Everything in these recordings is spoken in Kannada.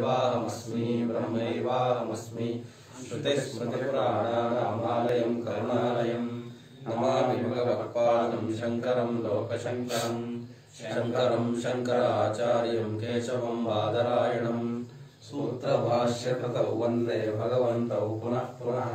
ब्रह्मैवाहमस्मि ब्रह्मैवाहमस्मि श्रुतिस्मृतिपुराणानामालयं करुणालयं नमामि भगवत्पादं शङ्करं लोकशङ्करं शङ्करं शङ्कराचार्यं केशवं बादरायणं सूत्रभाष्यकृतौ वन्दे भगवन्तौ पुनः पुनः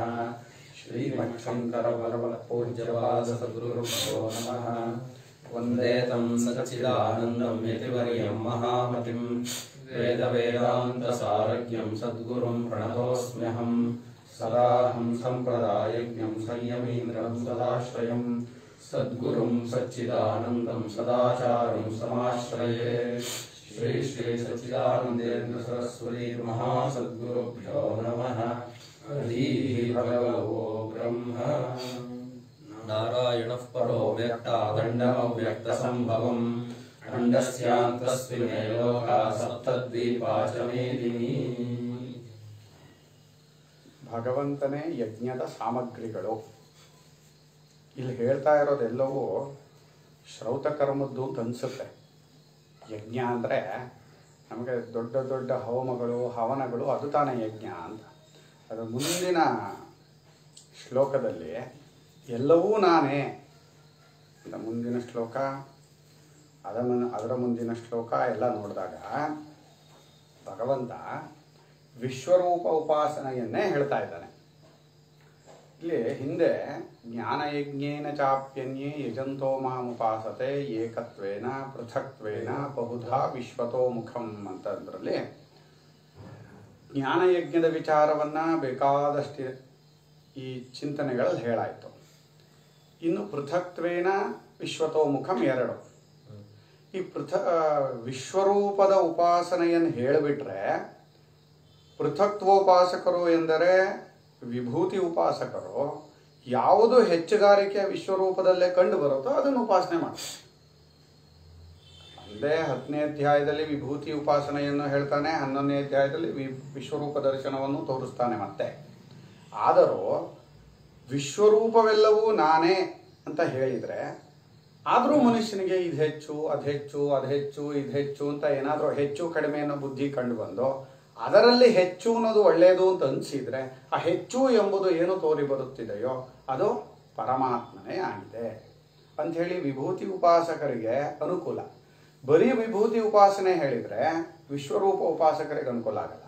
श्रीमच्छङ्करवरवरपूज्यपादसद्गुरुभ्यो नमः वन्दे तं सच्चिदानन्दं यतिवर्यं महामतिं वेदवेदान्तसारज्ञं सद्गुरुं प्रणतोऽस्म्यहं सदाहं सम्प्रदायज्ञं संयमीन्द्रं सदाश्रयं सद्गुरुं सच्चिदानन्दं सदाचारं समाश्रये श्री श्री सच्चिदानन्देन्द्र सरस्वती महासद्गुरुभ्यो नमः हरिः भगवो ब्रह्म नारायणः परो व्यक्तादण्डमव्यक्तसम्भवम् अण्डस्यान्तस्मिने लोका सप्तद्वीपा च मेदिनी ಭಗವಂತನೇ ಯಜ್ಞದ ಸಾಮಗ್ರಿಗಳು ಇಲ್ಲಿ ಹೇಳ್ತಾ ಇರೋದೆಲ್ಲವೂ ಶ್ರೌತಕರ್ಮದ್ದು ಅಂತ ಅನಿಸುತ್ತೆ ಯಜ್ಞ ಅಂದರೆ ನಮಗೆ ದೊಡ್ಡ ದೊಡ್ಡ ಹೋಮಗಳು ಹವನಗಳು ಅದು ತಾನೇ ಯಜ್ಞ ಅಂತ ಅದು ಮುಂದಿನ ಶ್ಲೋಕದಲ್ಲಿ ಎಲ್ಲವೂ ನಾನೇ ಅಂತ ಮುಂದಿನ ಶ್ಲೋಕ ಅದರ ಮುನ್- ಅದರ ಮುಂದಿನ ಶ್ಲೋಕ ಎಲ್ಲ ನೋಡಿದಾಗ ಭಗವಂತ ವಿಶ್ವರೂಪ ಉಪಾಸನೆಯನ್ನೇ ಹೇಳ್ತಾ ಇದ್ದಾನೆ ಇಲ್ಲಿ ಹಿಂದೆ ಜ್ಞಾನಯಜ್ಞೇನ ಚಾಪ್ಯನ್ಯೇ ಯಜಂತೋ ಮಾಮುಪಾಸತೆ ಏಕತ್ವೇನ ಪೃಥಕ್ತ್ವೇನ ಬಹುಧಾ ವಿಶ್ವತೋ ಮುಖಂ ಅಂತಂದ್ರಲ್ಲಿ ಜ್ಞಾನಯಜ್ಞದ ವಿಚಾರವನ್ನ ಬೇಕಾದಷ್ಟು ಈ ಚಿಂತನೆಗಳಲ್ಲಿ ಹೇಳಾಯಿತು ಇನ್ನು ಪೃಥಕ್ತ್ವೇನ ವಿಶ್ವತೋಮುಖಂ ಎರಡು ಈ ಪೃಥ ವಿಶ್ವರೂಪದ ಉಪಾಸನೆಯನ್ನು ಹೇಳಿಬಿಟ್ರೆ ಪೃಥಕ್ತ್ವೋಪಾಸಕರು ಎಂದರೆ ವಿಭೂತಿ ಉಪಾಸಕರು ಯಾವುದು ಹೆಚ್ಚುಗಾರಿಕೆ ವಿಶ್ವರೂಪದಲ್ಲೇ ಕಂಡು ಬರುತ್ತೋ ಅದನ್ನು ಉಪಾಸನೆ ಮಾಡ್ತಾರೆ ಒಂದೇ ಹತ್ತನೇ ಅಧ್ಯಾಯದಲ್ಲಿ ವಿಭೂತಿ ಉಪಾಸನೆಯನ್ನು ಹೇಳ್ತಾನೆ ಹನ್ನೊಂದನೇ ಅಧ್ಯಾಯದಲ್ಲಿ ವಿ ವಿಶ್ವರೂಪ ದರ್ಶನವನ್ನು ತೋರಿಸ್ತಾನೆ ಮತ್ತೆ ಆದರೂ ವಿಶ್ವರೂಪವೆಲ್ಲವೂ ನಾನೇ ಅಂತ ಹೇಳಿದರೆ ಆದರೂ ಮನುಷ್ಯನಿಗೆ ಇದು ಹೆಚ್ಚು ಅದು ಹೆಚ್ಚು ಅದು ಹೆಚ್ಚು ಇದು ಹೆಚ್ಚು ಅಂತ ಏನಾದರೂ ಹೆಚ್ಚು ಕಡಿಮೆ ಅನ್ನೋ ಬುದ್ಧಿ ಕಂಡು ಬಂದು ಅದರಲ್ಲಿ ಹೆಚ್ಚು ಅನ್ನೋದು ಒಳ್ಳೆಯದು ಅಂತ ಅನಿಸಿದ್ರೆ ಆ ಹೆಚ್ಚು ಎಂಬುದು ಏನು ತೋರಿ ಬರುತ್ತಿದೆಯೋ ಅದು ಪರಮಾತ್ಮನೇ ಆಗಿದೆ ಅಂಥೇಳಿ ವಿಭೂತಿ ಉಪಾಸಕರಿಗೆ ಅನುಕೂಲ ಬರೀ ವಿಭೂತಿ ಉಪಾಸನೆ ಹೇಳಿದರೆ ವಿಶ್ವರೂಪ ಉಪಾಸಕರಿಗೆ ಅನುಕೂಲ ಆಗಲ್ಲ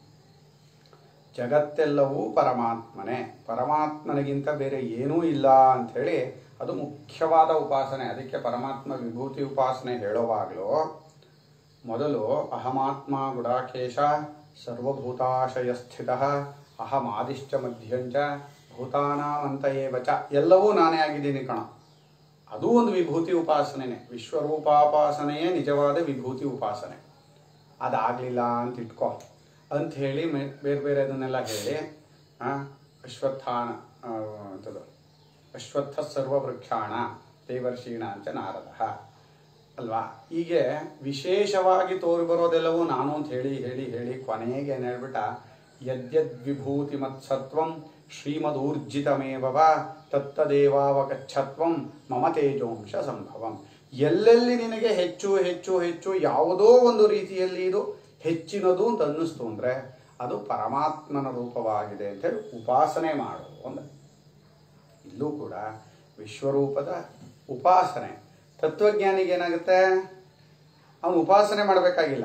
ಜಗತ್ತೆಲ್ಲವೂ ಪರಮಾತ್ಮನೇ ಪರಮಾತ್ಮನಿಗಿಂತ ಬೇರೆ ಏನೂ ಇಲ್ಲ ಅಂಥೇಳಿ ಅದು ಮುಖ್ಯವಾದ ಉಪಾಸನೆ ಅದಕ್ಕೆ ಪರಮಾತ್ಮ ವಿಭೂತಿ ಉಪಾಸನೆ ಹೇಳುವಾಗಲೂ ಮೊದಲು ಅಹಮಾತ್ಮ ಗುಡಾಕೇಶ ಸರ್ವಭೂತಾಶಯ ಸ್ಥಿತ ಅಹಮಾದಿಶ್ಚ ಮಧ್ಯಾಂಚ ಭೂತಾನಾಮಂತ ಏವ ಚ ಎಲ್ಲವೂ ನಾನೇ ಆಗಿದ್ದೀನಿ ಕಣ ಅದು ಒಂದು ವಿಭೂತಿ ಉಪಾಸನೆನೇ ವಿಶ್ವರೂಪಾಪಾಸನೆಯೇ ನಿಜವಾದ ವಿಭೂತಿ ಉಪಾಸನೆ ಅದಾಗಲಿಲ್ಲ ಅಂತ ಇಟ್ಕೋ ಅಂತ ಹೇಳಿ ಮೆ- ಬೇರೆ ಬೇರೆ ಅದನ್ನೆಲ್ಲ ಹೇಳಿ ಆ, ಅಶ್ವತ್ಥಾನ ಆ, ಅಂತದು ಅಶ್ವತ್ಥ ಸರ್ವವೃಕ್ಷಾಣ ದೇವರ್ಷೀಣ ಅಂತ ನಾರದ ಅಲ್ವಾ ಹೀಗೆ ವಿಶೇಷವಾಗಿ ತೋರಿ ಬರೋದೆಲ್ಲವೂ ನಾನು ಅಂತ ಹೇಳಿ ಹೇಳಿ ಹೇಳಿ ಕೊನೆಗೆ ಏನು ಹೇಳ್ಬಿಟ್ಟ ಯದ್ಯದ್ ವಿಭೂತಿ ಮತ್ಸತ್ವಂ ಶ್ರೀಮದೂರ್ಜಿತಮೇವ ತತ್ತದೇವಾವಗಚ್ಛತ್ವಂ ಮಮ ತೇಜೋಂಶ ಸಂಭವಂ ಎಲ್ಲೆಲ್ಲಿ ನಿನಗೆ ಹೆಚ್ಚು ಹೆಚ್ಚು ಹೆಚ್ಚು ಯಾವುದೋ ಒಂದು ರೀತಿಯಲ್ಲಿ ಇದು ಹೆಚ್ಚಿನದು ಅಂತ ಅನ್ನಿಸ್ತು ಅಂದರೆ ಅದು ಪರಮಾತ್ಮನ ರೂಪವಾಗಿದೆ ಅಂತೇಳಿ ಉಪಾಸನೆ ಮಾಡು ಅಂದ ಇಲ್ಲೂ ಕೂಡ ವಿಶ್ವರೂಪದ ಉಪಾಸನೆ ತತ್ವಜ್ಞಾನಿಗೆ ಏನಾಗುತ್ತೆ ಅವನು ಉಪಾಸನೆ ಮಾಡಬೇಕಾಗಿಲ್ಲ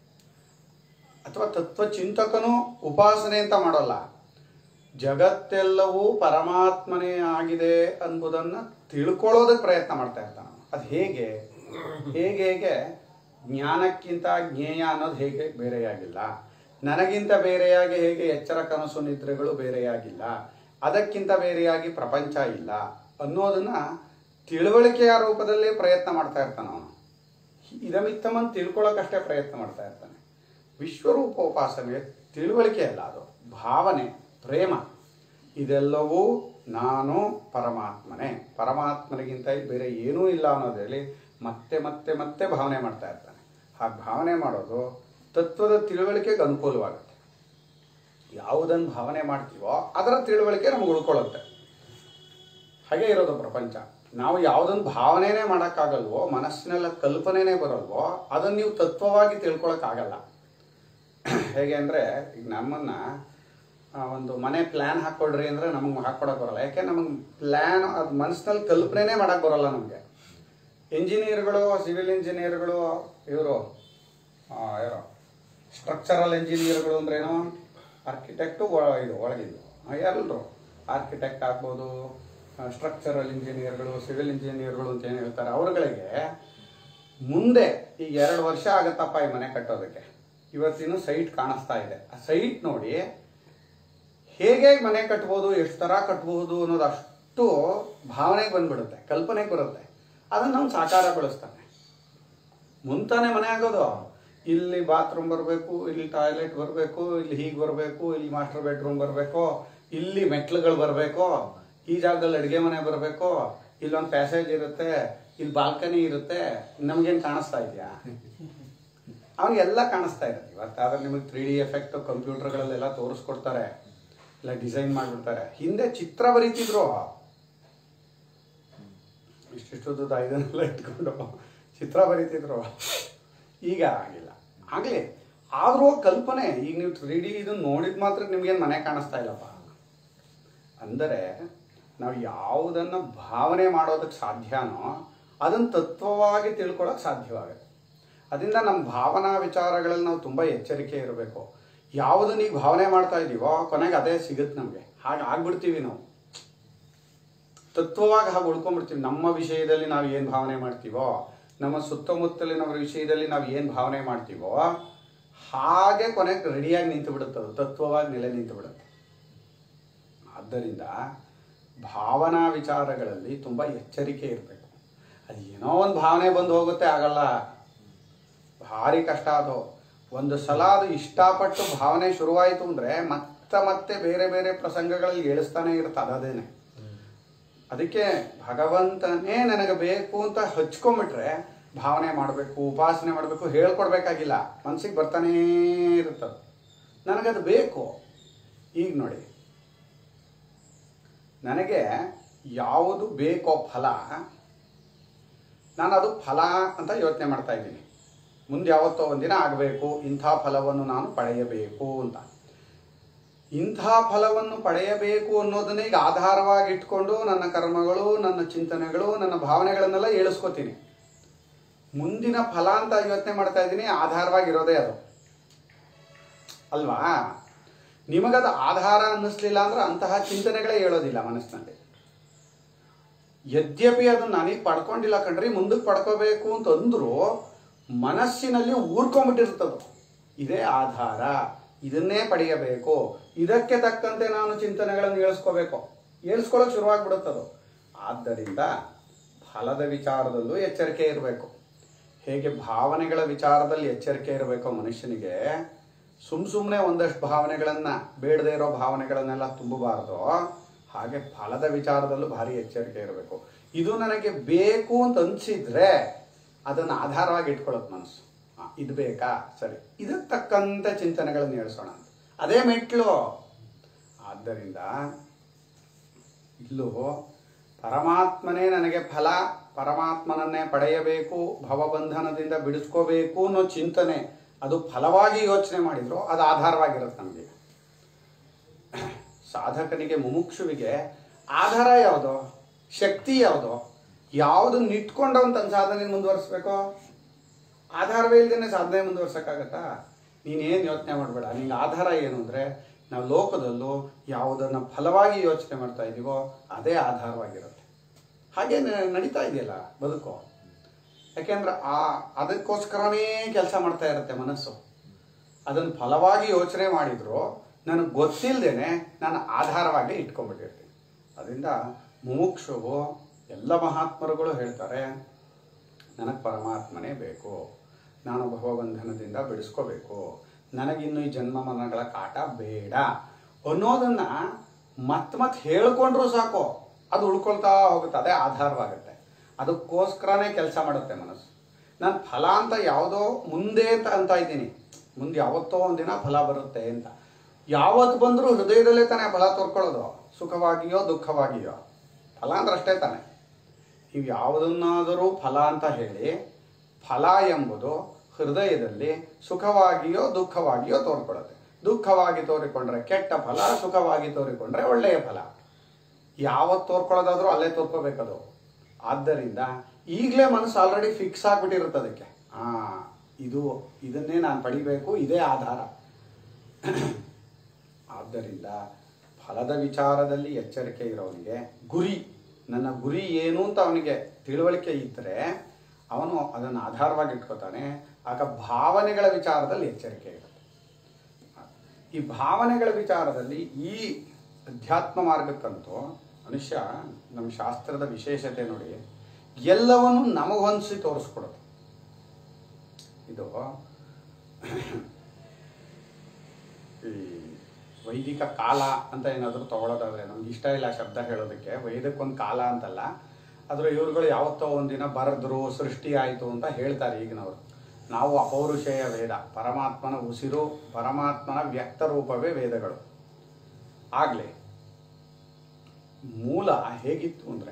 ಅಥವಾ ತತ್ವಚಿಂತಕನು ಉಪಾಸನೆ ಅಂತ ಮಾಡೋಲ್ಲ ಜಗತ್ತೆಲ್ಲವೂ ಪರಮಾತ್ಮನೇ ಆಗಿದೆ ಅನ್ನೋದನ್ನು ತಿಳ್ಕೊಳ್ಳೋದಕ್ಕೆ ಪ್ರಯತ್ನ ಮಾಡ್ತಾ ಇರ್ತಾನೆ ಅವನು. ಅದು ಹೇಗೆ ಹೇಗೆ ಹೇಗೆ ಜ್ಞಾನಕ್ಕಿಂತ ಜ್ಞೇಯ ಅನ್ನೋದು ಹೇಗೆ ಬೇರೆಯಾಗಿಲ್ಲ ನನಗಿಂತ ಬೇರೆಯಾಗಿ ಹೇಗೆ ಎಚ್ಚರ ಕನಸು ನಿದ್ರೆಗಳು ಬೇರೆಯಾಗಿಲ್ಲ ಅದಕ್ಕಿಂತ ಬೇರೆಯಾಗಿ ಪ್ರಪಂಚ ಇಲ್ಲ ಅನ್ನೋದನ್ನ ತಿಳುವಳಿಕೆಯ ರೂಪದಲ್ಲಿ ಪ್ರಯತ್ನ ಮಾಡ್ತಾ ಇರ್ತಾನೆ ಅವನು ಇದಮಿತ್ತಮನ್ ತಿಳ್ಕೊಳ್ಳೋಕಷ್ಟೇ ಪ್ರಯತ್ನ ಮಾಡ್ತಾ ಇರ್ತಾನೆ ವಿಶ್ವರೂಪ ಉಪಾಸನೆ ತಿಳುವಳಿಕೆ ಅಲ್ಲ ಅದು ಭಾವನೆ ಪ್ರೇಮ ಇದೆಲ್ಲವೂ ನಾನು ಪರಮಾತ್ಮನೇ ಪರಮಾತ್ಮನಿಗಿಂತ ಬೇರೆ ಏನೂ ಇಲ್ಲ ಅನ್ನೋದು ಹೇಳಿ ಮತ್ತೆ ಮತ್ತೆ ಮತ್ತೆ ಭಾವನೆ ಮಾಡ್ತಾ ಇರ್ತಾನೆ ಹಾಗೆ ಭಾವನೆ ಮಾಡೋದು ತತ್ವದ ತಿಳುವಳಿಕೆಗೆ ಅನುಕೂಲವಾಗುತ್ತೆ ಯಾವುದನ್ನು ಭಾವನೆ ಮಾಡ್ತೀವೋ ಅದರ ತಿಳುವಳಿಕೆ ನಮ್ಗೆ ಉಳ್ಕೊಳ್ಳುತ್ತೆ ಹಾಗೆ ಇರೋದು ಪ್ರಪಂಚ ನಾವು ಯಾವುದನ್ನು ಭಾವನೆನೇ ಮಾಡೋಕ್ಕಾಗಲ್ವೋ ಮನಸ್ಸಿನೆಲ್ಲ ಕಲ್ಪನೆನೇ ಬರಲ್ವೋ ಅದನ್ನು ನೀವು ತತ್ವವಾಗಿ ತಿಳ್ಕೊಳಕ್ಕಾಗಲ್ಲ ಹೇಗೆ ಅಂದರೆ ಈಗ ನಮ್ಮನ್ನ ಆ, ಒಂದು ಮನೆ ಪ್ಲ್ಯಾನ್ ಹಾಕ್ಕೊಡ್ರಿ ಅಂದರೆ ನಮಗೆ ಹಾಕ್ಕೊಡಕ್ಕೆ ಬರಲ್ಲ ಯಾಕೆ ನಮಗೆ ಪ್ಲ್ಯಾನ್ ಅದು ಮನಸ್ಸಿನಲ್ಲಿ ಕಲ್ಪನೆನೇ ಮಾಡಕ್ಕೆ ಬರಲ್ಲ ನಮಗೆ ಇಂಜಿನಿಯರ್ಗಳು ಸಿವಿಲ್ ಇಂಜಿನಿಯರ್ಗಳು ಇವರು ಯಾರೋ ಸ್ಟ್ರಕ್ಚರಲ್ ಇಂಜಿನಿಯರ್ಗಳು ಅಂದ್ರೇನು ಆರ್ಕಿಟೆಕ್ಟು ಇದು ಒಳಗಿದ್ದು ಎಲ್ಲರೂ ಆರ್ಕಿಟೆಕ್ಟ್ ಆಗ್ಬೋದು ಸ್ಟ್ರಕ್ಚರಲ್ ಇಂಜಿನಿಯರ್ಗಳು ಸಿವಿಲ್ ಇಂಜಿನಿಯರ್ಗಳು ಅಂತ ಏನು ಹೇಳ್ತಾರೆ ಅವ್ರುಗಳಿಗೆ ಮುಂದೆ ಈಗ ಎರಡು ವರ್ಷ ಆಗತ್ತಪ್ಪ ಈ ಮನೆ ಕಟ್ಟೋದಕ್ಕೆ ಇವತ್ತಿನ ಸೈಟ್ ಕಾಣಿಸ್ತಾ ಇದೆ ಆ ಸೈಟ್ ನೋಡಿ ಹೇಗೆ ಮನೆ ಕಟ್ಬೋದು ಎಷ್ಟು ಥರ ಕಟ್ಬೋದು ಅನ್ನೋದು ಅಷ್ಟು ಭಾವನೆಗೆ ಬಂದ್ಬಿಡುತ್ತೆ ಕಲ್ಪನೆಗೆ ಬರುತ್ತೆ ಅದನ್ನು ನಾವು ಸಾಕಾರಗೊಳಿಸ್ತಾನೆ ಮುಂತಾನೆ ಮನೆ ಆಗೋದು ಇಲ್ಲಿ ಬಾತ್ರೂಮ್ ಬರಬೇಕು ಇಲ್ಲಿ ಟಾಯ್ಲೆಟ್ ಬರಬೇಕು ಇಲ್ಲಿ ಹೀಗೆ ಬರಬೇಕು ಇಲ್ಲಿ ಮಾಸ್ಟರ್ ಬೆಡ್ರೂಮ್ ಬರಬೇಕು ಇಲ್ಲಿ ಮೆಟ್ಲುಗಳು ಬರಬೇಕು ಈ ಜಾಗದಲ್ಲಿ ಅಡುಗೆ ಮನೆ ಬರಬೇಕು ಇಲ್ಲೊಂದು ಪ್ಯಾಸೇಜ್ ಇರುತ್ತೆ ಇಲ್ಲಿ ಬಾಲ್ಕನಿ ಇರುತ್ತೆ ನಮಗೇನು ಕಾಣಿಸ್ತಾ ಇದೆಯಾ ಅವನಿಗೆಲ್ಲ ಕಾಣಿಸ್ತಾ ಇರುತ್ತೆ ಇವತ್ತಾದ್ರೆ ನಿಮಗೆ ತ್ರೀ ಡಿ ಎಫೆಕ್ಟ್ ಕಂಪ್ಯೂಟರ್ಗಳಲ್ಲೆಲ್ಲ ತೋರಿಸ್ಕೊಡ್ತಾರೆ ಇಲ್ಲ ಡಿಸೈನ್ ಮಾಡಿಬಿಡ್ತಾರೆ ಹಿಂದೆ ಚಿತ್ರ ಬರೀತಿದ್ರು ಇಷ್ಟಿಷ್ಟುದ್ದು ಇದನ್ನೆಲ್ಲ ಇಟ್ಕೊಂಡು ಚಿತ್ರ ಬರೀತಿದ್ರು ಈಗ ಆಗಿಲ್ಲ ಆಗಲಿ ಆದರೂ ಕಲ್ಪನೆ ಈಗ ನೀವು ತ್ರೀ ಡಿ ಇದನ್ನು ನೋಡಿದ ಮಾತ್ರ ನಿಮ್ಗೇನು ಮನೆ ಕಾಣಿಸ್ತಾ ಇಲ್ಲಪ್ಪ ಅಂದರೆ ನಾವು ಯಾವುದನ್ನು ಭಾವನೆ ಮಾಡೋದಕ್ಕೆ ಸಾಧ್ಯನೋ ಅದನ್ನು ತತ್ವವಾಗಿ ತಿಳ್ಕೊಳ್ಳೋಕೆ ಸಾಧ್ಯವಾಗುತ್ತೆ ಅದರಿಂದ ನಮ್ಮ ಭಾವನಾ ವಿಚಾರಗಳಲ್ಲಿ ನಾವು ತುಂಬ ಎಚ್ಚರಿಕೆ ಇರಬೇಕು ಯಾವುದನ್ನ ಈಗ ಭಾವನೆ ಮಾಡ್ತಾ ಇದ್ದೀವೋ ಕೊನೆಗೆ ಅದೇ ಸಿಗುತ್ತೆ ನಮಗೆ ಹಾಗೆ ಆಗ್ಬಿಡ್ತೀವಿ ನಾವು ತತ್ವವಾಗಿ ಹಾಗೆ ಉಳ್ಕೊಂಡ್ಬಿಡ್ತೀವಿ ನಮ್ಮ ವಿಷಯದಲ್ಲಿ ನಾವು ಏನು ಭಾವನೆ ಮಾಡ್ತೀವೋ ನಮ್ಮ ಸುತ್ತಮುತ್ತಲಿನವರ ವಿಷಯದಲ್ಲಿ ನಾವು ಏನು ಭಾವನೆ ಮಾಡ್ತೀವೋ ಹಾಗೆ ಕೊನೆಗೆ ರೆಡಿಯಾಗಿ ನಿಂತು ಬಿಡುತ್ತೆ ಅದು ತತ್ವವಾಗಿ ನೆಲೆ ನಿಂತು ಬಿಡುತ್ತೆ ಆದ್ದರಿಂದ ಭಾವನಾ ವಿಚಾರಗಳಲ್ಲಿ ತುಂಬ ಎಚ್ಚರಿಕೆ ಇರಬೇಕು ಅದು ಏನೋ ಒಂದು ಭಾವನೆ ಬಂದು ಹೋಗುತ್ತೆ ಆಗಲ್ಲ ಭಾರಿ ಕಷ್ಟ ಅದು ಒಂದು ಸಲ ಅದು ಇಷ್ಟಪಟ್ಟು ಭಾವನೆ ಶುರುವಾಯಿತು ಅಂದರೆ ಮತ್ತೆ ಮತ್ತೆ ಬೇರೆ ಬೇರೆ ಪ್ರಸಂಗಗಳಲ್ಲಿ ಏಳಿಸ್ತಾನೆ ಇರುತ್ತೆ ಅದೇನೆ ಅದಕ್ಕೆ ಭಗವಂತನೇ ನನಗೆ ಬೇಕು ಅಂತ ಹಚ್ಕೊಂಬಿಟ್ರೆ ಭಾವನೆ ಮಾಡಬೇಕು ಉಪಾಸನೆ ಮಾಡಬೇಕು ಹೇಳ್ಕೊಡ್ಬೇಕಾಗಿಲ್ಲ ಮನ್ಸಿಗೆ ಬರ್ತಾನೇ ಇರುತ್ತದು ನನಗದು ಬೇಕು ಈಗ ನೋಡಿ ನನಗೆ ಯಾವುದು ಬೇಕೋ ಫಲ ನಾನು ಅದು ಫಲ ಅಂತ ಯೋಚನೆ ಮಾಡ್ತಾ ಇದ್ದೀನಿ ಮುಂದೆ ಯಾವತ್ತೋ ಒಂದಿನ ಆಗಬೇಕು ಇಂಥ ಫಲವನ್ನು ನಾನು ಪಡೆಯಬೇಕು ಅಂತ ಇಂಥ ಫಲವನ್ನು ಪಡೆಯಬೇಕು ಅನ್ನೋದನ್ನ ಈಗ ಆಧಾರವಾಗಿ ಇಟ್ಕೊಂಡು ನನ್ನ ಕರ್ಮಗಳು ನನ್ನ ಚಿಂತನೆಗಳು ನನ್ನ ಭಾವನೆಗಳನ್ನೆಲ್ಲ ಏಳಿಸ್ಕೋತೀನಿ ಮುಂದಿನ ಫಲ ಅಂತ ಯೋಚನೆ ಮಾಡ್ತಾ ಇದ್ದೀನಿ ಆಧಾರವಾಗಿರೋದೇ ಅದು ಅಲ್ವಾ ನಿಮಗದು ಆಧಾರ ಅನ್ನಿಸ್ಲಿಲ್ಲ ಅಂದ್ರೆ ಅಂತಹ ಚಿಂತನೆಗಳೇ ಹೇಳೋದಿಲ್ಲ ಮನಸ್ಸಿನಲ್ಲಿ ಯದ್ಯಪಿ ಅದನ್ನ ನನಗೆ ಪಡ್ಕೊಂಡಿಲ್ಲ ಕಣ್ರಿ ಮುಂದಕ್ಕೆ ಪಡ್ಕೋಬೇಕು ಅಂತ ಅಂದ್ರು ಮನಸ್ಸಿನಲ್ಲಿ ಊರ್ಕೊಂಡ್ಬಿಟ್ಟಿರ್ತದು ಇದೇ ಆಧಾರ ಇದನ್ನೇ ಪಡೆಯಬೇಕು ಇದಕ್ಕೆ ತಕ್ಕಂತೆ ನಾನು ಚಿಂತನೆಗಳನ್ನು ಏಳಿಸ್ಕೋಬೇಕು ಏಳಿಸ್ಕೊಳ್ಳೋಕೆ ಶುರುವಾಗ್ಬಿಡುತ್ತದು ಆದ್ದರಿಂದ ಫಲದ ವಿಚಾರದಲ್ಲೂ ಎಚ್ಚರಿಕೆ ಇರಬೇಕು ಹೇಗೆ ಭಾವನೆಗಳ ವಿಚಾರದಲ್ಲಿ ಎಚ್ಚರಿಕೆ ಇರಬೇಕು ಮನುಷ್ಯನಿಗೆ ಸುಮ್ ಸುಮ್ಮನೆ ಒಂದಷ್ಟು ಭಾವನೆಗಳನ್ನು ಬೇಡದೇ ಇರೋ ಭಾವನೆಗಳನ್ನೆಲ್ಲ ತುಂಬಬಾರ್ದು ಹಾಗೆ ಫಲದ ವಿಚಾರದಲ್ಲೂ ಭಾರಿ ಎಚ್ಚರಿಕೆ ಇರಬೇಕು ಇದು ನನಗೆ ಬೇಕು ಅಂತ ಅನಿಸಿದ್ರೆ ಅದನ್ನು ಆಧಾರವಾಗಿ ಇಟ್ಕೊಳ್ಳೋದು ಮನಸ್ಸು ಆ, ಇದು ಬೇಕಾ ಸರಿ ಇದಕ್ಕೆ ತಕ್ಕಂತೆ ಚಿಂತನೆಗಳನ್ನು ಏಳಿಸೋಣ ಅಂತ ಅದೇ ಮೆಟ್ಲು ಆದ್ದರಿಂದ ಇಲ್ಲೂ ಪರಮಾತ್ಮನೇ ನನಗೆ ಫಲ ಪರಮಾತ್ಮನನ್ನೇ ಪಡೆಯಬೇಕು ಭವಬಂಧನದಿಂದ ಬಿಡಿಸ್ಕೋಬೇಕು ಅನ್ನೋ ಚಿಂತನೆ ಅದು ಫಲವಾಗಿ ಯೋಚನೆ ಮಾಡಿದ್ರು ಅದು ಆಧಾರವಾಗಿರುತ್ತೆ ನಮಗೆ ಸಾಧಕನಿಗೆ ಮುಮುಕ್ಷುವಿಗೆ ಆಧಾರ ಯಾವುದು ಶಕ್ತಿ ಯಾವುದು ಯಾವುದನ್ನ ಇಟ್ಕೊಂಡು ಅವನು ತನ್ನ ಸಾಧನೆ ಮುಂದುವರಿಸ್ಬೇಕು ಆಧಾರವೇ ಇಲ್ದೇನೆ ಸಾಧನೆ ಮುಂದುವರ್ಸಕ್ಕಾಗತ್ತಾ ನೀನೇನು ಯೋಚನೆ ಮಾಡಬೇಡ ನಿಂಗೆ ಆಧಾರ ಏನು ಅಂದರೆ ನಾವು ಲೋಕದಲ್ಲೂ ಯಾವುದನ್ನು ಫಲವಾಗಿ ಯೋಚನೆ ಮಾಡ್ತಾ ಇದ್ದೀವೋ ಅದೇ ಆಧಾರವಾಗಿರುತ್ತೆ ಹಾಗೆ ನ- ನಡೀತಾ ಇದೆಯಲ್ಲ ಬದುಕು ಯಾಕೆಂದ್ರೆ ಆ ಅದಕ್ಕೋಸ್ಕರನೇ ಕೆಲಸ ಮಾಡ್ತಾ ಇರುತ್ತೆ ಮನಸ್ಸು ಅದನ್ನು ಫಲವಾಗಿ ಯೋಚನೆ ಮಾಡಿದ್ರು ನನಗೆ ಗೊತ್ತಿಲ್ಲದೇನೆ ನಾನು ಆಧಾರವಾಗಿ ಇಟ್ಕೊಂಡ್ಬಿಟ್ಟಿರ್ತೀನಿ ಅದರಿಂದ ಮುಮುಕ್ಷುವು ಎಲ್ಲ ಮಹಾತ್ಮರುಗಳು ಹೇಳ್ತಾರೆ ನನಗೆ ಪರಮಾತ್ಮನೇ ಬೇಕು ನಾನು ಭವಬಂಧನದಿಂದ ಬಿಡಿಸ್ಕೋಬೇಕು ನನಗಿನ್ನು ಈ ಜನ್ಮ ಮರಣಗಳ ಕಾಟ ಬೇಡ ಅನ್ನೋದನ್ನ ಮತ್ ಮತ್ ಹೇಳ್ಕೊಂಡ್ರು ಸಾಕು ಅದು ಉಳ್ಕೊಳ್ತಾ ಹೋಗುತ್ತೆ ಅದೇ ಆಧಾರವಾಗುತ್ತೆ ಅದಕ್ಕೋಸ್ಕರನೇ ಕೆಲಸ ಮಾಡುತ್ತೆ ಮನಸ್ಸು ನಾನು ಫಲ ಅಂತ ಯಾವುದೋ ಮುಂದೆ ಅಂತ ಅಂತ ಇದ್ದೀನಿ ಮುಂದೆ ಯಾವತ್ತೋ ಒಂದಿನ ಫಲ ಬರುತ್ತೆ ಅಂತ ಯಾವತ್ತು ಬಂದರೂ ಹೃದಯದಲ್ಲೇ ತಾನೇ ಫಲ ತೋರ್ಕೊಳ್ಳೋದು ಸುಖವಾಗಿಯೋ ದುಃಖವಾಗಿಯೋ ಫಲ ಅಂದ್ರೆ ಅಷ್ಟೇ ತಾನೆ ನೀವು ಯಾವುದನ್ನಾದರೂ ಫಲ ಅಂತ ಹೇಳಿ ಫಲ ಎಂಬುದು ಹೃದಯದಲ್ಲಿ ಸುಖವಾಗಿಯೋ ದುಃಖವಾಗಿಯೋ ತೋರ್ಕೊಳ್ಳುತ್ತೆ ದುಃಖವಾಗಿ ತೋರಿಕೊಂಡ್ರೆ ಕೆಟ್ಟ ಫಲ ಸುಖವಾಗಿ ತೋರಿಕೊಂಡ್ರೆ ಒಳ್ಳೆಯ ಫಲ ಯಾವತ್ತು ತೋರ್ಕೊಳ್ಳೋದಾದ್ರೂ ಅಲ್ಲೇ ತೋರ್ಕೋಬೇಕದು ಆದ್ದರಿಂದ ಈಗಲೇ ಮನಸ್ಸು ಆಲ್ರೆಡಿ ಫಿಕ್ಸ್ ಆಗಿಬಿಟ್ಟಿರುತ್ತೆ ಅದಕ್ಕೆ ಆ ಇದು ಇದನ್ನೇ ನಾನು ಪಡಿಬೇಕು ಇದೇ ಆಧಾರ ಆದ್ದರಿಂದ ಫಲದ ವಿಚಾರದಲ್ಲಿ ಎಚ್ಚರಿಕೆ ಇರೋನಿಗೆ ಗುರಿ ನನ್ನ ಗುರಿ ಏನು ಅಂತ ಅವನಿಗೆ ತಿಳುವಳಿಕೆ ಇದ್ದರೆ ಅವನು ಅದನ್ನು ಆಧಾರವಾಗಿ ಇಟ್ಕೋತಾನೆ ಆಗ ಭಾವನೆಗಳ ವಿಚಾರದಲ್ಲಿ ಎಚ್ಚರಿಕೆ ಇರುತ್ತೆ ಈ ಭಾವನೆಗಳ ವಿಚಾರದಲ್ಲಿ ಈ ಅಧ್ಯಾತ್ಮ ಮಾರ್ಗಕ್ಕಂತೂ ಮನುಷ್ಯ ನಮ್ಮ ಶಾಸ್ತ್ರದ ವಿಶೇಷತೆ ನೋಡಿ ಎಲ್ಲವನ್ನು ನಮಗೊಂದಿಸಿ ತೋರಿಸ್ಕೊಡೋದು ಇದು ಈ ವೈದಿಕ ಕಾಲ ಅಂತ ಏನಾದರೂ ತಗೊಳ್ಳೋದಾದ್ರೆ ನಮ್ಗೆ ಇಷ್ಟ ಇಲ್ಲ ಶಬ್ದ ಹೇಳೋದಕ್ಕೆ ವೈದಕ್ಕೊಂದು ಕಾಲ ಅಂತಲ್ಲ ಆದ್ರೆ ಇವ್ರುಗಳು ಯಾವತ್ತೋ ಒಂದಿನ ಬರೆದ್ರು ಸೃಷ್ಟಿ ಆಯಿತು ಅಂತ ಹೇಳ್ತಾರೆ ಈಗಿನವರು ನಾವು ಅಪೌರುಷೇಯ ವೇದ ಪರಮಾತ್ಮನ ಉಸಿರು ಪರಮಾತ್ಮನ ವ್ಯಕ್ತ ರೂಪವೇ ವೇದಗಳು ಆಗ್ಲಿ ಮೂಲ ಹೇಗಿತ್ತು ಅಂದ್ರೆ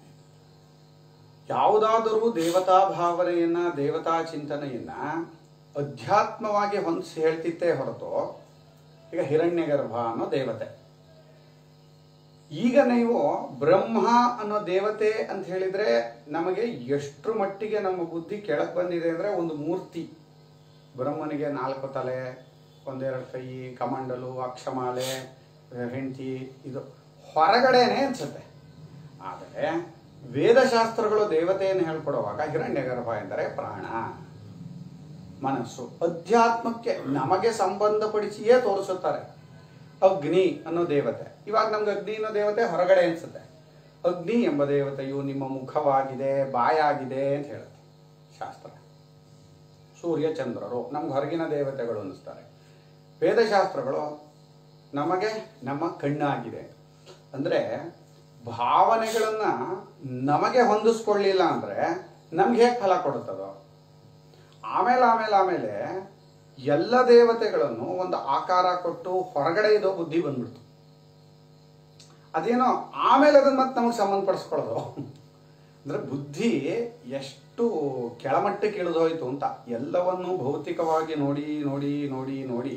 ಯಾವುದಾದರೂ ದೇವತಾ ಭಾವನೆಯನ್ನ ದೇವತಾ ಚಿಂತನೆಯನ್ನ ಅಧ್ಯಾತ್ಮವಾಗಿ ಹೊಂದಿಸಿ ಹೇಳ್ತಿತ್ತೇ ಹೊರತು ಈಗ ಹಿರಣ್ಯಗರ್ಭ ಅನ್ನೋ ದೇವತೆ ಈಗ ನೀವು ಬ್ರಹ್ಮ ಅನ್ನೋ ದೇವತೆ ಅಂತ ಹೇಳಿದ್ರೆ ನಮಗೆ ಎಷ್ಟರ ಮಟ್ಟಿಗೆ ನಮ್ಮ ಬುದ್ಧಿ ಕೆಳಕ್ ಬಂದಿದೆ ಅಂದ್ರೆ ಒಂದು ಮೂರ್ತಿ ಬ್ರಹ್ಮನಿಗೆ ನಾಲ್ಕು ತಲೆ ಒಂದೆರಡು ಕೈ ಕಮಂಡಲು ಅಕ್ಷಮಾಲೆ ಹೆಂಡತಿ ಇದು ಹೊರಗಡೆನೆ ಅನ್ಸುತ್ತೆ ಆದರೆ ವೇದಶಾಸ್ತ್ರಗಳು ದೇವತೆಯನ್ನು ಹೇಳ್ಕೊಡುವಾಗ ಹಿರಣ್ಯಗರ್ಭ ಎಂದರೆ ಪ್ರಾಣ ಮನಸ್ಸು ಅಧ್ಯಾತ್ಮಕ್ಕೆ ನಮಗೆ ಸಂಬಂಧಪಡಿಸಿಯೇ ತೋರಿಸುತ್ತಾರೆ ಅಗ್ನಿ ಅನ್ನೋ ದೇವತೆ ಇವಾಗ ನಮ್ಗೆ ಅಗ್ನಿ ಅನ್ನೋ ದೇವತೆ ಹೊರಗಡೆ ಅನ್ಸುತ್ತೆ ಅಗ್ನಿ ಎಂಬ ದೇವತೆಯು ನಿಮ್ಮ ಮುಖವಾಗಿದೆ ಬಾಯಾಗಿದೆ ಅಂತ ಹೇಳುತ್ತೆ ಶಾಸ್ತ್ರ ಸೂರ್ಯ ಚಂದ್ರರು ನಮ್ಗೆ ಹೊರಗಿನ ದೇವತೆಗಳು ಅನ್ನಿಸ್ತಾರೆ ವೇದಶಾಸ್ತ್ರಗಳು ನಮಗೆ ನಮ್ಮ ಕಣ್ಣಾಗಿದೆ ಅಂದ್ರೆ ಭಾವನೆಗಳನ್ನ ನಮಗೆ ಹೊಂದಿಸ್ಕೊಳ್ಳಿಲ್ಲ ಅಂದ್ರೆ ನಮ್ಗೆ ಹೇಗೆ ಫಲ ಕೊಡುತ್ತದೋ ಆಮೇಲೆ ಆಮೇಲೆ ಆಮೇಲೆ ಎಲ್ಲ ದೇವತೆಗಳನ್ನು ಒಂದು ಆಕಾರ ಕೊಟ್ಟು ಹೊರಗಡೆ ಇರೋ ಬುದ್ಧಿ ಬಂದ್ಬಿಡ್ತು ಅದೇನೋ ಆಮೇಲೆ ಅದನ್ನ ಮತ್ತೆ ನಮಗೆ ಸಂಬಂಧಪಡಿಸ್ಕೊಳ್ಳೋದು ಅಂದ್ರೆ ಬುದ್ಧಿ ಎಷ್ಟು ಕೆಳಮಟ್ಟಕ್ಕೆ ಇಳಿದೋಯ್ತು ಅಂತ ಎಲ್ಲವನ್ನೂ ಭೌತಿಕವಾಗಿ ನೋಡಿ ನೋಡಿ ನೋಡಿ ನೋಡಿ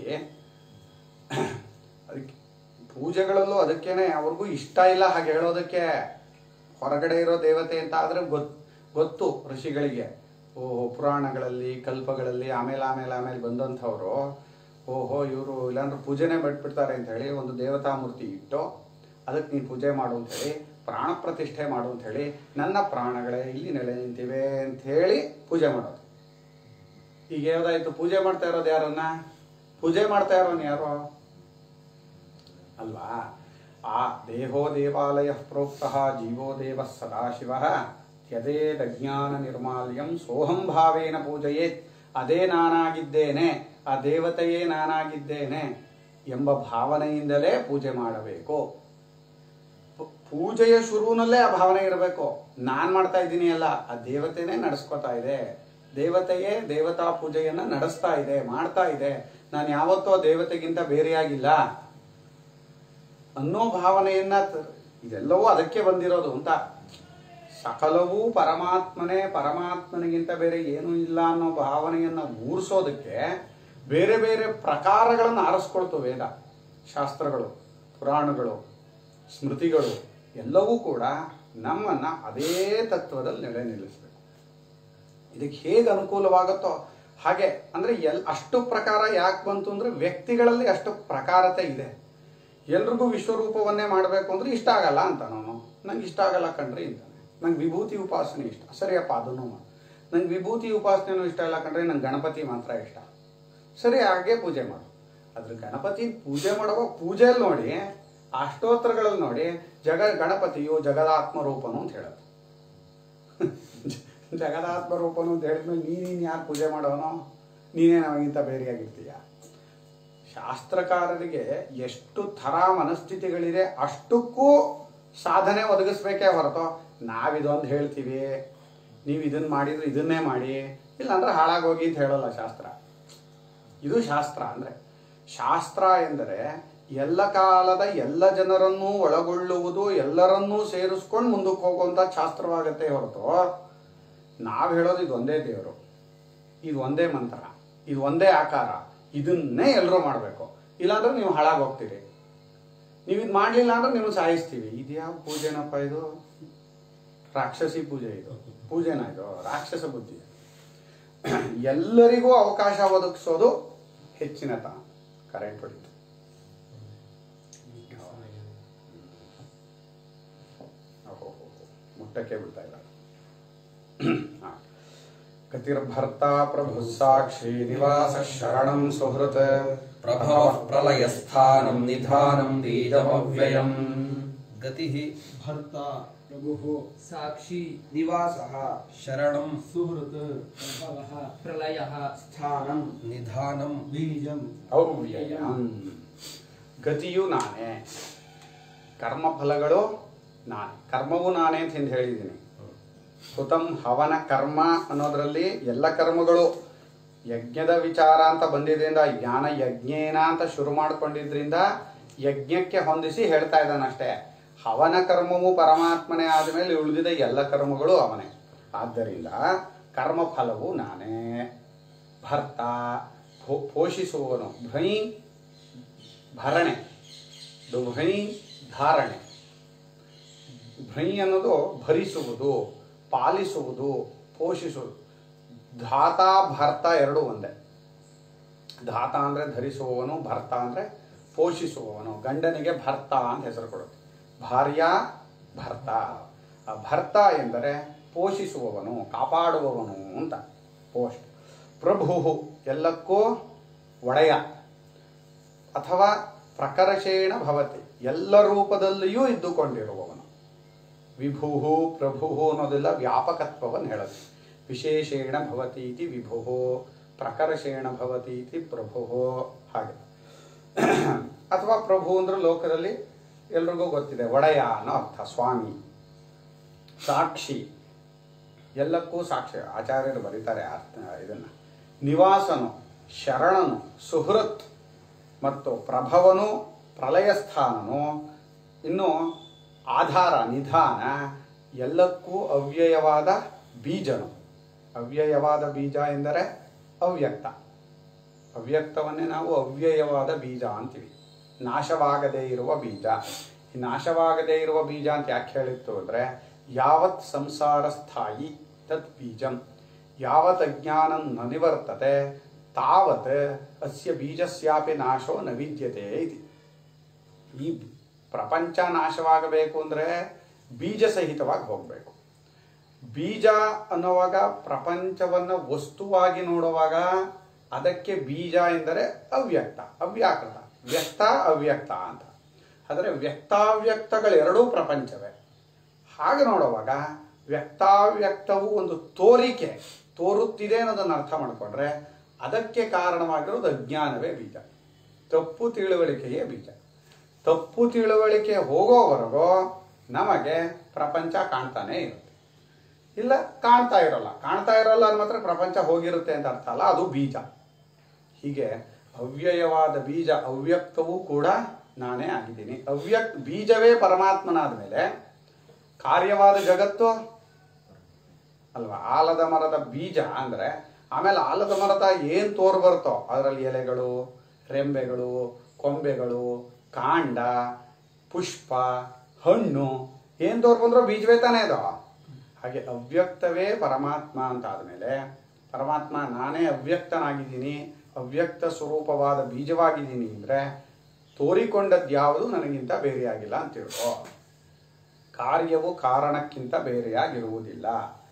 ಅದಕ್ಕೆ ಪೂಜೆಗಳಲ್ಲೂ ಅದಕ್ಕೇನೆ ಅವ್ರಿಗೂ ಇಷ್ಟ ಇಲ್ಲ ಹಾಗೆ ಹೇಳೋದಕ್ಕೆ ಹೊರಗಡೆ ಇರೋ ದೇವತೆ ಅಂತ ಆದ್ರೆ ಗೊತ್ ಗೊತ್ತು ಋಷಿಗಳಿಗೆ ಓಹೋ ಪುರಾಣಗಳಲ್ಲಿ ಕಲ್ಪಗಳಲ್ಲಿ ಆಮೇಲೆ ಆಮೇಲೆ ಆಮೇಲೆ ಬಂದಂಥವ್ರು ಓಹೋ ಇವರು ಇಲ್ಲಾಂದ್ರೆ ಪೂಜೆನೇ ಬಿಟ್ಬಿಡ್ತಾರೆ ಅಂತ ಹೇಳಿ ಒಂದು ದೇವತಾ ಮೂರ್ತಿ ಇಟ್ಟು ಅದಕ್ಕೆ ನೀನು ಪೂಜೆ ಮಾಡು ಅಂತ ಹೇಳಿ ಪ್ರಾಣ ಪ್ರತಿಷ್ಠೆ ಮಾಡು ಅಂತ ಹೇಳಿ ನನ್ನ ಪ್ರಾಣಗಳೇ ಇಲ್ಲಿ ನೆಲೆ ನಿಂತಿವೆ ಅಂತ ಹೇಳಿ ಪೂಜೆ ಮಾಡೋದು ಈಗ ಯಾವ್ದಾಯ್ತು ಪೂಜೆ ಮಾಡ್ತಾ ಇರೋದು ಯಾರನ್ನ ಪೂಜೆ ಮಾಡ್ತಾ ಇರೋನು ಯಾರು ಅಲ್ವಾ ಆ ದೇಹೋ ದೇವಾಲಯ ಪ್ರೋಕ್ತ ಜೀವೋ ದೇವ ಸದಾಶಿವ ತ್ಯದೇದಜ್ಞಾನ ನಿರ್ಮಾಲ್ಯಂ ಸೋಹಂ ಭಾವೇನ ಪೂಜೆಯೇತ್ ಅದೇ ನಾನಾಗಿದ್ದೇನೆ ಆ ದೇವತೆಯೇ ನಾನಾಗಿದ್ದೇನೆ ಎಂಬ ಭಾವನೆಯಿಂದಲೇ ಪೂಜೆ ಮಾಡಬೇಕು ಪು- ಪೂಜೆಯ ಶುರುವಿನಲ್ಲೇ ಆ ಭಾವನೆ ಇರಬೇಕು ನಾನ್ ಮಾಡ್ತಾ ಇದ್ದೀನಿ ಅಲ್ಲ ಆ ದೇವತೆನೇ ನಡೆಸ್ಕೊತಾ ಇದೆ ದೇವತೆಯೇ ದೇವತಾ ಪೂಜೆಯನ್ನ ನಡೆಸ್ತಾ ಇದೆ ಮಾಡ್ತಾ ಇದೆ ನಾನು ಯಾವತ್ತೂ ಆ ದೇವತೆಗಿಂತ ಬೇರೆಯಾಗಿಲ್ಲ ಅನ್ನೋ ಭಾವನೆಯನ್ನ ತ- ಇದೆಲ್ಲವೂ ಅದಕ್ಕೆ ಬಂದಿರೋದು ಅಂತ ಸಕಲವೂ ಪರಮಾತ್ಮನೇ ಪರಮಾತ್ಮನಿಗಿಂತ ಬೇರೆ ಏನೂ ಇಲ್ಲ ಅನ್ನೋ ಭಾವನೆಯನ್ನ ಮೂಡಿಸೋದಕ್ಕೆ ಬೇರೆ ಬೇರೆ ಪ್ರಕಾರಗಳನ್ನು ಆರಿಸ್ಕೊಳ್ತು ವೇದ ಶಾಸ್ತ್ರಗಳು ಪುರಾಣಗಳು ಸ್ಮೃತಿಗಳು ಎಲ್ಲವೂ ಕೂಡ ನಮ್ಮನ್ನ ಅದೇ ತತ್ವದಲ್ಲಿ ನೆಲೆ ನಿಲ್ಲಿಸಬೇಕು ಇದಕ್ಕೆ ಹೇಗೆ ಅನುಕೂಲವಾಗುತ್ತೋ ಹಾಗೆ ಅಂದ್ರೆ ಎಲ್ ಅಷ್ಟು ಪ್ರಕಾರ ಯಾಕೆ ಬಂತು ಅಂದ್ರೆ ವ್ಯಕ್ತಿಗಳಲ್ಲಿ ಅಷ್ಟು ಪ್ರಕಾರತೆ ಇದೆ ಎಲ್ರಿಗೂ ವಿಶ್ವರೂಪವನ್ನೇ ಮಾಡಬೇಕು ಅಂದ್ರೆ ಇಷ್ಟ ಆಗಲ್ಲ ಅಂತ ನಾನು ನಂಗೆ ಇಷ್ಟ ಆಗಲ್ಲ ಕಣ್ರಿ ಅಂತಾನೆ ನಂಗೆ ವಿಭೂತಿ ಉಪಾಸನೆ ಇಷ್ಟ ಸರಿಯಪ್ಪ ಅದನ್ನು ಮಾಡು. ನಂಗೆ ವಿಭೂತಿ ಉಪಾಸನೆನೂ ಇಷ್ಟ ಇಲ್ಲ ಕಣ್ರಿ ನಂಗೆ ಗಣಪತಿ ಮಾತ್ರ ಇಷ್ಟ ಸರಿ ಹಾಗೆ ಪೂಜೆ ಮಾಡು ಅದ್ರ ಗಣಪತಿ ಪೂಜೆ ಮಾಡುವ ಪೂಜೆಯಲ್ಲಿ ನೋಡಿ ಅಷ್ಟೋತ್ತರಗಳಲ್ಲಿ ನೋಡಿ ಜಗ ಗಣಪತಿಯು ಜಗದಾತ್ಮ ರೂಪನು ಅಂತ ಹೇಳೋದು ಜಗದಾತ್ಮ ರೂಪನು ಅಂತ ಹೇಳಿದ್ಮೇಲೆ ನೀನೇನು ಯಾರು ಪೂಜೆ ಮಾಡೋನೋ ನೀನೇ ನಮಗಿಂತ ಬೇರೆಯಾಗಿರ್ತೀಯ ಶಾಸ್ತ್ರಕಾರರಿಗೆ ಎಷ್ಟು ಥರ ಮನಸ್ಥಿತಿಗಳಿದೆ ಅಷ್ಟಕ್ಕೂ ಸಾಧನೆ ಒದಗಿಸ್ಬೇಕೇ ಹೊರತು ನಾವಿದೊಂದು ಹೇಳ್ತೀವಿ ನೀವು ಇದನ್ನ ಮಾಡಿದ್ರೆ ಇದನ್ನೇ ಮಾಡಿ ಇಲ್ಲಾಂದ್ರೆ ಹಾಳಾಗೋಗಿ ಅಂತ ಹೇಳೋಲ್ಲ ಶಾಸ್ತ್ರ ಇದು ಶಾಸ್ತ್ರ ಅಂದ್ರೆ ಶಾಸ್ತ್ರ ಎಂದರೆ ಎಲ್ಲ ಕಾಲದ ಎಲ್ಲ ಜನರನ್ನೂ ಒಳಗೊಳ್ಳುವುದು ಎಲ್ಲರನ್ನೂ ಸೇರಿಸ್ಕೊಂಡು ಮುಂದಕ್ಕೆ ಹೋಗುವಂತ ಶಾಸ್ತ್ರವಾಗತ್ತೆ ಹೊರತು ನಾವು ಹೇಳೋದು ಇದೊಂದೇ ದೇವರು ಇದು ಒಂದೇ ಮಂತ್ರ ಇದು ಒಂದೇ ಆಕಾರ ಇದನ್ನೇ ಎಲ್ಲರೂ ಮಾಡಬೇಕು ಇಲ್ಲಾಂದ್ರೆ ನೀವು ಹಾಳಾಗಿ ಹೋಗ್ತೀರಿ ನೀವು ಇದು ಮಾಡಲಿಲ್ಲ ಅಂದ್ರೆ ನೀವು ಸಾಯಿಸ್ತೀವಿ ಇದು ಯಾವ ಪೂಜೆನಪ್ಪ ಇದು ರಾಕ್ಷಸಿ ಪೂಜೆ ಇದು ಪೂಜೆನ ಇದು ರಾಕ್ಷಸ ಬುದ್ಧಿ ಎಲ್ಲರಿಗೂ ಅವಕಾಶ ಒದಗಿಸೋದು ಹೆಚ್ಚಿನ ತ ಕರೆಂಟ್ ಹೊಡಿತು ಓಹೋ ಮುಟ್ಟಕ್ಕೆ ಬಿಡ್ತಾ ಇಲ್ಲ ಹಾ. ಗತಿರ್ಭರ್ತ ಪ್ರಭು ಸಾಕ್ಷಿ ನಿವಾಸ ಶರಣಂ ಸುಹೃತ್ प्रभवः प्रलयस्थानं निधानं बीजमव्ययम् गतिः भर्ता प्रभुः साक्षी निवासः शरणं सुहृत् प्रभवः प्रलयः स्थानं निधानं बीजं ಅವ್ಯಯಂ ಗತಿಯು ನಾನೇ ಕರ್ಮಫಲಗಳು ನಾನೇ ಕರ್ಮವು ನಾನೇ ಅಂತ ಹಿಂದೆ ಹೇಳಿದ್ದೀನಿ ಹುತಂ ಹವನ ಕರ್ಮ ಅನ್ನೋದ್ರಲ್ಲಿ ಎಲ್ಲ ಕರ್ಮಗಳು ಯಜ್ಞದ ವಿಚಾರ ಅಂತ ಬಂದಿದ್ರಿಂದ ಜ್ಞಾನ ಯಜ್ಞೇನ ಅಂತ ಶುರು ಮಾಡ್ಕೊಂಡಿದ್ರಿಂದ ಯಜ್ಞಕ್ಕೆ ಹೊಂದಿಸಿ ಹೇಳ್ತಾ ಇದ್ದಾನಷ್ಟೇ ಹವನ ಕರ್ಮವು ಪರಮಾತ್ಮನೇ ಆದಮೇಲೆ ಉಳಿದಿದ ಎಲ್ಲ ಕರ್ಮಗಳು ಅವನೇ ಆದ್ದರಿಂದ ಕರ್ಮಫಲವು ನಾನೇ ಭರ್ತ ಪೋ- ಪೋಷಿಸುವವನು ಧ್ವನಿ ಭರಣೆ ಧ್ವನಿ ಧಾರಣೆ ಧ್ವನಿ ಅನ್ನೋದು ಭರಿಸುವುದು ಪಾಲಿಸುವುದು ಪೋಷಿಸುವುದು ಧಾತ ಭರ್ತ ಎರಡು ಒಂದೇ ಧಾತ ಅಂದ್ರೆ ಧರಿಸುವವನು ಭರ್ತ ಅಂದ್ರೆ ಪೋಷಿಸುವವನು ಗಂಡನಿಗೆ ಭರ್ತ ಅಂತ ಹೆಸರು ಕೊಡುತ್ತೆ ಭಾರ್ಯ ಭರ್ತ ಆ ಭರ್ತ ಎಂದರೆ ಪೋಷಿಸುವವನು ಕಾಪಾಡುವವನು ಅಂತ ಪೋಸ್ಟ್ ಪ್ರಭು ಎಲ್ಲಕ್ಕೂ ಒಡೆಯ ಅಥವಾ ಪ್ರಕರ್ಷೇಣ ಭವತಿ ಎಲ್ಲ ರೂಪದಲ್ಲಿಯೂ ಇದ್ದುಕೊಂಡಿರುವವನು ವಿಭು ಪ್ರಭು ಅನ್ನೋದೆಲ್ಲ ವ್ಯಾಪಕತ್ವವನ್ನು ಹೇಳುತ್ತೆ ವಿಶೇಷೇಣ ಭವತಿ ಇತಿ ವಿಭು ಪ್ರಕರ್ಷೇಣ ಭವತಿ ಇತಿ ಪ್ರಭು ಹಾಗೆ ಅಥವಾ ಪ್ರಭು ಅಂದ್ರೆ ಲೋಕದಲ್ಲಿ ಎಲ್ರಿಗೂ ಗೊತ್ತಿದೆ ಒಡೆಯ ಅನ್ನೋ ಅರ್ಥ ಸ್ವಾಮಿ ಸಾಕ್ಷಿ ಎಲ್ಲಕ್ಕೂ ಸಾಕ್ಷಿ ಆಚಾರ್ಯರು ಬರೀತಾರೆ ಅರ್ಥ ಇದನ್ನ ನಿವಾಸನು ಶರಣನು ಸುಹೃತ್ ಮತ್ತು ಪ್ರಭವನು ಪ್ರಲಯಸ್ಥಾನನು ಇನ್ನು ಆಧಾರ ನಿಧಾನ ಎಲ್ಲಕ್ಕೂ ಅವ್ಯಯವಾದ ಬೀಜನು ಅವ್ಯಯವಾದ ಬೀಜ ಎಂದರೆ ಅವ್ಯಕ್ತ ಅವ್ಯಕ್ತವನ್ನೇ ನಾವು ಅವ್ಯಯವಾದ ಬೀಜ ಅಂತೀವಿ ನಾಶವಾಗದೇ ಇರುವ ಬೀಜ ಈ ನಾಶವಾಗದೇ ಇರುವ ಬೀಜ ಅಂತ ಯಾಕೆ ಹೇಳಿತ್ತು ಅಂದರೆ ಯಾವತ್ ಸಂಸಾರ ಸ್ಥಾಯಿ ತತ್ ಬೀಜಂ ಯಾವತ್ ಅಜ್ಞಾನಂ ನ ನಿವರ್ತತೆ ತಾವತ್ ಅಸ್ಯ ಬೀಜಸ್ಯಾಪಿ ನಾಶೋ ನ ವಿದ್ಯತೆ ಇತಿ ಈ ಪ್ರಪಂಚ ನಾಶವಾಗಬೇಕು ಅಂದರೆ ಬೀಜ ಸಹಿತವಾಗಿ ಹೋಗಬೇಕು ಬೀಜ ಅನ್ನುವಾಗ ಪ್ರಪಂಚವನ್ನ ವಸ್ತುವಾಗಿ ನೋಡುವಾಗ ಅದಕ್ಕೆ ಬೀಜ ಎಂದರೆ ಅವ್ಯಕ್ತ ಅವ್ಯಾಕೃತ ವ್ಯಕ್ತ ಅವ್ಯಕ್ತ ಅಂತ ಆದರೆ ವ್ಯಕ್ತಾವ್ಯಕ್ತಗಳೆರಡೂ ಪ್ರಪಂಚವೇ ಹಾಗೆ ನೋಡುವಾಗ ವ್ಯಕ್ತಾವ್ಯಕ್ತವು ಒಂದು ತೋರಿಕೆ ತೋರುತ್ತಿದೆ ಅನ್ನೋದನ್ನು ಅರ್ಥ ಮಾಡಿಕೊಂಡ್ರೆ ಅದಕ್ಕೆ ಕಾರಣವಾಗಿರೋದು ಅಜ್ಞಾನವೇ ಬೀಜ ತಪ್ಪು ತಿಳುವಳಿಕೆಯೇ ಬೀಜ ತಪ್ಪು ತಿಳುವಳಿಕೆ ಹೋಗೋವರೆಗೂ ನಮಗೆ ಪ್ರಪಂಚ ಕಾಣ್ತಾನೆ ಇರುತ್ತೆ ಇಲ್ಲ ಕಾಣ್ತಾ ಇರಲ್ಲ ಕಾಣ್ತಾ ಇರಲ್ಲ ಅನ್ನೋ ಮಾತ್ರ ಪ್ರಪಂಚ ಹೋಗಿರುತ್ತೆ ಅಂತ ಅರ್ಥ ಅಲ್ಲ ಅದು ಬೀಜ ಹೀಗೆ ಅವ್ಯಯವಾದ ಬೀಜ ಅವ್ಯಕ್ತವೂ ಕೂಡ ನಾನೇ ಆಗಿದ್ದೀನಿ ಅವ್ಯಕ್ತ ಬೀಜವೇ ಪರಮಾತ್ಮನಾದ ಮೇಲೆ ಕಾರ್ಯವಾದ ಜಗತ್ತು ಅಲ್ವಾ ಆಲದ ಮರದ ಬೀಜ ಅಂದ್ರೆ ಆಮೇಲೆ ಆಲದ ಮರದ ಏನ್ ತೋರ್ ಬರುತ್ತೋ ಅದರಲ್ಲಿ ಎಲೆಗಳು ರೆಂಬೆಗಳು ಕೊಂಬೆಗಳು ಕಾಂಡ ಪುಷ್ಪ ಹಣ್ಣು ಏನ್ ತೋರ್ ಬಂದ್ರೋ ಬೀಜವೇ ತಾನೇ ಅದು ಹಾಗೆ ಅವ್ಯಕ್ತವೇ ಪರಮಾತ್ಮ ಅಂತ ಆದಮೇಲೆ ಪರಮಾತ್ಮ ನಾನೇ ಅವ್ಯಕ್ತನಾಗಿದ್ದೀನಿ ಅವ್ಯಕ್ತ ಸ್ವರೂಪವಾದ ಬೀಜವಾಗಿದ್ದೀನಿ ಅಂದ್ರೆ ತೋರಿಕೊಂಡದ್ದು ಯಾವುದು ನನಗಿಂತ ಬೇರೆಯಾಗಿಲ್ಲ ಅಂತ ತಿಳ್ಕೋ ಕಾರ್ಯವು ಕಾರಣಕ್ಕಿಂತ ಬೇರೆಯಾಗಿರುವುದಿಲ್ಲ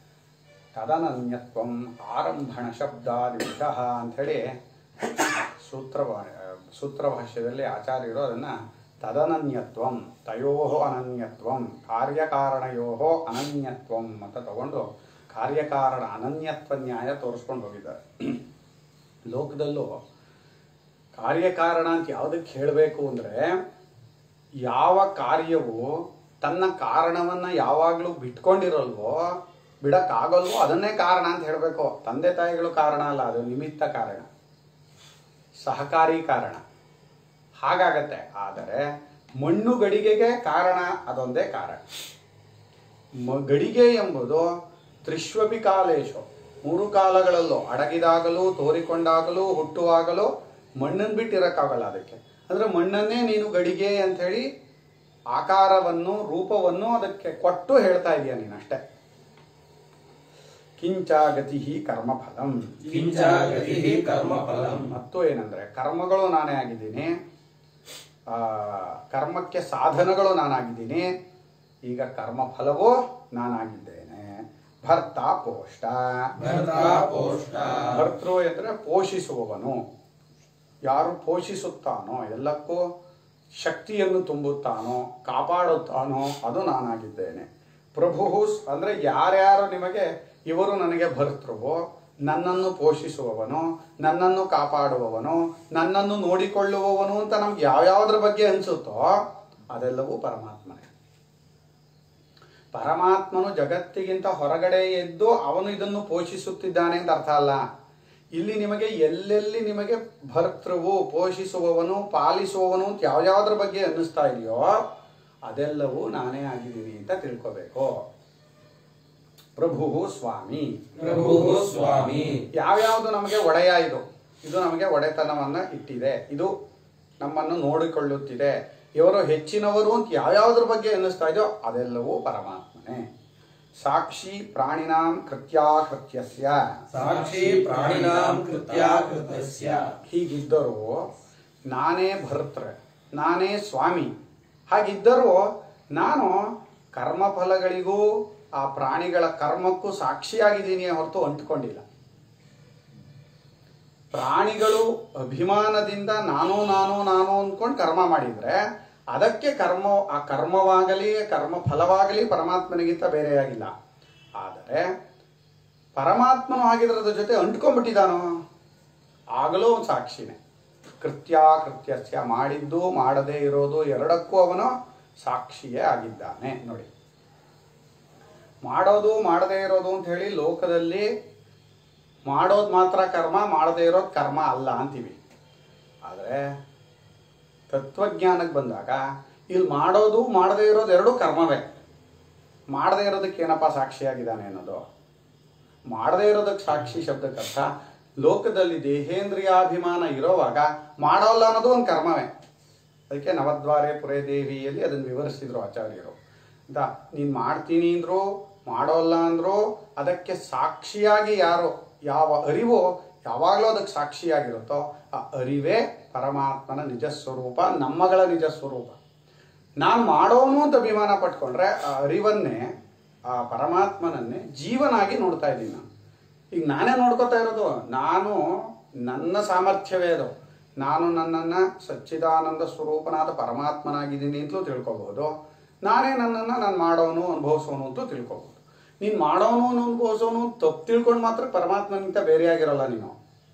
ತದನನ್ಯತ್ವಂ ಆರಂಭಣ ಶಬ್ದಾದಿಶಃ ಅಂಥೇಳಿ ಸೂತ್ರ ಸೂತ್ರ ಭಾಷ್ಯದಲ್ಲಿ ಆಚಾರ್ಯರು ಅದನ್ನ ತದನನ್ಯತ್ವಂ ತಯೋ ಅನನ್ಯತ್ವಂ ಕಾರ್ಯಕಾರಣಯೋ ಅನನ್ಯತ್ವಂ ಅಂತ ತಗೊಂಡು ಕಾರ್ಯಕಾರಣ ಅನನ್ಯತ್ವ ನ್ಯಾಯ ತೋರಿಸ್ಕೊಂಡು ಹೋಗಿದ್ದಾರೆ ಲೋಕದಲ್ಲೂ ಕಾರ್ಯಕಾರಣ ಅಂತ ಯಾವುದಕ್ಕೆ ಹೇಳಬೇಕು ಅಂದರೆ ಯಾವ ಕಾರ್ಯವು ತನ್ನ ಕಾರಣವನ್ನ ಯಾವಾಗಲೂ ಬಿಟ್ಕೊಂಡಿರಲ್ವೋ ಬಿಡಕ್ಕಾಗಲ್ವೋ ಅದನ್ನೇ ಕಾರಣ ಅಂತ ಹೇಳಬೇಕು ತಂದೆ ತಾಯಿಗಳು ಕಾರಣ ಅಲ್ಲ ಅದು ನಿಮಿತ್ತ ಕಾರಣ ಸಹಕಾರಿ ಕಾರಣ ಹಾಗಾಗತ್ತೆ ಆದರೆ ಮಣ್ಣು ಗಡಿಗೆಗೆ ಕಾರಣ ಅದೊಂದೇ ಕಾರಣ ಮ ಗಡಿಗೆ ಎಂಬುದು ತ್ರಿಶ್ವಪಿ ಕಾಲೇಶು ಮೂರು ಕಾಲಗಳಲ್ಲೂ ಅಡಗಿದಾಗಲೂ ತೋರಿಕೊಂಡಾಗಲೂ ಹುಟ್ಟುವಾಗಲೂ ಮಣ್ಣನ್ನು ಬಿಟ್ಟಿರಕ್ಕಾಗಲ್ಲ ಅದಕ್ಕೆ ಅಂದ್ರೆ ಮಣ್ಣನ್ನೇ ನೀನು ಗಡಿಗೆ ಅಂತ ಹೇಳಿ ಆಕಾರವನ್ನು ರೂಪವನ್ನು ಅದಕ್ಕೆ ಕೊಟ್ಟು ಹೇಳ್ತಾ ಇದೀಯ ನೀನಷ್ಟೇ ಕಿಂಚ ಗತಿ ಕರ್ಮಫಲಂ ಕಿಂಚ ಗತಿ ಕರ್ಮಫಲಂ ಮತ್ತು ಏನಂದ್ರೆ ಕರ್ಮಗಳು ನಾನೇ ಆಗಿದ್ದೀನಿ ಆ, ಕರ್ಮಕ್ಕೆ ಸಾಧನಗಳು ನಾನಾಗಿದ್ದೀನಿ ಈಗ ಕರ್ಮ ಫಲವೂ ನಾನಾಗಿದ್ದೇನೆ ಭರ್ತ ಪೋಷ್ಟ ಭರ್ತ ಪೋಷ್ಟ ಭರ್ತೃ ಎಂದ್ರೆ ಪೋಷಿಸುವವನು ಯಾರು ಪೋಷಿಸುತ್ತಾನೋ ಎಲ್ಲಕ್ಕೂ ಶಕ್ತಿಯನ್ನು ತುಂಬುತ್ತಾನೋ ಕಾಪಾಡುತ್ತಾನೋ ಅದು ನಾನಾಗಿದ್ದೇನೆ ಪ್ರಭು ಅಂದ್ರೆ ಯಾರ್ಯಾರು ನಿಮಗೆ ಇವರು ನನಗೆ ಭರ್ತೃವೋ ನನ್ನನ್ನು ಪೋಷಿಸುವವನು ನನ್ನನ್ನು ಕಾಪಾಡುವವನು ನನ್ನನ್ನು ನೋಡಿಕೊಳ್ಳುವವನು ಅಂತ ನಮ್ಗೆ ಯಾವ್ಯಾವ್ದ್ರ ಬಗ್ಗೆ ಅನ್ಸುತ್ತೋ ಅದೆಲ್ಲವೂ ಪರಮಾತ್ಮನೇ ಪರಮಾತ್ಮನು ಜಗತ್ತಿಗಿಂತ ಹೊರಗಡೆ ಎದ್ದು ಅವನು ಇದನ್ನು ಪೋಷಿಸುತ್ತಿದ್ದಾನೆ ಅಂತ ಅರ್ಥ ಅಲ್ಲ ಇಲ್ಲಿ ನಿಮಗೆ ಎಲ್ಲೆಲ್ಲಿ ನಿಮಗೆ ಭರ್ತೃವು ಪೋಷಿಸುವವನು ಪಾಲಿಸುವವನು ಅಂತ ಯಾವ್ಯಾವ್ದ್ರ ಬಗ್ಗೆ ಅನ್ನಿಸ್ತಾ ಇದೆಯೋ ಅದೆಲ್ಲವೂ ನಾನೇ ಆಗಿದ್ದೀನಿ ಅಂತ ತಿಳ್ಕೋಬೇಕು ಪ್ರಭು ಸ್ವಾಮಿ ಪ್ರಭು ಸ್ವಾಮಿ ಯಾವ್ಯಾವುದು ನಮಗೆ ಒಡೆಯ ಇದು ಇದು ನಮಗೆ ಒಡೆತನವನ್ನ ಇಟ್ಟಿದೆ ಇದು ನಮ್ಮನ್ನು ನೋಡಿಕೊಳ್ಳುತ್ತಿದೆ ಇವರು ಹೆಚ್ಚಿನವರು ಅಂತ ಯಾವ್ಯಾವ್ದ್ರ ಬಗ್ಗೆ ಅನ್ನಿಸ್ತಾ ಇದೆಯೋ ಅದೆಲ್ಲವೂ ಪರಮಾತ್ಮನೇ ಸಾಕ್ಷಿ ಪ್ರಾಣಿನಾಂ ಕೃತ್ಯಾಕೃತ್ಯಸ್ಯ ಸಾಕ್ಷಿ ಪ್ರಾಣಿನಾಂ ಕೃತ್ಯಾಕೃತಸ್ಯ ಹೀಗಿದ್ದರೂ ನಾನೇ ಭರ್ತೃ ನಾನೇ ಸ್ವಾಮಿ ಹಾಗಿದ್ದರೂ ನಾನು ಕರ್ಮಫಲಗಳಿಗೂ ಆ ಪ್ರಾಣಿಗಳ ಕರ್ಮಕ್ಕೂ ಸಾಕ್ಷಿಯಾಗಿದ್ದೀನಿ ಹೊರತು ಅಂಟ್ಕೊಂಡಿಲ್ಲ ಪ್ರಾಣಿಗಳು ಅಭಿಮಾನದಿಂದ ನಾನು ನಾನು ನಾನು ಅಂದ್ಕೊಂಡು ಕರ್ಮ ಮಾಡಿದ್ರೆ ಅದಕ್ಕೆ ಕರ್ಮ ಆ ಕರ್ಮವಾಗಲಿ ಕರ್ಮ ಫಲವಾಗಲಿ ಪರಮಾತ್ಮನಿಗಿಂತ ಬೇರೆಯಾಗಿಲ್ಲ ಆದರೆ ಪರಮಾತ್ಮನು ಆಗಿದ್ರದ ಜೊತೆ ಅಂಟ್ಕೊಂಡ್ಬಿಟ್ಟಿದ್ದಾನೋ ಆಗಲೂ ಒಂದು ಸಾಕ್ಷಿನೇ ಕೃತ್ಯ ಕೃತ್ಯಸ್ಯ ಮಾಡಿದ್ದು ಮಾಡದೇ ಇರೋದು ಎರಡಕ್ಕೂ ಅವನು ಸಾಕ್ಷಿಯೇ ಆಗಿದ್ದಾನೆ ನೋಡಿ ಮಾಡೋದು ಮಾಡದೇ ಇರೋದು ಅಂತ ಹೇಳಿ ಲೋಕದಲ್ಲಿ ಮಾಡೋದು ಮಾತ್ರ ಕರ್ಮ ಮಾಡದೇ ಇರೋದು ಕರ್ಮ ಅಲ್ಲ ಅಂತೀವಿ ಆದರೆ ತತ್ವಜ್ಞಾನಕ್ಕೆ ಬಂದಾಗ ಇಲ್ಲಿ ಮಾಡೋದು ಮಾಡದೇ ಇರೋದು ಎರಡೂ ಕರ್ಮವೇ ಮಾಡದೇ ಇರೋದಕ್ಕೆ ಏನಪ್ಪ ಸಾಕ್ಷಿಯಾಗಿದ್ದಾನೆ ಅನ್ನೋದು ಮಾಡದೇ ಇರೋದಕ್ಕೆ ಸಾಕ್ಷಿ ಶಬ್ದಕ್ಕೆ ಅರ್ಥ ಲೋಕದಲ್ಲಿ ದೇಹೇಂದ್ರಿಯಾಭಿಮಾನ ಇರೋವಾಗ ಮಾಡೋಲ್ಲ ಅನ್ನೋದು ಒಂದು ಕರ್ಮವೇ ಅದಕ್ಕೆ ನವದ್ವಾರೆ ಪುರೇ ದೇವಿಯಲ್ಲಿ ಅದನ್ನು ವಿವರಿಸಿದ್ರು ಆಚಾರ್ಯರು ಅಂತ ನೀನು ಮಾಡ್ತೀನಿ ಅಂದ್ರು ಮಾಡೋಲ್ಲ ಅಂದ್ರು ಅದಕ್ಕೆ ಸಾಕ್ಷಿಯಾಗಿ ಯಾರು ಯಾವ ಅರಿವು ಯಾವಾಗಲೂ ಅದಕ್ಕೆ ಸಾಕ್ಷಿಯಾಗಿರುತ್ತೋ ಆ ಅರಿವೇ ಪರಮಾತ್ಮನ ನಿಜ ಸ್ವರೂಪ ನಮ್ಮಗಳ ನಿಜ ಸ್ವರೂಪ ನಾನು ಮಾಡೋನು ಅಂತ ಅಭಿಮಾನ ಪಟ್ಕೊಂಡ್ರೆ ಆ ಅರಿವನ್ನೇ ಆ ಪರಮಾತ್ಮನನ್ನೇ ಜೀವನಾಗಿ ನೋಡ್ತಾ ಇದ್ದೀನಿ ನಾನು ಈಗ ನಾನೇ ನೋಡ್ಕೋತಾ ಇರೋದು ನಾನು ನನ್ನ ಸಾಮರ್ಥ್ಯವೇ ಅದು ನಾನು ನನ್ನನ್ನು ಸಚ್ಚಿದಾನಂದ ಸ್ವರೂಪನಾದ ಪರಮಾತ್ಮನಾಗಿದ್ದೀನಿ ಅಂತಲೂ ತಿಳ್ಕೊಬಹುದು ನಾನೇ ನನ್ನನ್ನು ನಾನು ಮಾಡೋನು ಅನುಭವಿಸೋನು ಅಂತಲೂ ತಿಳ್ಕೊಬಹುದು ನೀನು ಮಾಡೋನು ಅನುಭವಿಸೋನು ತಪ್ಪು ತಿಳ್ಕೊಂಡು ಮಾತ್ರ ಪರಮಾತ್ಮನಿಗಿಂತ ಬೇರೆಯಾಗಿರಲ್ಲ ನೀನು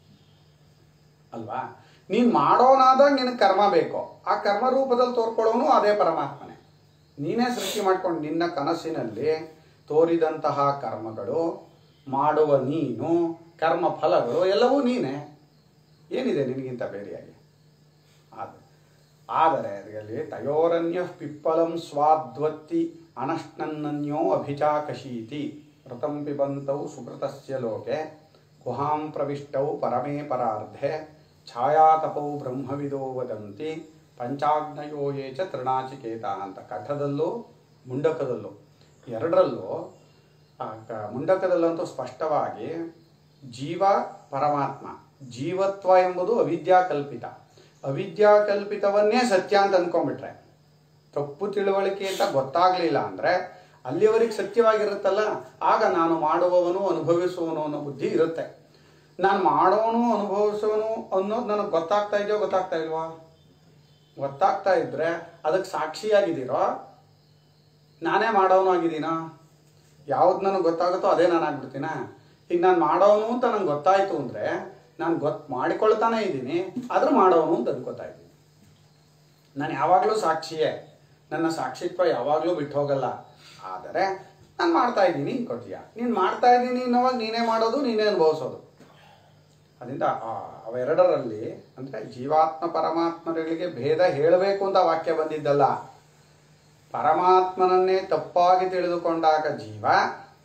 ಅಲ್ವಾ ನೀನ್ ಮಾಡೋನಾದಾಗ ನಿನಗೆ ಕರ್ಮ ಬೇಕು ಆ ಕರ್ಮ ರೂಪದಲ್ಲಿ ತೋರ್ಕೊಳ್ಳೋನು ಅದೇ ಪರಮಾತ್ಮನೇ ನೀನೇ ಸೃಷ್ಟಿ ಮಾಡ್ಕೊಂಡು ನಿನ್ನ ಕನಸಿನಲ್ಲಿ ತೋರಿದಂತಹ ಕರ್ಮಗಳು ಮಾಡುವ ನೀನು ಕರ್ಮ ಫಲಗಳು ಎಲ್ಲವೂ ನೀನೇ ಏನಿದೆ ನಿನಗಿಂತ ಬೇರೆಯಾಗಿ ಆದ ಆದರೆ ಅದರಲ್ಲಿ ತಯೋರನ್ಯ ಪಿಪ್ಪಲಂ ಸ್ವಾದ್ವತ್ತಿ ಅನಶ್ನನ್ನನ್ಯೋ ಅಭಿಚಾಕಶೀತಿ ವ್ರತಂ ಪಿಬಂತೌ ಸುಕೃತಸ್ಯ ಲೋಕೆ ಗುಹಾಂ ಪ್ರವಿಷ್ಟೌ ಪರಮೇ ಪರಾರ್ಧೆ ಛಾಯಾತಪೌ ಬ್ರಹ್ಮವಿದೋ ವದಂತಿ ಪಂಚಾಗ್ನಯೋ ಯೇ ಚ ತೃಣಾಚಿಕೇತ ಅಂತ ಕಠದಲ್ಲೂ ಮುಂಡಕದಲ್ಲೂ ಎರಡರಲ್ಲೂ ಆ ಕ- ಮುಂಡಕದಲ್ಲಂತೂ ಸ್ಪಷ್ಟವಾಗಿ ಜೀವ ಪರಮಾತ್ಮ ಜೀವತ್ವ ಎಂಬುದು ಅವಿದ್ಯಾಕಲ್ಪಿತ ಅವಿದ್ಯಾಕಲ್ಪಿತವನ್ನೇ ಸತ್ಯ ಅಂತ ಅಂದ್ಕೊಂಡ್ಬಿಟ್ರೆ ತಪ್ಪು ತಿಳುವಳಿಕೆ ಅಂತ ಗೊತ್ತಾಗ್ಲಿಲ್ಲ ಅಂದ್ರೆ ಅಲ್ಲಿವರೆಗೆ ಸತ್ಯವಾಗಿರುತ್ತಲ್ಲ ಆಗ ನಾನು ಮಾಡುವವನು ಅನುಭವಿಸುವವನು ಅನ್ನೋ ಬುದ್ಧಿ ಇರುತ್ತೆ ನಾನು ಮಾಡೋನು ಅನುಭವಿಸೋನು ಅನ್ನೋದು ನನಗೆ ಗೊತ್ತಾಗ್ತಾ ಇದೆಯೋ ಗೊತ್ತಾಗ್ತಾ ಇಲ್ವಾ ಗೊತ್ತಾಗ್ತಾ ಇದ್ರೆ ಅದಕ್ಕೆ ಸಾಕ್ಷಿಯಾಗಿದ್ದೀರೋ ನಾನೇ ಮಾಡೋನು ಆಗಿದ್ದೀನಾ ಯಾವ್ದು ನನಗೆ ಗೊತ್ತಾಗುತ್ತೋ ಅದೇ ನಾನು ಆಗ್ಬಿಡ್ತೀನ ಈಗ ನಾನು ಮಾಡೋನು ಅಂತ ನಂಗೆ ಗೊತ್ತಾಯ್ತು ಅಂದ್ರೆ ನಾನು ಗೊತ್ತು ಮಾಡಿಕೊಳ್ತಾನೆ ಇದ್ದೀನಿ ಆದ್ರೂ ಮಾಡೋನು ಅಂತ ಅನ್ಕೋತಾ ಇದ್ದೀನಿ ನಾನು ಯಾವಾಗಲೂ ಸಾಕ್ಷಿಯೇ ನನ್ನ ಸಾಕ್ಷಿತ್ವ ಯಾವಾಗಲೂ ಬಿಟ್ಟು ಹೋಗಲ್ಲ ಆದರೆ ನಾನು ಮಾಡ್ತಾ ಇದ್ದೀನಿ ಅನ್ಕೋತೀಯ ನೀನು ಮಾಡ್ತಾ ಇದ್ದೀನಿ ಅನ್ನೋವಾಗ ನೀನೇ ಮಾಡೋದು ನೀನೇ ಅನುಭವಿಸೋದು ಅದರಿಂದ ಆ- ಅವೆರಡರಲ್ಲಿ ಅಂದರೆ ಜೀವಾತ್ಮ ಪರಮಾತ್ಮಗಳಿಗೆ ಭೇದ ಹೇಳಬೇಕು ಅಂತ ವಾಕ್ಯ ಬಂದಿದ್ದಲ್ಲ ಪರಮಾತ್ಮನನ್ನೇ ತಪ್ಪಾಗಿ ತಿಳಿದುಕೊಂಡಾಗ ಜೀವ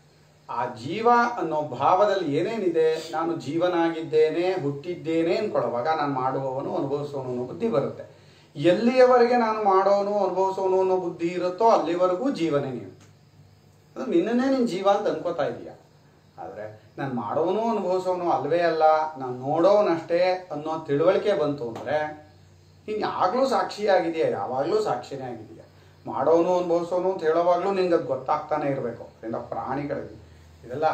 ಆ ಜೀವ ಅನ್ನೋ ಭಾವದಲ್ಲಿ ಏನೇನಿದೆ ನಾನು ಜೀವನಾಗಿದ್ದೇನೆ ಹುಟ್ಟಿದ್ದೇನೆ ಅನ್ಕೊಳ್ಳುವಾಗ ನಾನು ಮಾಡುವವನು ಅನುಭವಿಸುವವನು ಅನ್ನೋ ಬುದ್ಧಿ ಬರುತ್ತೆ ಎಲ್ಲಿಯವರೆಗೆ ನಾನು ಮಾಡೋನು ಅನುಭವಿಸೋನು ಅನ್ನೋ ಬುದ್ಧಿ ಇರುತ್ತೋ ಅಲ್ಲಿವರೆಗೂ ಜೀವನೇ ನೀನು ಅದು ನಿನ್ನನ್ನೇ ನೀನು ಜೀವ ಅಂತ ಅನ್ಕೋತಾ ಇದೀಯ ಆದರೆ ನಾನು ಮಾಡೋನು ಅನುಭವಿಸೋನು ಅಲ್ವೇ ಅಲ್ಲ ನಾನು ನೋಡೋನಷ್ಟೇ ಅನ್ನೋ ತಿಳುವಳಿಕೆ ಬಂತು ಅಂದರೆ ನೀನು ಯಾವಾಗಲೂ ಸಾಕ್ಷಿಯಾಗಿದೆಯಾ ಯಾವಾಗಲೂ ಸಾಕ್ಷಿನೇ ಆಗಿದೆಯಾ ಮಾಡೋನು ಅನುಭವಿಸೋನು ಅಂತ ಹೇಳೋವಾಗಲೂ ನಿಂಗೆ ಅದು ಗೊತ್ತಾಗ್ತಾನೆ ಇರಬೇಕು ಅದರಿಂದ ಪ್ರಾಣಿಗಳಿಗೆ ಇದೆಲ್ಲ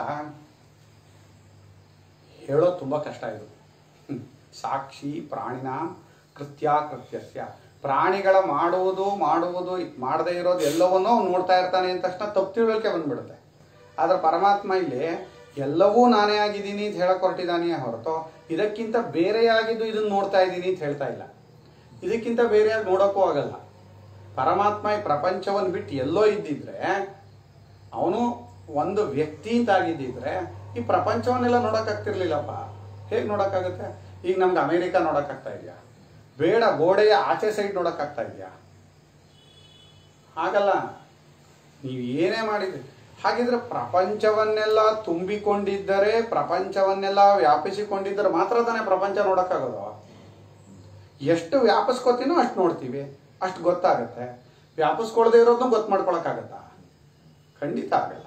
ಹೇಳೋದು ತುಂಬ ಕಷ್ಟ ಇದು ಹ್ಮ್. ಸಾಕ್ಷಿ ಪ್ರಾಣಿನ ಕೃತ್ಯಾಕೃತ್ಯಸ್ಯ ಪ್ರಾಣಿಗಳ ಮಾಡುವುದು ಮಾಡುವುದು ಮಾಡದೇ ಇರೋದು ಎಲ್ಲವನ್ನೂ ಅವ್ನು ನೋಡ್ತಾ ಇರ್ತಾನೆ ಅಂದ ತಕ್ಷಣ ತಪ್ಪು ತಿಳುವಳಿಕೆ ಬಂದ್ಬಿಡುತ್ತೆ ಆದ್ರೆ ಪರಮಾತ್ಮ ಇಲ್ಲಿ ಎಲ್ಲವೂ ನಾನೇ ಆಗಿದ್ದೀನಿ ಅಂತ ಹೇಳಕ್ ಹೊರಟಿದ್ದಾನೆ ಹೊರತು ಇದಕ್ಕಿಂತ ಬೇರೆಯಾಗಿದ್ದು ಇದನ್ನ ನೋಡ್ತಾ ಇದ್ದೀನಿ ಅಂತ ಹೇಳ್ತಾ ಇಲ್ಲ ಇದಕ್ಕಿಂತ ಬೇರೆಯಾಗಿ ನೋಡೋಕ್ಕೂ ಆಗಲ್ಲ ಪರಮಾತ್ಮ ಈ ಪ್ರಪಂಚವನ್ನು ಬಿಟ್ಟು ಎಲ್ಲೋ ಇದ್ದಿದ್ರೆ ಅವನು ಒಂದು ವ್ಯಕ್ತಿ ಅಂತ ಆಗಿದ್ದಿದ್ರೆ ಈ ಪ್ರಪಂಚವನ್ನೆಲ್ಲ ನೋಡೋಕ್ಕಾಗ್ತಿರ್ಲಿಲ್ಲಪ್ಪ ಹೇಗೆ ನೋಡೋಕ್ಕಾಗುತ್ತೆ ಈಗ ನಮ್ಗೆ ಅಮೇರಿಕ ನೋಡೋಕ್ಕಾಗ್ತಾ ಇದೆಯಾ ಬೇಡ ಗೋಡೆಯ ಆಚೆ ಸೈಡ್ ನೋಡೋಕ್ಕಾಗ್ತಾ ಇದೆಯಾ ಹಾಗಲ್ಲ ನೀವು ಏನೇ ಮಾಡಿದ್ರಿ ಹಾಗಿದ್ರೆ ಪ್ರಪಂಚವನ್ನೆಲ್ಲ ತುಂಬಿಕೊಂಡಿದ್ದರೆ ಪ್ರಪಂಚವನ್ನೆಲ್ಲ ವ್ಯಾಪಿಸಿಕೊಂಡಿದ್ದರೆ ಮಾತ್ರ ತಾನೇ ಪ್ರಪಂಚ ನೋಡೋಕ್ಕಾಗೋದು ಎಷ್ಟು ವ್ಯಾಪಿಸ್ಕೋತೀನೋ ಅಷ್ಟು ನೋಡ್ತೀವಿ ಅಷ್ಟು ಗೊತ್ತಾಗುತ್ತೆ ವ್ಯಾಪಿಸ್ಕೊಳ್ದೇ ಇರೋದನ್ನು ಗೊತ್ತು ಮಾಡ್ಕೊಳಕ್ಕಾಗತ್ತಾ ಖಂಡಿತ ಆಗಲ್ಲ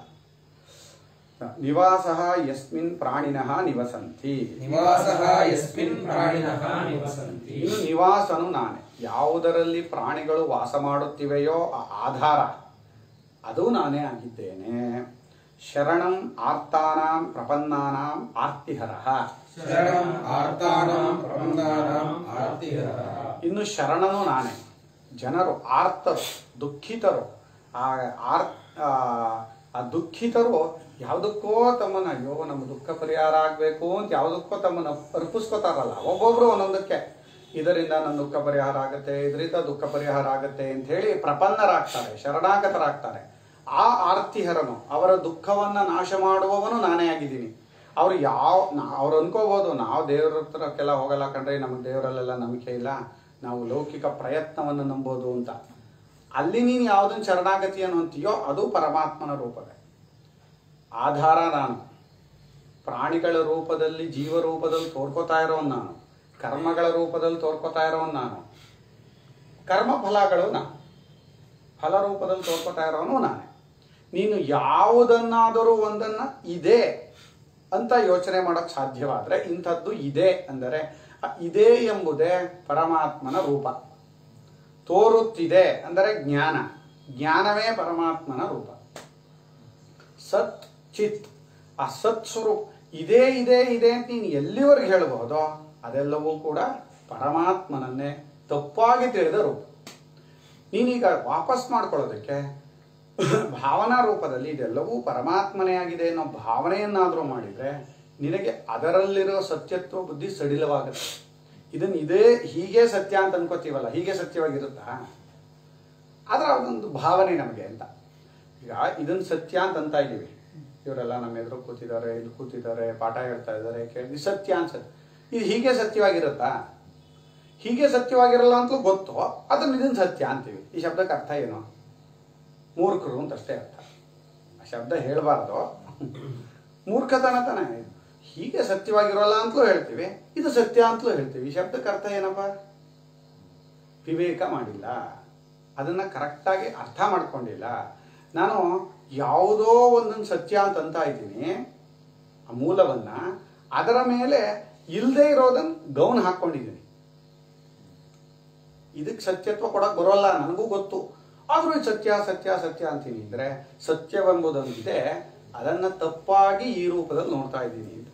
ನಿವಾಸ ಯಸ್ಮಿನ್ ಪ್ರಾಣಿನಃ ನಿವಸಂತಿ ನಿವಾಸಃ ಯಸ್ಮಿನ್ ಪ್ರಾಣಿನಃ ನಿವಸಂತಿ ಇನ್ನು ನಿವಾಸನು ನಾನೇ ಯಾವುದರಲ್ಲಿ ಪ್ರಾಣಿಗಳು ವಾಸ ಮಾಡುತ್ತಿವೆಯೋ ಆ ಆಧಾರ ಅದು ನಾನೇ ಆಗಿದ್ದೇನೆ ಶರಣಂ ಆರ್ತಾನಾಂ ಪ್ರಪನ್ನಾನಾಂ ಆರ್ತಿಹರಃ ಶರಣಂ ಆರ್ತಾನಾಂ ಪ್ರಪನ್ನಾನಾಂ ಆರ್ತಿಹರಃ ಇನ್ನು ಶರಣನು ನಾನೇ ಜನರು ಆರ್ತರು ದುಃಖಿತರು ಆ ಆರ್ ಆ ಆ ದುಃಖಿತರು ಯಾವುದಕ್ಕೋ ತಮ್ಮನ್ನ ಅಯ್ಯೋ ನಮ್ಮ ದುಃಖ ಪರಿಹಾರ ಆಗಬೇಕು ಅಂತ ಯಾವುದಕ್ಕೋ ತಮ್ಮನ್ನ ಅರ್ಪಿಸ್ಕೋತಾರಲ್ಲ ಒಬ್ಬೊಬ್ರು ಒಂದೊಂದಕ್ಕೆ ಇದರಿಂದ ನನ್ನ ದುಃಖ ಪರಿಹಾರ ಆಗುತ್ತೆ ಇದರಿಂದ ದುಃಖ ಪರಿಹಾರ ಆಗುತ್ತೆ ಅಂತ ಹೇಳಿ ಪ್ರಪನ್ನರಾಗ್ತಾರೆ ಶರಣಾಗತರಾಗ್ತಾರೆ ಆ ಆರ್ತಿಹರನು ಅವರ ದುಃಖವನ್ನ ನಾಶ ಮಾಡುವವನು ನಾನೇ ಆಗಿದ್ದೀನಿ ಅವ್ರು ಯಾವ ಅವ್ರು ಅನ್ಕೋಬಹುದು ನಾವು ದೇವ್ರ ಹತ್ರಕ್ಕೆಲ್ಲ ಹೋಗಲ್ಲ ಕಂಡ್ರೆ ನಮಗೆ ದೇವರಲ್ಲೆಲ್ಲ ನಂಬಿಕೆ ಇಲ್ಲ ನಾವು ಲೌಕಿಕ ಪ್ರಯತ್ನವನ್ನು ನಂಬೋದು ಅಂತ ಅಲ್ಲಿ ನೀನು ಯಾವುದನ್ನು ಶರಣಾಗತಿಯನ್ನು ಅಂತೀಯೋ ಅದು ಪರಮಾತ್ಮನ ರೂಪವೇ ಆಧಾರ ನಾನು ಪ್ರಾಣಿಗಳ ರೂಪದಲ್ಲಿ ಜೀವ ರೂಪದಲ್ಲಿ ತೋರ್ಕೋತಾ ಇರೋನ್ ನಾನು ಕರ್ಮಗಳ ರೂಪದಲ್ಲಿ ತೋರ್ಕೋತಾ ಇರೋನ್ ನಾನು ಕರ್ಮ ಫಲಗಳು ನಾನು ಫಲ ರೂಪದಲ್ಲಿ ತೋರ್ಕೋತಾ ಇರೋನು ನಾನೇ ನೀನು ಯಾವುದನ್ನಾದರೂ ಒಂದನ್ನ ಇದೆ ಅಂತ ಯೋಚನೆ ಮಾಡಕ್ ಸಾಧ್ಯವಾದ್ರೆ ಇಂಥದ್ದು ಇದೆ ಅಂದರೆ ಆ ಇದೆ ಎಂಬುದೇ ಪರಮಾತ್ಮನ ರೂಪ ತೋರುತ್ತಿದೆ ಅಂದರೆ ಜ್ಞಾನ ಜ್ಞಾನವೇ ಪರಮಾತ್ಮನ ರೂಪ ಸತ್ ಚಿತ್ ಆ ಸತ್ ಸ್ವರೂಪ ಇದೇ ಇದೆ ಇದೆ ಅಂತ ನೀನು ಎಲ್ಲಿವರೆಗೆ ಹೇಳಬಹುದೋ ಅದೆಲ್ಲವೂ ಕೂಡ ಪರಮಾತ್ಮನನ್ನೇ ತಪ್ಪಾಗಿ ತಿಳಿದ ರೂಪ ನೀನೀಗ ವಾಪಸ್ ಮಾಡ್ಕೊಳ್ಳೋದಕ್ಕೆ ಭಾವನಾ ರೂಪದಲ್ಲಿ ಇದೆಲ್ಲವೂ ಪರಮಾತ್ಮನೇ ಆಗಿದೆ ಅನ್ನೋ ಭಾವನೆಯನ್ನಾದರೂ ಮಾಡಿದರೆ ನಿನಗೆ ಅದರಲ್ಲಿರೋ ಸತ್ಯತ್ವ ಬುದ್ಧಿ ಸಡಿಲವಾಗುತ್ತೆ ಇದನ್ನು ಇದೇ ಹೀಗೆ ಸತ್ಯ ಅಂತ ಅನ್ಕೋತೀವಲ್ಲ ಹೀಗೆ ಸತ್ಯವಾಗಿರುತ್ತಾ ಆದ್ರೆ ಅದೊಂದು ಭಾವನೆ ನಮಗೆ ಅಂತ ಈಗ ಇದನ್ನು ಸತ್ಯ ಅಂತ ಅಂತ ಇದ್ದೀವಿ ಇವರೆಲ್ಲ ನಮ್ಮ ಎದುರು ಕೂತಿದ್ದಾರೆ ಇಲ್ಲಿ ಕೂತಿದ್ದಾರೆ ಪಾಠ ಹೇಳ್ತಾ ಇದ್ದಾರೆ ಕೇಳಿ ಸತ್ಯ ಅನ್ಸುತ್ತೆ ಇದು ಹೀಗೆ ಸತ್ಯವಾಗಿರುತ್ತಾ ಹೀಗೆ ಸತ್ಯವಾಗಿರಲ್ಲ ಅಂತಲೂ ಗೊತ್ತು ಅದನ್ನ ಇದನ್ನು ಸತ್ಯ ಅಂತೀವಿ ಈ ಶಬ್ದಕ್ಕೆ ಅರ್ಥ ಏನು ಮೂರ್ಖರು ಅಂತ ಅಷ್ಟೇ ಅರ್ಥ ಆ ಶಬ್ದ ಹೇಳಬಾರ್ದು ಮೂರ್ಖತನ ತಾನೇ ಹೀಗೆ ಸತ್ಯವಾಗಿರೋಲ್ಲ ಅಂತಲೂ ಹೇಳ್ತೀವಿ ಇದು ಸತ್ಯ ಅಂತಲೂ ಹೇಳ್ತೀವಿ ಈ ಶಬ್ದಕ್ಕೆ ಅರ್ಥ ಏನಪ್ಪ ವಿವೇಕ ಮಾಡಿಲ್ಲ ಅದನ್ನ ಕರೆಕ್ಟಾಗಿ ಅರ್ಥ ಮಾಡ್ಕೊಂಡಿಲ್ಲ ನಾನು ಯಾವುದೋ ಒಂದನ್ನು ಸತ್ಯ ಅಂತ ಅಂತ ಇದ್ದೀನಿ ಆ ಮೂಲವನ್ನ ಅದರ ಮೇಲೆ ಇಲ್ಲದೆ ಇರೋದನ್ನ ಗೌನ್ ಹಾಕೊಂಡಿದ್ದೀನಿ ಇದಕ್ಕೆ ಸತ್ಯತ್ವ ಕೊಡಕ್ ಬರೋಲ್ಲ ನನಗೂ ಗೊತ್ತು ಆದ್ರೂ ಇದು ಸತ್ಯ ಸತ್ಯ ಸತ್ಯ ಅಂತೀನಿ ಅಂದ್ರೆ ಸತ್ಯವೆಂಬುದೊಂದಿದೆ ಅದನ್ನ ತಪ್ಪಾಗಿ ಈ ರೂಪದಲ್ಲಿ ನೋಡ್ತಾ ಇದ್ದೀನಿ ಅಂತ.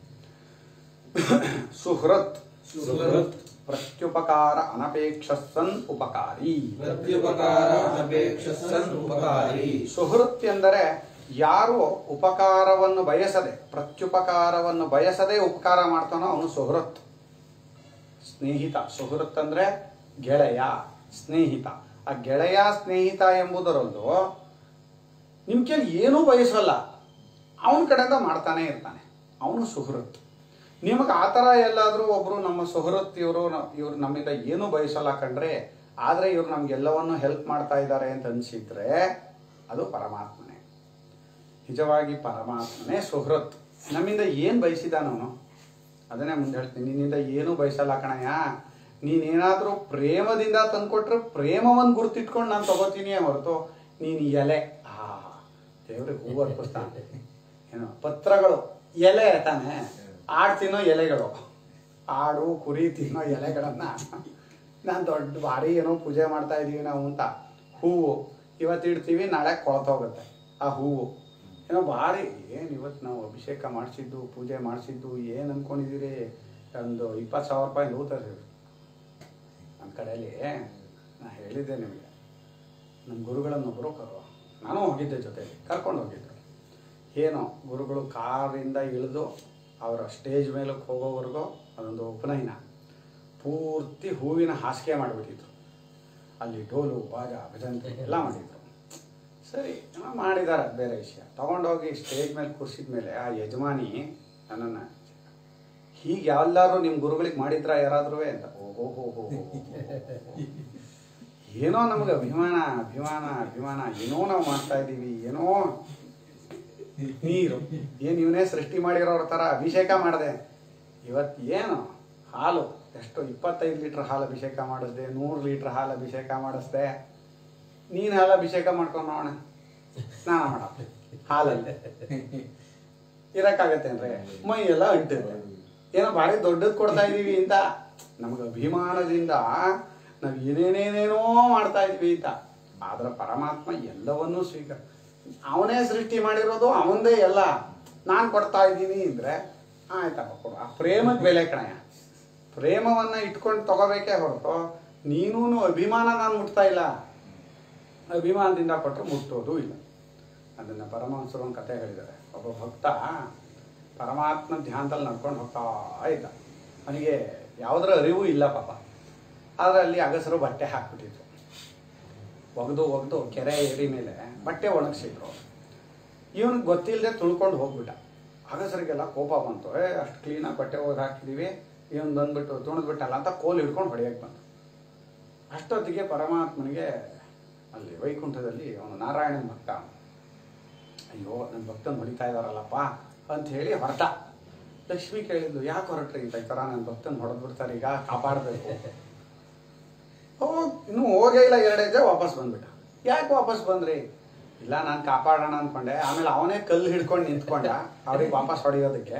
ಸುಹೃತ್ ಸುಹೃತ್ ಪ್ರತ್ಯುಪಕಾರ ಅನಪೇಕ್ಷ ಸನ್ ಉಪಕಾರಿ ಪ್ರತ್ಯುಪಕಾರ ಅನಪೇಕ್ಷ ಸನ್ ಉಪಕಾರಿ ಸುಹೃತ್ ಎಂದರೆ ಯಾರು ಉಪಕಾರವನ್ನು ಬಯಸದೆ ಪ್ರತ್ಯುಪಕಾರವನ್ನು ಬಯಸದೆ ಉಪಕಾರ ಮಾಡ್ತಾನೋ ಅವನು ಸುಹೃತ್ ಸ್ನೇಹಿತ ಸುಹೃತ್ ಅಂದ್ರೆ ಗೆಳೆಯ ಸ್ನೇಹಿತ ಆ ಗೆಳೆಯ ಸ್ನೇಹಿತ ಎಂಬುದರಲ್ಲೂ ನಿಮ್ ಕೈಲಿ ಏನೂ ಬಯಸಲ್ಲ ಅವನ ಕಡೆಯಿಂದ ಮಾಡ್ತಾನೆ ಇರ್ತಾನೆ ಅವನು ಸುಹೃತ್ ನಿಮಗೆ ಆ ಥರ ಎಲ್ಲಾದರೂ ಒಬ್ರು ನಮ್ಮ ಸುಹೃತ್ ಇವರು ಇವ್ರು ನಮ್ಮಿಂದ ಏನೂ ಬಯಸಲ್ಲ ಕಂಡ್ರೆ ಆದರೆ ಇವ್ರು ನಮ್ಗೆಲ್ಲವನ್ನು ಹೆಲ್ಪ್ ಮಾಡ್ತಾ ಇದ್ದಾರೆ ಅಂತ ಅನ್ಸಿದ್ರೆ ಅದು ಪರಮಾತ್ಮನೇ ನಿಜವಾಗಿ ಪರಮಾತ್ಮನೇ ಸುಹೃತ್ ನಮ್ಮಿಂದ ಏನು ಬಯಸಿದಾನವನು ಅದನ್ನೇ ಮುಂದೆ ಹೇಳ್ತೀನಿ ನಿನ್ನಿಂದ ಏನೂ ಬಯಸಲ್ಲ ಕಣಯ್ಯ ನೀನೇನಾದರೂ ಪ್ರೇಮದಿಂದ ತಂದ್ಕೊಟ್ರೆ ಪ್ರೇಮವನ್ನು ಗುರ್ತಿಟ್ಕೊಂಡು ನಾನು ತಗೋತೀನಿ ಹೊರತು ನೀನು ಎಲೆ ಆ ದೇವ್ರಿಗೆ ಹೂವು ಅರ್ಪಿಸ್ತಾನೆ ಏನು ಪತ್ರಗಳು ಎಲೆ ತಾನೆ ಆಡು ತಿನ್ನೋ ಎಲೆಗಳು ಆಡು ಕುರಿ ತಿನ್ನೋ ಎಲೆಗಳನ್ನ ನಾನು ದೊಡ್ಡ ಭಾರಿ ಏನೋ ಪೂಜೆ ಮಾಡ್ತಾ ಇದೀವಿ ನಾವು ಅಂತ ಹೂವು ಇವತ್ತು ಇಡ್ತೀವಿ ನಾಳೆ ಕೊಳ್ತೋಗುತ್ತೆ ಆ ಹೂವು ಏನೋ ಭಾರಿ ಏನು ಇವತ್ತು ನಾವು ಅಭಿಷೇಕ ಮಾಡಿಸಿದ್ದು ಪೂಜೆ ಮಾಡಿಸಿದ್ದು ಏನು ಅನ್ಕೊಂಡಿದ್ದೀರಿ ಒಂದು ಇಪ್ಪತ್ತು ಸಾವಿರ ರೂಪಾಯಿ ಹೂ ತರಿಸಿದ್ರು ನಮ್ಮ ಕಡೆಯಲ್ಲಿ ನಾನು ಹೇಳಿದ್ದೆ ನಿಮಗೆ ನಮ್ಮ ಗುರುಗಳನ್ನೊಬ್ಬರು ಕರೋ ನಾನು ಹೋಗಿದ್ದೆ ಜೊತೆಲಿ ಕರ್ಕೊಂಡು ಹೋಗಿದ್ದರು ಏನೋ ಗುರುಗಳು ಕಾರಿಂದ ಇಳಿದು ಅವರ ಸ್ಟೇಜ್ ಮೇಲಕ್ಕೆ ಹೋಗೋವರೆಗೂ ಅದೊಂದು ಉಪನಯನ ಪೂರ್ತಿ ಹೂವಿನ ಹಾಸಿಗೆ ಮಾಡಿಬಿಟ್ಟಿದ್ರು ಅಲ್ಲಿ ಡೋಲು ಬಾಜ ಭಜಂತ್ರಿ ಎಲ್ಲ ಮಾಡಿದ್ರು ಸರಿ ಏನೋ ಮಾಡಿದ್ದಾರೆ ಅದು ಬೇರೆ ವಿಷಯ ತಗೊಂಡೋಗಿ ಸ್ಟೇಜ್ ಮೇಲೆ ಕೂರಿಸಿದ ಮೇಲೆ ಆ ಯಜಮಾನಿ ನನ್ನನ್ನು ಹೀಗೆ ಎಲ್ಲರೂ ನಿಮ್ಮ ಗುರುಗಳಿಗೆ ಮಾಡಿದ್ರ ಯಾರಾದ್ರೂ ಅಂತ ಓಹೋ ಹೋ ಹೋ ಹೋ ಏನೋ ನಮ್ಗೆ ಅಭಿಮಾನ ಅಭಿಮಾನ ಅಭಿಮಾನ ಏನೋ ನಾವು ಮಾಡ್ತಾ ಇದ್ದೀವಿ ಏನೋ ನೀರು ಏನು ಇವನೇ ಸೃಷ್ಟಿ ಮಾಡಿರೋರ ಥರ ಅಭಿಷೇಕ ಮಾಡಿದೆ ಇವತ್ತು ಏನು ಹಾಲು ಎಷ್ಟು ಇಪ್ಪತ್ತೈದು ಲೀಟ್ರ್ ಹಾಲು ಅಭಿಷೇಕ ಮಾಡಿಸ್ದೆ ನೂರು ಲೀಟ್ರ್ ಹಾಲು ಅಭಿಷೇಕ ಮಾಡಿಸ್ದೆ ನೀನು ಹಾಲು ಅಭಿಷೇಕ ಮಾಡ್ಕೊಂಡು ನೋಡೋಣ ಸ್ನಾನ ಮಾಡ ಹಾಲಲ್ಲಿ ಇರಕ್ಕಾಗತ್ತೆ ಅಂದ್ರೆ ಮೈ ಎಲ್ಲ ಅಂಟಿದೆ ಏನೋ ಭಾರಿ ದೊಡ್ಡದು ಕೊಡ್ತಾ ಇದೀವಿ ಅಂತ ನಮ್ಗೆ ಅಭಿಮಾನದಿಂದ ನಾವು ಏನೇನೇನೇನೋ ಮಾಡ್ತಾ ಇದ್ವಿ ಅಂತ ಆದ್ರೆ ಪರಮಾತ್ಮ ಎಲ್ಲವನ್ನೂ ಸ್ವೀಕಾರ ಅವನೇ ಸೃಷ್ಟಿ ಮಾಡಿರೋದು ಅವನದೇ ಎಲ್ಲ ನಾನು ಕೊಡ್ತಾ ಇದ್ದೀನಿ ಅಂದ್ರೆ ಆಯ್ತಪ್ಪ ಕೊಡು ಆ ಪ್ರೇಮಕ್ಕೆ ಬೆಲೆ ಕಣಯ್ಯ ಪ್ರೇಮವನ್ನ ಇಟ್ಕೊಂಡು ತಗೋಬೇಕೇ ಹೊರತು ನೀನೂ ಅಭಿಮಾನ ನಾನು ಮುಟ್ತಾ ಇಲ್ಲ ಅಭಿಮಾನದಿಂದ ಕೊಟ್ಟರೆ ಮುಟ್ಟೋದು ಇಲ್ಲ ಅದನ್ನು ಪರಮಹಂಸರು ಒಂದು ಕತೆ ಹೇಳಿದ್ದಾರೆ ಒಬ್ಬ ಭಕ್ತ ಪರಮಾತ್ಮ ಧ್ಯಾನದಲ್ಲಿ ನಡ್ಕೊಂಡು ಹೋಗ್ತಾ ಇದ್ದ ಅವನಿಗೆ ಯಾವುದರ ಅರಿವು ಇಲ್ಲ ಪಾಪ ಆದರೆ ಅಲ್ಲಿ ಅಗಸರು ಬಟ್ಟೆ ಹಾಕ್ಬಿಟ್ಟಿದ್ರು ಒಗೆದು ಒಗೆದು ಕೆರೆ ಏರಿ ಮೇಲೆ ಬಟ್ಟೆ ಒಣಗಿಸಿದ್ರು ಇವನಿಗೆ ಗೊತ್ತಿಲ್ಲದೆ ತುಳ್ಕೊಂಡು ಹೋಗ್ಬಿಟ್ಟ ಅಗಸರಿಗೆಲ್ಲ ಕೋಪ ಬಂತು ಏ ಅಷ್ಟು ಕ್ಲೀನಾಗಿ ಬಟ್ಟೆ ಒಗೆದು ಹಾಕಿದೀವಿ ಇವನು ಬಂದ್ಬಿಟ್ಟು ತುಣಿದ್ಬಿಟ್ಟಲ್ಲ ಅಂತ ಕೋಲ್ ಹಿಡ್ಕೊಂಡು ಹೊಡೆಯಕ್ಕೆ ಬಂತು ಅಷ್ಟೊತ್ತಿಗೆ ಪರಮಾತ್ಮನಿಗೆ ಅಲ್ಲಿ ವೈಕುಂಠದಲ್ಲಿ ಅವನು ನಾರಾಯಣನ ಭಕ್ತ ಅವ್ನು. ಅಯ್ಯೋ ನನ್ನ ಭಕ್ತನ ಹೊಡಿತಾ ಇದಾರಲ್ಲಪ್ಪ ಅಂತ ಹೇಳಿ ಹೊರಟ ಲಕ್ಷ್ಮಿ ಕೇಳಿದ್ದು ಯಾಕೆ ಹೊರಟ್ರಿ ಅಂತ ಈ ಥರ ನನ್ನ ಭಕ್ತನ ಹೊಡೆದು ಬಿಡ್ತಾರೆ ಈಗ ಕಾಪಾಡಬೇಕು ಹೋಗ್ ಇನ್ನೂ ಹೋಗೇ ಇಲ್ಲ ಎರಡು ಹೆಜ್ಜೆ ವಾಪಸ್ ಬಂದ್ಬಿಟ್ಟ ಯಾಕೆ ವಾಪಸ್ ಬಂದ್ರಿ ಇಲ್ಲ ನಾನು ಕಾಪಾಡೋಣ ಅನ್ಕೊಂಡೆ ಆಮೇಲೆ ಅವನೇ ಕಲ್ಲು ಹಿಡ್ಕೊಂಡು ನಿಂತ್ಕೊಂಡ ಅವ್ರಿಗೆ ವಾಪಸ್ ಹೊಡೆಯೋದಕ್ಕೆ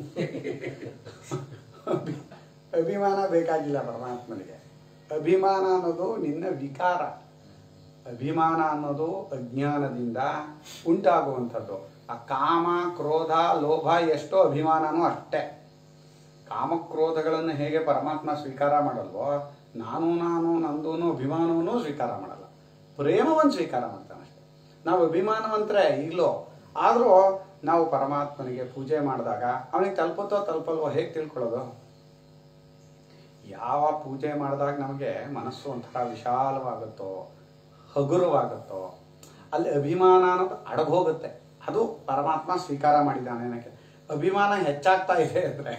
ಅಭಿ- ಅಭಿಮಾನ ಬೇಕಾಗಿಲ್ಲ ಪರಮಾತ್ಮನಿಗೆ ಅಭಿಮಾನ ಅನ್ನೋದು ನಿನ್ನ ವಿಕಾರ ಅಭಿಮಾನ ಅನ್ನೋದು ಅಜ್ಞಾನದಿಂದ ಉಂಟಾಗುವಂಥದ್ದು ಆ ಕಾಮ ಕ್ರೋಧ ಲೋಭ ಎಷ್ಟೋ ಅಭಿಮಾನನೂ ಅಷ್ಟೇ ಕಾಮಕ್ರೋಧಗಳನ್ನು ಹೇಗೆ ಪರಮಾತ್ಮ ಸ್ವೀಕಾರ ಮಾಡಲ್ವೋ ನಾನು ನಾನು ನಂದೂನು ಅಭಿಮಾನವನ್ನೂ ಸ್ವೀಕಾರ ಮಾಡಲ್ಲ ಪ್ರೇಮವನ್ನು ಸ್ವೀಕಾರ ಮಾಡ್ತಾನೆ ಅಷ್ಟೇ ನಾವು ಅಭಿಮಾನವಂತರೇ ಈಗಲೂ ಆದರೂ ನಾವು ಪರಮಾತ್ಮನಿಗೆ ಪೂಜೆ ಮಾಡಿದಾಗ ಅವನಿಗೆ ತಲುಪುತ್ತೋ ತಲುಪಲ್ವೋ ಹೇಗೆ ತಿಳ್ಕೊಳ್ಳೋದು ಯಾವ ಪೂಜೆ ಮಾಡಿದಾಗ ನಮಗೆ ಮನಸ್ಸು ಒಂಥರ ವಿಶಾಲವಾಗುತ್ತೋ ಹಗುರವಾಗುತ್ತೋ ಅಲ್ಲಿ ಅಭಿಮಾನ ಅನ್ನೋದು ಅಡಗೋಗುತ್ತೆ ಅದು ಪರಮಾತ್ಮ ಸ್ವೀಕಾರ ಮಾಡಿದ್ದಾನೆ ಏನಕ್ಕೆ ಅಭಿಮಾನ ಹೆಚ್ಚಾಗ್ತಾ ಇದೆ ಅಂದರೆ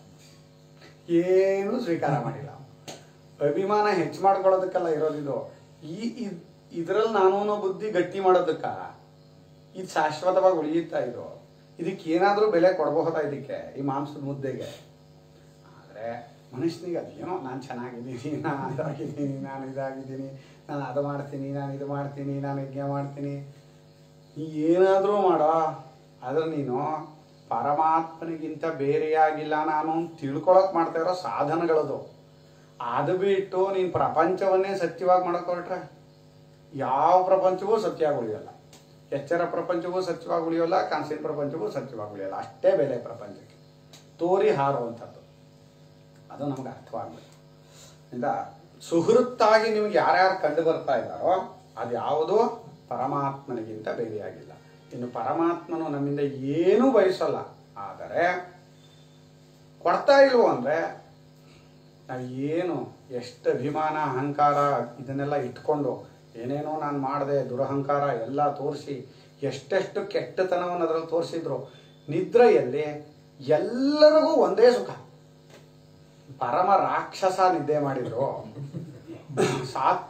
ಏನೂ ಸ್ವೀಕಾರ ಮಾಡಿಲ್ಲ ಅವ್ನು. ಅಭಿಮಾನ ಹೆಚ್ಚು ಮಾಡ್ಕೊಳ್ಳೋದಕ್ಕೆಲ್ಲ ಇರೋದಿದು ಈ ಇದರಲ್ಲಿ ನಾನು ಅನ್ನೋ ಬುದ್ಧಿ ಗಟ್ಟಿ ಮಾಡೋದಕ್ಕ ಇದು ಶಾಶ್ವತವಾಗಿ ಉಳಿಯುತ್ತಾ ಇದು ಇದಕ್ಕೆ ಏನಾದರೂ ಬೆಲೆ ಕೊಡಬಹುದಾ ಇದಕ್ಕೆ ಈ ಮಾಂಸದ ಮುದ್ದೆಗೆ ಆದರೆ ಮನುಷ್ಯನಿಗೆ ಅದೇನೋ ನಾನು ಚೆನ್ನಾಗಿದ್ದೀನಿ ನಾನು ಅದಾಗಿದ್ದೀನಿ ನಾನು ಇದಾಗಿದ್ದೀನಿ ನಾನು ಅದು ಮಾಡ್ತೀನಿ ನಾನು ಇದು ಮಾಡ್ತೀನಿ ನಾನು ಯಜ್ಞ ಮಾಡ್ತೀನಿ ನೀ ಏನಾದರೂ ಮಾಡೋ ಆದ್ರೆ ನೀನು ಪರಮಾತ್ಮನಿಗಿಂತ ಬೇರೆಯಾಗಿಲ್ಲ ನಾನು ಅಂತ ತಿಳ್ಕೊಳಕ್ ಮಾಡ್ತಾ ಇರೋ ಸಾಧನಗಳದು ಅದು ಬಿಟ್ಟು ನೀನು ಪ್ರಪಂಚವನ್ನೇ ಸತ್ಯವಾಗಿ ಮಾಡಕ್ ಹೊರಟ್ರೆ ಯಾವ ಪ್ರಪಂಚವೂ ಸತ್ಯವಾಗಿ ಉಳಿಯಲ್ಲ ಎಚ್ಚರ ಪ್ರಪಂಚವೂ ಸತ್ಯವಾಗಿ ಉಳಿಯೋಲ್ಲ ಕನಸಿನ ಪ್ರಪಂಚವೂ ಸತ್ಯವಾಗಿ ಉಳಿಯಲ್ಲ ಅಷ್ಟೇ ಬೆಲೆ ಪ್ರಪಂಚಕ್ಕೆ ತೋರಿ ಹಾರುವಂಥದ್ದು ಅದು ನಮ್ಗೆ ಅರ್ಥವಾಗಬೇಕು ಇಂದ ಸುಹೃತ್ತಾಗಿ ನಿಮ್ಗೆ ಯಾರ್ಯಾರು ಕಂಡು ಬರ್ತಾ ಇದ್ದಾರೋ ಅದು ಯಾವುದೋ ಪರಮಾತ್ಮನಿಗಿಂತ ಬೇರೆಯಾಗಿಲ್ಲ ಇನ್ನು ಪರಮಾತ್ಮನು ನಮ್ಮಿಂದ ಏನೂ ಬಯಸಲ್ಲ ಆದರೆ ಕೊಡ್ತಾ ಇಲ್ವೋ ಅಂದರೆ ನಾವು ಏನು ಎಷ್ಟು ಅಭಿಮಾನ ಅಹಂಕಾರ ಇದನ್ನೆಲ್ಲ ಇಟ್ಕೊಂಡು ಏನೇನೋ ನಾನು ಮಾಡಿದೆ ದುರಹಂಕಾರ ಎಲ್ಲ ತೋರಿಸಿ ಎಷ್ಟೆಷ್ಟು ಕೆಟ್ಟತನವನ್ನು ಅದರಲ್ಲಿ ತೋರಿಸಿದ್ರು ನಿದ್ರೆಯಲ್ಲಿ ಎಲ್ಲರಿಗೂ ಒಂದೇ ಸುಖ ಪರಮ ರಾಕ್ಷಸ ನಿದ್ದೆ ಮಾಡಿದ್ರು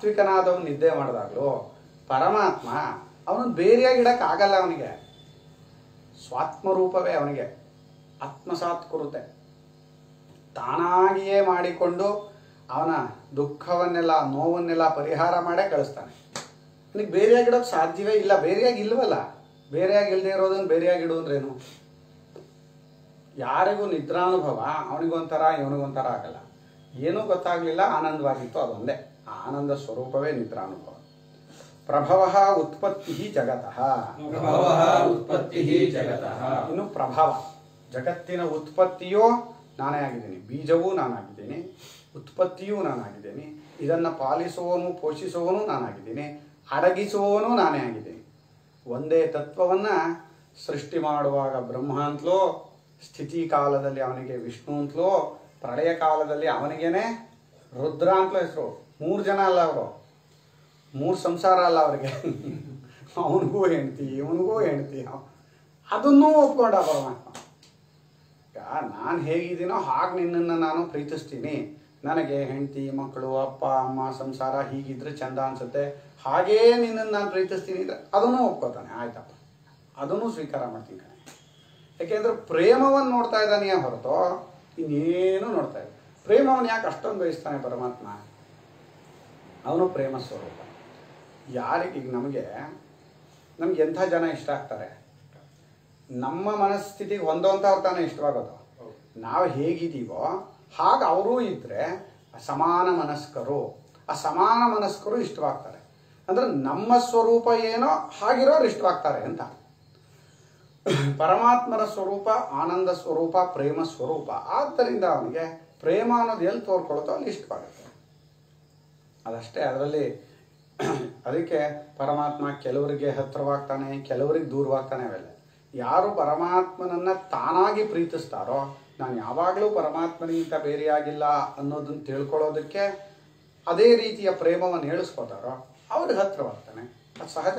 ಸಾತ್ವಿಕನಾದವನು ನಿದ್ದೆ ಮಾಡಿದಾಗ್ಲು ಪರಮಾತ್ಮ ಅವನನ್ನು ಬೇರೆಯಾಗಿ ಇಡಕ್ ಆಗಲ್ಲ ಅವನಿಗೆ ಸ್ವಾತ್ಮರೂಪವೇ ಅವನಿಗೆ ಆತ್ಮಸಾತ್ ಕುರುತೆ ತಾನಾಗಿಯೇ ಮಾಡಿಕೊಂಡು ಅವನ ದುಃಖವನ್ನೆಲ್ಲ ನೋವನ್ನೆಲ್ಲ ಪರಿಹಾರ ಮಾಡೇ ಕಳಿಸ್ತಾನೆ ನಿನಗೆ ಬೇರೆಯಾಗಿಡೋಕೆ ಸಾಧ್ಯವೇ ಇಲ್ಲ ಬೇರೆಯಾಗಿ ಇಲ್ವಲ್ಲ ಬೇರೆಯಾಗಿ ಇಲ್ಲದೆ ಇರೋದನ್ನು ಬೇರೆಯಾಗಿ ಇಡು ಅಂದ್ರೇನು ಯಾರಿಗೂ ನಿದ್ರಾನುಭವ ಅವನಿಗೊಂಥರ ಇವನಿಗೊಂಥರ ಆಗಲ್ಲ ಏನೂ ಗೊತ್ತಾಗಲಿಲ್ಲ ಆನಂದವಾಗಿತ್ತು ಅದೊಂದೇ ಆ ಆನಂದ ಸ್ವರೂಪವೇ ನಿದ್ರಾನುಭವ ಪ್ರಭವ ಉತ್ಪತ್ತಿ ಜಗತಃ ಪ್ರಭವಃ ಉತ್ಪತ್ತಿಃ ಜಗತಃ ಇನ್ನು ಪ್ರಭಾವ ಜಗತ್ತಿನ ಉತ್ಪತ್ತಿಯೂ ನಾನೇ ಆಗಿದ್ದೀನಿ ಬೀಜವೂ ನಾನಾಗಿದ್ದೀನಿ ಉತ್ಪತ್ತಿಯೂ ನಾನಾಗಿದ್ದೀನಿ ಇದನ್ನು ಪಾಲಿಸುವವನು ಪೋಷಿಸುವವನು ನಾನಾಗಿದ್ದೀನಿ ಅಡಗಿಸುವವನು ನಾನೇ ಆಗಿದ್ದೀನಿ ಒಂದೇ ತತ್ವವನ್ನು ಸೃಷ್ಟಿ ಮಾಡುವಾಗ ಬ್ರಹ್ಮ ಅಂತಲೋ ಸ್ಥಿತಿ ಕಾಲದಲ್ಲಿ ಅವನಿಗೆ ವಿಷ್ಣು ಅಂತಲೋ ಪ್ರಳಯ ಕಾಲದಲ್ಲಿ ಅವನಿಗೇನೆ ರುದ್ರ ಅಂತಲೋ ಹೆಸರು ಮೂರು ಜನ ಅಲ್ಲ ಅವರು ಮೂರು ಸಂಸಾರ ಅಲ್ಲ ಅವ್ರಿಗೆ ಅವನಿಗೂ ಹೆಂಡ್ತಿ ಇವನಿಗೂ ಹೆಂಡ್ತಿ ಅವ್- ಅದನ್ನೂ ಒಪ್ಕೊಂಡ ಪರಮಾತ್ಮ ಈಗ ನಾನು ಹೇಗಿದ್ದೀನೋ ಹಾಗೆ ನಿನ್ನನ್ನು ನಾನು ಪ್ರೀತಿಸ್ತೀನಿ ನನಗೆ ಹೆಂಡತಿ ಮಕ್ಕಳು ಅಪ್ಪ ಅಮ್ಮ ಸಂಸಾರ ಹೀಗಿದ್ರೆ ಚಂದ ಅನ್ಸುತ್ತೆ ಹಾಗೇ ನಿನ್ನನ್ನು ನಾನು ಪ್ರೀತಿಸ್ತೀನಿ ಅಂದ್ರೆ ಅದನ್ನೂ ಒಪ್ಕೋತಾನೆ ಆಯ್ತಪ್ಪ ಅದನ್ನೂ ಸ್ವೀಕಾರ ಮಾಡ್ತೀನಿ ಕಣೆ ಯಾಕೆಂದ್ರೆ ಪ್ರೇಮವನ್ನು ನೋಡ್ತಾ ಇದ್ದಾನೆಯೇ ಹೊರತು ಇನ್ನೇನು ನೋಡ್ತಾ ಇಲ್ಲ ಪ್ರೇಮವನ್ನು ಯಾಕೆ ಅಷ್ಟೊಂದು ಬಯಸ್ತಾನೆ ಪರಮಾತ್ಮ ಅವನು ಪ್ರೇಮ ಸ್ವರೂಪ ಯಾರಿಗೆ ಈಗ ನಮಗೆ ನಮ್ಗೆ ಎಂಥ ಜನ ಇಷ್ಟ ಆಗ್ತಾರೆ ನಮ್ಮ ಮನಸ್ಥಿತಿಗೆ ಹೊಂದೋಂಥವ್ರು ತಾನೇ ಇಷ್ಟವಾಗೋದು ನಾವು ಹೇಗಿದ್ದೀವೋ ಹಾಗೆ ಅವರೂ ಇದ್ದರೆ ಸಮಾನ ಮನಸ್ಕರು ಆ ಸಮಾನ ಮನಸ್ಕರು ಇಷ್ಟವಾಗ್ತಾರೆ ಅಂದ್ರೆ ನಮ್ಮ ಸ್ವರೂಪ ಏನೋ ಹಾಗಿರೋರು ಇಷ್ಟವಾಗ್ತಾರೆ ಅಂತ ಪರಮಾತ್ಮನ ಸ್ವರೂಪ ಆನಂದ ಸ್ವರೂಪ ಪ್ರೇಮ ಸ್ವರೂಪ ಆದ್ದರಿಂದ ಅವನಿಗೆ ಪ್ರೇಮ ಅನ್ನೋದು ಎಲ್ಲಿ ತೋರ್ಕೊಳುತ್ತೋ ಅಲ್ಲಿ ಇಷ್ಟವಾಗುತ್ತೆ ಅದಷ್ಟೇ ಅದರಲ್ಲಿ ಅದಕ್ಕೆ ಪರಮಾತ್ಮ ಕೆಲವರಿಗೆ ಹತ್ತಿರವಾಗ್ತಾನೆ ಕೆಲವರಿಗೆ ದೂರವಾಗ್ತಾನೆ ಅವೆಲ್ಲ ಯಾರು ಪರಮಾತ್ಮನನ್ನ ತಾನಾಗಿ ಪ್ರೀತಿಸ್ತಾರೋ ನಾನು ಯಾವಾಗಲೂ ಪರಮಾತ್ಮನಿಗಿಂತ ಬೇರೆಯಾಗಿಲ್ಲ ಅನ್ನೋದನ್ನ ತಿಳ್ಕೊಳ್ಳೋದಕ್ಕೆ ಅದೇ ರೀತಿಯ ಪ್ರೇಮವನ್ನು ಹೇಳಿಸ್ಕೋತಾರೋ ಅವ್ರಿಗೆ ಹತ್ತಿರವಾಗ್ತಾನೆ ಅದು ಸಹಜ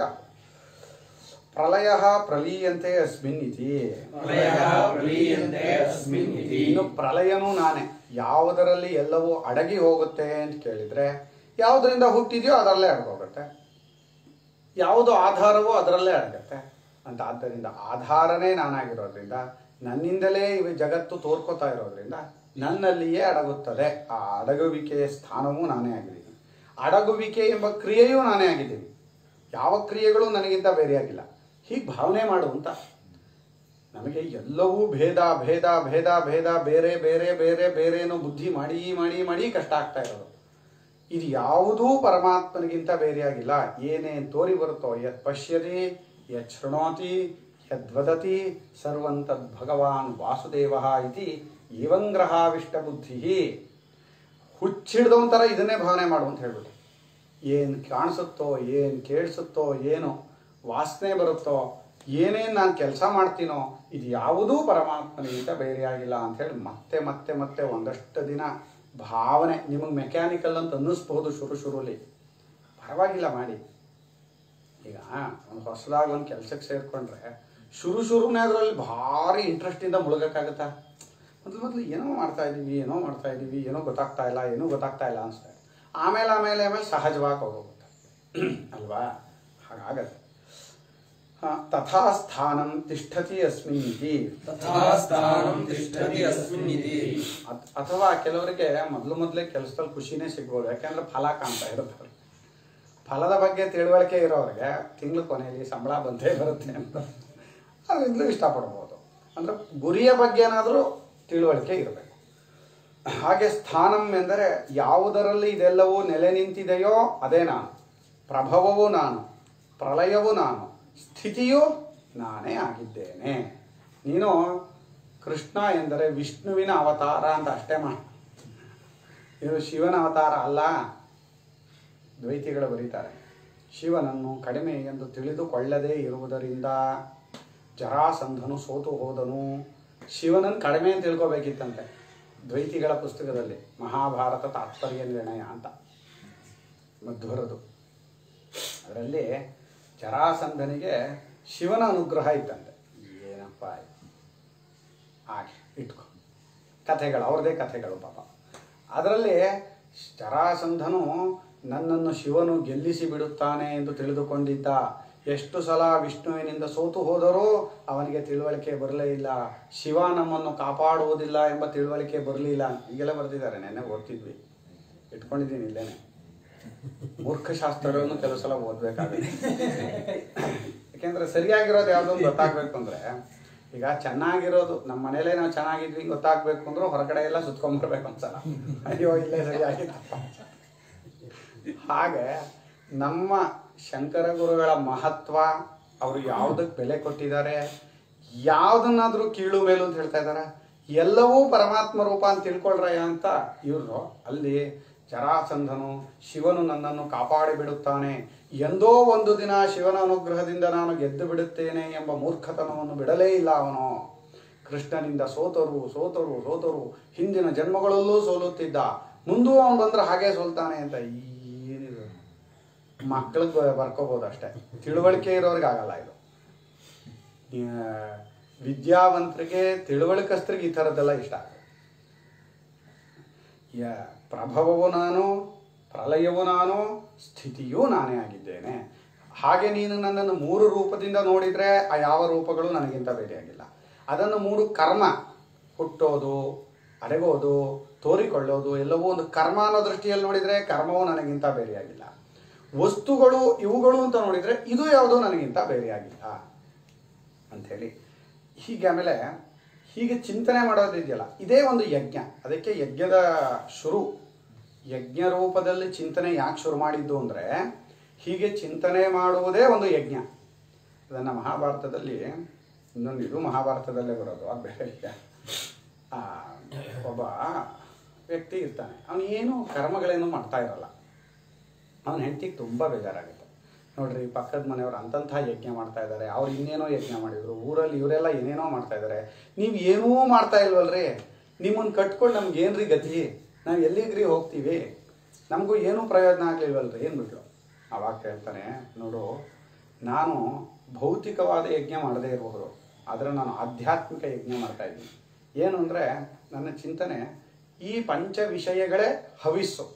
ಪ್ರಳಯ ಪ್ರಲೀಯಂತೆ ಅಸ್ಮಿನ್ ಇತಿ ಪ್ರಳಯಃ ಪ್ರಲೀಯಂತೆ ಅಸ್ಮಿನ್ ಇತಿ. ಇನ್ನು ಪ್ರಳಯನೂ ನಾನೇ ಯಾವುದರಲ್ಲಿ ಎಲ್ಲವೂ ಅಡಗಿ ಹೋಗುತ್ತೆ ಅಂತ ಕೇಳಿದ್ರೆ ಯಾವುದರಿಂದ ಹುಟ್ಟಿದೆಯೋ ಅದರಲ್ಲೇ ಅಡಗೋಗುತ್ತೆ ಯಾವುದು ಆಧಾರವೋ ಅದರಲ್ಲೇ ಅಡಗತ್ತೆ ಅಂತ ಆದ್ದರಿಂದ ಆಧಾರನೇ ನಾನಾಗಿರೋದ್ರಿಂದ ನನ್ನಿಂದಲೇ ಇವು ಜಗತ್ತು ತೋರ್ಕೋತಾ ಇರೋದ್ರಿಂದ ನನ್ನಲ್ಲಿಯೇ ಅಡಗುತ್ತದೆ ಆ ಅಡಗುವಿಕೆಯ ಸ್ಥಾನವೂ ನಾನೇ ಆಗಿದ್ದೀನಿ ಅಡಗುವಿಕೆ ಎಂಬ ಕ್ರಿಯೆಯೂ ನಾನೇ ಆಗಿದ್ದೀನಿ ಯಾವ ಕ್ರಿಯೆಗಳು ನನಗಿಂತ ಬೇರೆಯಾಗಿಲ್ಲ ಹೀಗೆ ಭಾವನೆ ಮಾಡು ಅಂತ ನಮಗೆ ಎಲ್ಲವೂ ಭೇದ ಭೇದ ಭೇದ ಭೇದ ಬೇರೆ ಬೇರೆ ಬೇರೆ ಬೇರೆನೋ ಬುದ್ಧಿ ಮಾಡಿ ಮಾಡಿ ಮಾಡಿ ಕಷ್ಟ ಆಗ್ತಾ ಇರೋದು ಇದು ಯಾವುದೂ ಪರಮಾತ್ಮನಿಗಿಂತ ಬೇರೆಯಾಗಿಲ್ಲ ಏನೇನು ತೋರಿ ಬರುತ್ತೋ ಯತ್ ಪಶ್ಯತಿ ಯತ್ ಶೃಣೋತಿ ಯದ್ವದತಿ ಸರ್ವಂತದ್ ಭಗವಾನ್ ವಾಸುದೇವ ಇತಿ ಏವಂಗ್ರಹಾವಿಷ್ಟ ಬುದ್ಧಿ ಹುಚ್ಚಿಡ್ದವನ್ ಥರ ಇದನ್ನೇ ಭಾವನೆ ಮಾಡು ಅಂತ ಹೇಳ್ಬಿಟ್ಟು ಏನು ಕಾಣಿಸುತ್ತೋ ಏನು ಕೇಳಿಸುತ್ತೋ ಏನು ವಾಸನೆ ಬರುತ್ತೋ ಏನೇನು ನಾನು ಕೆಲಸ ಮಾಡ್ತೀನೋ ಇದು ಯಾವುದೂ ಪರಮಾತ್ಮನಿಗಿಂತ ಬೇರೆಯಾಗಿಲ್ಲ ಅಂಥೇಳಿ ಮತ್ತೆ ಮತ್ತೆ ಮತ್ತೆ ಒಂದಷ್ಟು ದಿನ ಭಾವನೆ ನಿಮಗೆ ಮೆಕ್ಯಾನಿಕಲ್ ಅಂತ ಅನ್ನಿಸ್ಬೋದು ಶುರು ಶುರುಲಿ ಪರವಾಗಿಲ್ಲ ಮಾಡಿ ಈಗ ಒಂದು ಹೊಸದಾಗಿ ಒಂದು ಕೆಲಸಕ್ಕೆ ಸೇರಿಕೊಂಡ್ರೆ ಶುರು ಶುರುನೇ ಅದರಲ್ಲಿ ಭಾರಿ ಇಂಟ್ರೆಸ್ಟಿಂದ ಮುಳುಗಕ್ಕಾಗತ್ತಾ ಮೊದಲು ಮೊದಲು ಏನೋ ಮಾಡ್ತಾ ಇದ್ದೀವಿ ಏನೋ ಮಾಡ್ತಾ ಇದ್ದೀವಿ ಏನೋ ಗೊತ್ತಾಗ್ತಾ ಇಲ್ಲ ಏನೋ ಗೊತ್ತಾಗ್ತಾ ಇಲ್ಲ ಅನಿಸ್ತಾ ಇದೆ ಆಮೇಲೆ ಆಮೇಲೆ ಆಮೇಲೆ ಸಹಜವಾಗಿ ಹೋಗುತ್ತೆ ಅಲ್ವಾ ಹಾಗಾಗತ್ತೆ ಹ, ತಥಾ ಸ್ಥಾನಂ ತಿಷ್ಠತಿ ಅಸ್ಮಿನ್ ಇತಿ ತಥಾ ಸ್ಥಾನಂ ತಿಷ್ಠತಿ ಅಸ್ಮಿನ್ ಇತಿ. ಅತ್- ಅಥವಾ ಕೆಲವರಿಗೆ ಮೊದಲು ಮೊದಲೇ ಕೆಲಸದಲ್ಲಿ ಖುಷಿನೇ ಸಿಗ್ಬೋದು ಯಾಕೆಂದ್ರೆ ಫಲ ಕಾಣ್ತಾ ಇರುತ್ತೆ ಫಲದ ಬಗ್ಗೆ ತಿಳುವಳಿಕೆ ಇರೋರಿಗೆ ತಿಂಗಳ ಕೊನೆಯಲ್ಲಿ ಸಂಬಳ ಬಂದೇ ಬರುತ್ತೆ ಅಂತ ಅದರಿಂದಲೂ ಇಷ್ಟಪಡ್ಬೋದು ಅಂದ್ರೆ ಗುರಿಯ ಬಗ್ಗೆ ಏನಾದರೂ ತಿಳುವಳಿಕೆ ಇರಬೇಕು ಹಾಗೆ ಸ್ಥಾನಂ ಎಂದರೆ ಯಾವುದರಲ್ಲಿ ಇದೆಲ್ಲವೂ ನೆಲೆ ನಿಂತಿದೆಯೋ ಅದೇ ನಾನು ಪ್ರಭವವೂ ನಾನು ಪ್ರಳಯವೂ ನಾನು ಸ್ಥಿತಿಯೂ ನಾನೇ ಆಗಿದ್ದೇನೆ ನೀನು ಕೃಷ್ಣ ಎಂದರೆ ವಿಷ್ಣುವಿನ ಅವತಾರ ಅಂತ ಅಷ್ಟೇ ಮಾಡಿ ಇದು ಶಿವನ ಅವತಾರ ಅಲ್ಲ ದ್ವೈತಿಗಳು ಬರೀತಾರೆ ಶಿವನನ್ನು ಕಡಿಮೆ ಎಂದು ತಿಳಿದುಕೊಳ್ಳದೇ ಇರುವುದರಿಂದ ಜರಾಸಂಧನು ಸೋತು ಹೋದನು ಶಿವನನ್ನು ಕಡಿಮೆ ಅಂತ ತಿಳ್ಕೊಬೇಕಿತ್ತಂತೆ ದ್ವೈತಿಗಳ ಪುಸ್ತಕದಲ್ಲಿ ಮಹಾಭಾರತ ತಾತ್ಪರ್ಯ ನಿರ್ಣಯ ಅಂತ ಮಧ್ವರದು ಅದರಲ್ಲಿ ಜರಾಸಂಧನಿಗೆ ಶಿವನ ಅನುಗ್ರಹ ಇತ್ತಂತೆ ಏನಪ್ಪ ಇದು? ಹಾಗೆ ಇಟ್ಕೊ ಕಥೆಗಳು ಅವ್ರದೇ ಕಥೆಗಳು ಪಾಪ ಅದರಲ್ಲಿ ಜರಾಸಂಧನು ನನ್ನನ್ನು ಶಿವನು ಗೆಲ್ಲಿಸಿ ಬಿಡುತ್ತಾನೆ ಎಂದು ತಿಳಿದುಕೊಂಡಿದ್ದ ಎಷ್ಟು ಸಲ ವಿಷ್ಣುವಿನಿಂದ ಸೋತು ಹೋದರೂ ಅವನಿಗೆ ತಿಳುವಳಿಕೆ ಬರಲೇ ಇಲ್ಲ ಶಿವ ನಮ್ಮನ್ನು ಕಾಪಾಡುವುದಿಲ್ಲ ಎಂಬ ತಿಳುವಳಿಕೆ ಬರಲಿಲ್ಲ ಈಗೆಲ್ಲ ಬರ್ತಿದ್ದಾರೆ ನೆನ್ನೆ ಓದ್ತಿದ್ವಿ ಇಟ್ಕೊಂಡಿದ್ದೀನಿ ಇಲ್ಲೇನೆ ಮೂರ್ಖಶಾಸ್ತ್ರಗಳನ್ನು ಕೆಲವು ಸಲ ಓದ್ಬೇಕಾಗುತ್ತೆ ಯಾಕೆಂದ್ರೆ ಸರಿಯಾಗಿರೋದು ಯಾವುದೊಂದು ಗೊತ್ತಾಗ್ಬೇಕು ಅಂದ್ರೆ ಈಗ ಚೆನ್ನಾಗಿರೋದು ನಮ್ಮ ಮನೇಲೇ ನಾವು ಚೆನ್ನಾಗಿದ್ವಿ ಗೊತ್ತಾಗ್ಬೇಕು ಅಂದ್ರೆ ಹೊರಗಡೆ ಎಲ್ಲ ಸುತ್ಕೊಂಡ್ಬರ್ಬೇಕು ಒಂದ್ಸಲ ಅಯ್ಯೋ ಇಲ್ಲೇ ಸರಿಯಾಗಿತ್ತು ಹಾಗೆ ನಮ್ಮ ಶಂಕರ ಗುರುಗಳ ಮಹತ್ವ ಅವರು ಯಾವುದಕ್ಕೆ ಬೆಲೆ ಕೊಟ್ಟಿದ್ದಾರೆ ಯಾವುದನ್ನಾದ್ರೂ ಕೀಳು ಮೇಲು ಅಂತ ಹೇಳ್ತಾ ಇದ್ದಾರೆ ಎಲ್ಲವೂ ಪರಮಾತ್ಮ ರೂಪ ಅಂತ ತಿಳ್ಕೊಳ್ರಯ್ಯ ಅಂತ ಇವರು ಅಲ್ಲಿ ಜರಾಸಂಧನು ಶಿವನು ನನ್ನನ್ನು ಕಾಪಾಡಿ ಬಿಡುತ್ತಾನೆ ಎಂದೋ ಒಂದು ದಿನ ಶಿವನ ಅನುಗ್ರಹದಿಂದ ನಾನು ಗೆದ್ದು ಬಿಡುತ್ತೇನೆ ಎಂಬ ಮೂರ್ಖತನವನ್ನು ಬಿಡಲೇ ಇಲ್ಲ ಅವನು ಕೃಷ್ಣನಿಂದ ಸೋತರು ಸೋತರು ಸೋತರು ಹಿಂದಿನ ಜನ್ಮಗಳಲ್ಲೂ ಸೋಲುತ್ತಿದ್ದ ಮುಂದೂ ಅವನು ಬಂದ್ರೆ ಹಾಗೆ ಸೋಲ್ತಾನೆ ಅಂತ ಏನಿದು ಮಕ್ಕಳಿಗೆ ಬರ್ಕೋಬಹುದು ಅಷ್ಟೇ ತಿಳುವಳಿಕೆ ಇರೋರಿಗೆ ಆಗಲ್ಲ ಇದು ಆ, ವಿದ್ಯಾವಂತರಿಗೆ ತಿಳುವಳಿಕಸ್ತರಿಗೆ ಈ ಥರದ್ದೆಲ್ಲ ಇಷ್ಟ ಆಗುತ್ತೆ ಯ ಪ್ರಭವವು ನಾನು ಪ್ರಲಯವು ನಾನು ಸ್ಥಿತಿಯೂ ನಾನೇ ಆಗಿದ್ದೇನೆ ಹಾಗೆ ನೀನು ನನ್ನನ್ನು ಮೂರು ರೂಪದಿಂದ ನೋಡಿದರೆ ಆ ಯಾವ ರೂಪಗಳು ನನಗಿಂತ ಬೇರೆಯಾಗಿಲ್ಲ ಅದನ್ನು ಮೂರು ಕರ್ಮ ಹುಟ್ಟೋದು ಅಡಗೋದು ತೋರಿಕೊಳ್ಳೋದು ಎಲ್ಲವೂ ಒಂದು ಕರ್ಮ ಅನ್ನೋ ದೃಷ್ಟಿಯಲ್ಲಿ ನೋಡಿದರೆ ಕರ್ಮವು ನನಗಿಂತ ಬೇರೆಯಾಗಿಲ್ಲ ವಸ್ತುಗಳು ಇವುಗಳು ಅಂತ ನೋಡಿದರೆ ಇದು ಯಾವುದೂ ನನಗಿಂತ ಬೇರೆಯಾಗಿಲ್ಲ ಅಂಥೇಳಿ ಹೀಗೆ ಆಮೇಲೆ ಹೀಗೆ ಚಿಂತನೆ ಮಾಡೋದಿದೆಯಲ್ಲ ಇದೇ ಒಂದು ಯಜ್ಞ ಅದಕ್ಕೆ ಯಜ್ಞದ ಶುರು ಯಜ್ಞ ರೂಪದಲ್ಲಿ ಚಿಂತನೆ ಯಾಕೆ ಶುರು ಮಾಡಿದ್ದು ಅಂದರೆ ಹೀಗೆ ಚಿಂತನೆ ಮಾಡುವುದೇ ಒಂದು ಯಜ್ಞ ಅದನ್ನು ಮಹಾಭಾರತದಲ್ಲಿ ಇನ್ನೊಂದು ಇದು ಮಹಾಭಾರತದಲ್ಲೇ ಬರೋದು ಅದು ಬೇರೆ ವಿಷಯ. ಆ, ಒಬ್ಬ ವ್ಯಕ್ತಿ ಇರ್ತಾನೆ ಅವನು ಏನು ಕರ್ಮಗಳೇನು ಮಾಡ್ತಾ ಇರಲ್ಲ ಅವನ ಹೆಂಡತಿಗೆ ತುಂಬ ಬೇಜಾರಾಗುತ್ತೆ ನೋಡ್ರಿ ಪಕ್ಕದ ಮನೆಯವ್ರು ಅಂತಂಥ ಯಜ್ಞ ಮಾಡ್ತಾ ಇದ್ದಾರೆ ಅವ್ರು ಇನ್ನೇನೋ ಯಜ್ಞ ಮಾಡಿದ್ರು ಊರಲ್ಲಿ ಇವರೆಲ್ಲ ಏನೇನೋ ಮಾಡ್ತಾ ಇದ್ದಾರೆ ನೀವು ಏನೂ ಮಾಡ್ತಾ ಇಲ್ವಲ್ರಿ ನಿಮ್ಮನ್ನು ಕಟ್ಕೊಂಡು ನಮ್ಗೆ ಏನ್ರಿ ಗತಿ ನಾವು ಎಲ್ಲಿಗ್ರಿ ಹೋಗ್ತೀವಿ ನಮಗೂ ಏನೂ ಪ್ರಯೋಜನ ಆಗ್ಲಿಲ್ವಲ್ರಿ ಏನು ಬಿಟ್ಟು ಅವಾಗ ಹೇಳ್ತಾನೆ ನೋಡು ನಾನು ಭೌತಿಕವಾದ ಯಜ್ಞ ಮಾಡದೇ ಇರಬಹುದು ಆದರೆ ನಾನು ಆಧ್ಯಾತ್ಮಿಕ ಯಜ್ಞ ಮಾಡ್ತಾ ಇದ್ದೀನಿ ಏನು ಅಂದರೆ ನನ್ನ ಚಿಂತನೆ ಈ ಪಂಚ ವಿಷಯಗಳೇ ಹವಿಸ್ಸು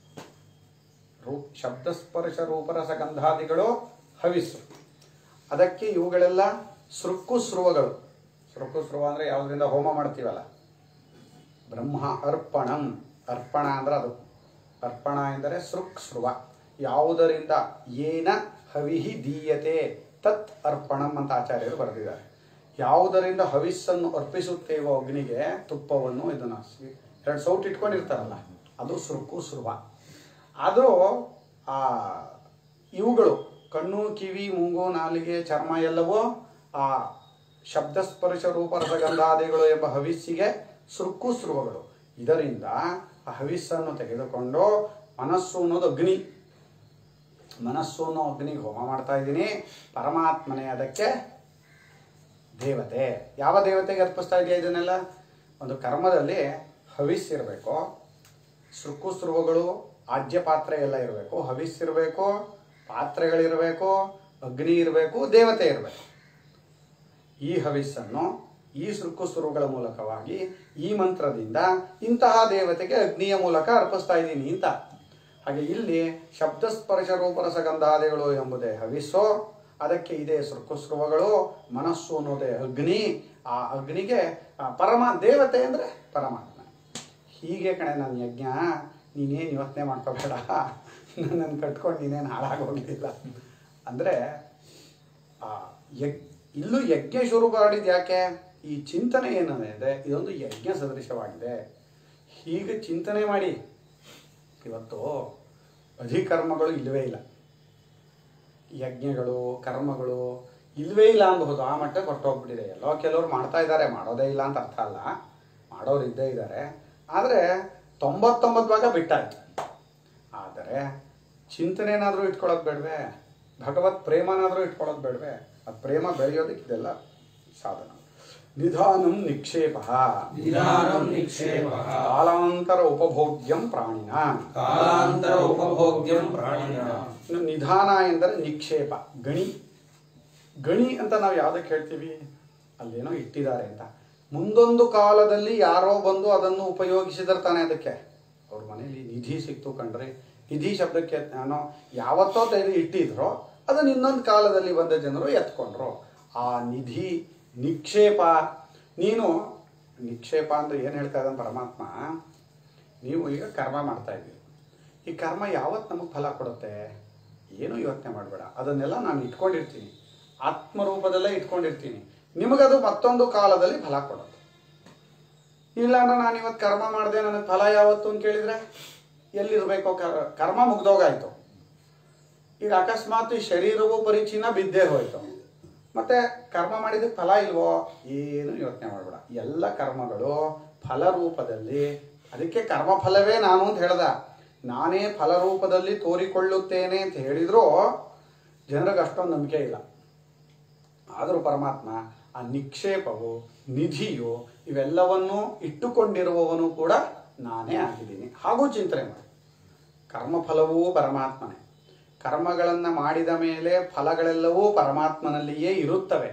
ರೂಪ್ ಶಬ್ದಸ್ಪರ್ಶ ರೂಪರಸ ಗಂಧಾದಿಗಳು ಹವಿಸ್ಸು ಅದಕ್ಕೆ ಇವುಗಳೆಲ್ಲ ಸೃಕ್ಕುಸ್ರುವಗಳು ಸೃಕ್ಕುಸ್ರುವ ಅಂದರೆ ಯಾವುದರಿಂದ ಹೋಮ ಮಾಡ್ತೀವಲ್ಲ ಬ್ರಹ್ಮ ಅರ್ಪಣಂ ಅರ್ಪಣ ಅಂದ್ರೆ ಅದು ಅರ್ಪಣ ಎಂದರೆ ಸೃಕ್ ಸ್ರುವ ಯಾವುದರಿಂದ ಏನ ಹವಿಹಿ ದೀಯತೆ ತತ್ ಅರ್ಪಣಂ ಅಂತ ಆಚಾರ್ಯರು ಬರೆದಿದ್ದಾರೆ ಯಾವುದರಿಂದ ಹವಿಸ್ಸನ್ನು ಅರ್ಪಿಸುತ್ತೇವೋ ಅಗ್ನಿಗೆ ತುಪ್ಪವನ್ನು ಇದನ್ನು ಎರಡು ಸೌಟ್ ಇಟ್ಕೊಂಡಿರ್ತಾರಲ್ಲ ಅದು ಸೃಕ್ಕು ಸ್ರುವ ಅದು ಆ ಇವುಗಳು ಕಣ್ಣು ಕಿವಿ ಮೂಗು ನಾಲಿಗೆ ಚರ್ಮ ಎಲ್ಲವೂ ಆ ಶಬ್ದಸ್ಪರ್ಶ ರೂಪರಸ ಗಂಧಾದಿಗಳು ಎಂಬ ಹವಿಸ್ಸಿಗೆ ಸೃಕ್ಕು ಸ್ರುವಗಳು ಇದರಿಂದ ಆ ಹವಿಸ್ಸನ್ನು ತೆಗೆದುಕೊಂಡು ಮನಸ್ಸು ಅನ್ನೋದು ಅಗ್ನಿ ಮನಸ್ಸು ಅನ್ನೋ ಅಗ್ನಿಗೆ ಹೋಮ ಮಾಡ್ತಾ ಇದ್ದೀನಿ ಪರಮಾತ್ಮನೇ ಅದಕ್ಕೆ ದೇವತೆ ಯಾವ ದೇವತೆಗೆ ಅರ್ಪಿಸ್ತಾ ಇದೆಯಾ ಇದನ್ನೆಲ್ಲ ಒಂದು ಕರ್ಮದಲ್ಲಿ ಹವಿಸ್ ಇರಬೇಕು ಸೃಕ್ಕು ಸ್ರುವಗಳು ಆಜ್ಯ ಪಾತ್ರೆ ಎಲ್ಲ ಇರಬೇಕು ಹವಿಸ್ ಇರಬೇಕು ಪಾತ್ರೆಗಳಿರಬೇಕು ಅಗ್ನಿ ಇರಬೇಕು ದೇವತೆ ಇರಬೇಕು ಈ ಹವಿಸ್ಸನ್ನು ಈ ಸೃಕ್ಕು ಸುರುಗಳ ಮೂಲಕವಾಗಿ ಈ ಮಂತ್ರದಿಂದ ಇಂತಹ ದೇವತೆಗೆ ಅಗ್ನಿಯ ಮೂಲಕ ಅರ್ಪಿಸ್ತಾ ಇದ್ದೀನಿ ಅಂತ ಹಾಗೆ ಇಲ್ಲಿ ಶಬ್ದಸ್ಪರ್ಶ ರೂಪರಸ ಗಂಧಾದಿಗಳು ಎಂಬುದೇ ಹವಿಸ್ಸು ಅದಕ್ಕೆ ಇದೆ ಸೃಕ್ಕುಸ್ರುವಗಳು ಮನಸ್ಸು ಅನ್ನೋದೇ ಅಗ್ನಿ ಆ ಅಗ್ನಿಗೆ ಆ ಪರಮ ದೇವತೆ ಅಂದರೆ ಪರಮಾತ್ಮ ಹೀಗೆ ಕಣೆ ನನ್ನ ಯಜ್ಞ ನೀನೇನು ಯೋಚನೆ ಮಾಡ್ಕೋಬೇಡ ನನ್ನನ್ನು ಕಟ್ಕೊಂಡು ನೀನೇನು ಹಾಳಾಗೋಗಿಲ್ಲ ಅಂದರೆ ಆ ಯಗ್ ಇಲ್ಲೂ ಯಜ್ಞ ಶುರು ಮಾಡಿದ್ದು ಯಾಕೆ ಈ ಚಿಂತನೆ ಏನಂದ್ರೆ ಇದೊಂದು ಯಜ್ಞ ಸದೃಶವಾಗಿದೆ ಹೀಗೆ ಚಿಂತನೆ ಮಾಡಿ ಇವತ್ತು ಅಧಿಕರ್ಮಗಳು ಇಲ್ಲವೇ ಇಲ್ಲ ಯಜ್ಞಗಳು ಕರ್ಮಗಳು ಇಲ್ವೇ ಇಲ್ಲ ಅನ್ಬಹುದು ಆ ಮಟ್ಟಕ್ಕೆ ಹೊರಟೋಗ್ಬಿಟ್ಟಿದೆ ಎಲ್ಲೋ ಕೆಲವರು ಮಾಡ್ತಾ ಇದ್ದಾರೆ ಮಾಡೋದೇ ಇಲ್ಲ ಅಂತ ಅರ್ಥ ಅಲ್ಲ ಮಾಡೋರು ಇದ್ದೇ ಇದ್ದಾರೆ ಆದರೆ ತೊಂಬತ್ತೊಂಬತ್ತು ಭಾಗ ಬಿಟ್ಟಾಯ್ತು ಆದರೆ ಚಿಂತನೆನಾದರೂ ಇಟ್ಕೊಳ್ಳೋದು ಬೇಡವೆ ಭಗವತ್ ಪ್ರೇಮನಾದರೂ ಇಟ್ಕೊಳ್ಳೋದು ಬೇಡವೆ ಆ ಪ್ರೇಮ ಬೆಳೆಯೋದಕ್ಕೆ ಇದೆಲ್ಲ ಸಾಧನ ನಿಧಾನಂ ನಿಕ್ಷೇಪ ನಿಧಾನಂ ನಿಕ್ಷೇಪಃ ಕಾಲಾಂತರ ಉಪಭೋಗ್ಯಂ ಪ್ರಾಣಿನ ಕಾಲಾಂತರ ಉಪಭೋಗ್ಯಂ ಪ್ರಾಣಿನ ಇನ್ನು ನಿಧಾನ ಎಂದರೆ ನಿಕ್ಷೇಪ ಗಣಿ ಗಣಿ ಅಂತ ನಾವು ಯಾವುದಕ್ಕೆ ಹೇಳ್ತೀವಿ ಅಲ್ಲೇನೋ ಇಟ್ಟಿದ್ದಾರೆ ಅಂತ ಮುಂದೊಂದು ಕಾಲದಲ್ಲಿ ಯಾರೋ ಬಂದು ಅದನ್ನು ಉಪಯೋಗಿಸಿದ್ರೆ ತಾನೇ ಅದಕ್ಕೆ ಅವ್ರ ಮನೆಯಲ್ಲಿ ನಿಧಿ ಸಿಕ್ತು ಕಂಡ್ರೆ ನಿಧಿ ಶಬ್ದಕ್ಕೆ ನಾನು ಯಾವತ್ತೋ ತೆಗೆದು ಇಟ್ಟಿದ್ರೋ ಅದನ್ನು ಇನ್ನೊಂದು ಕಾಲದಲ್ಲಿ ಬಂದ ಜನರು ಎತ್ಕೊಂಡ್ರು ಆ ನಿಧಿ ನಿಕ್ಷೇಪ ನೀನು ನಿಕ್ಷೇಪ ಅಂದ್ರೆ ಏನು ಹೇಳ್ತಾ ಇದ್ದಾನೆ ಪರಮಾತ್ಮ ನೀವು ಈಗ ಕರ್ಮ ಮಾಡ್ತಾ ಇದ್ದೀರಿ ಈ ಕರ್ಮ ಯಾವತ್ತು ನಮಗೆ ಫಲ ಕೊಡುತ್ತೆ ಏನು ಯೋಚನೆ ಮಾಡಬೇಡ ಅದನ್ನೆಲ್ಲ ನಾನು ಇಟ್ಕೊಂಡಿರ್ತೀನಿ ಆತ್ಮರೂಪದಲ್ಲೇ ಇಟ್ಕೊಂಡಿರ್ತೀನಿ ನಿಮಗದು ಮತ್ತೊಂದು ಕಾಲದಲ್ಲಿ ಫಲ ಕೊಡುತ್ತೆ ಇಲ್ಲ ಅಂದ್ರೆ ನಾನು ಇವತ್ತು ಕರ್ಮ ಮಾಡಿದೆ ನನಗೆ ಫಲ ಯಾವತ್ತು ಅಂತ ಕೇಳಿದ್ರೆ ಎಲ್ಲಿರ್ಬೇಕೋ ಕರ್ ಕರ್ಮ ಮುಗ್ದೋಗಾಯ್ತು ಈಗ ಅಕಸ್ಮಾತ್ ಈ ಶರೀರವು ಪರಿಚಿನ ಬಿದ್ದೇ ಹೋಯ್ತು ಮತ್ತೆ ಕರ್ಮ ಮಾಡಿದಕ್ಕೆ ಫಲ ಇಲ್ವೋ ಏನು ಯೋಚನೆ ಮಾಡಬೇಡ ಎಲ್ಲ ಕರ್ಮಗಳು ಫಲ ರೂಪದಲ್ಲಿ ಅದಕ್ಕೆ ಕರ್ಮ ಫಲವೇ ನಾನು ಅಂತ ಹೇಳ್ದ ನಾನೇ ಫಲ ರೂಪದಲ್ಲಿ ತೋರಿಕೊಳ್ಳುತ್ತೇನೆ ಅಂತ ಹೇಳಿದ್ರು ಜನರಿಗೆ ಅಷ್ಟೊಂದು ನಂಬಿಕೆ ಇಲ್ಲ ಆದರೂ ಪರಮಾತ್ಮ ಆ ನಿಕ್ಷೇಪವು ನಿಧಿಯು ಇವೆಲ್ಲವನ್ನೂ ಇಟ್ಟುಕೊಂಡಿರುವವನು ಕೂಡ ನಾನೇ ಆಗಿದ್ದೀನಿ ಹಾಗೂ ಚಿಂತನೆ ಮಾಡಿ ಕರ್ಮಫಲವೂ ಪರಮಾತ್ಮನೇ ಕರ್ಮಗಳನ್ನು ಮಾಡಿದ ಮೇಲೆ ಫಲಗಳೆಲ್ಲವೂ ಪರಮಾತ್ಮನಲ್ಲಿಯೇ ಇರುತ್ತವೆ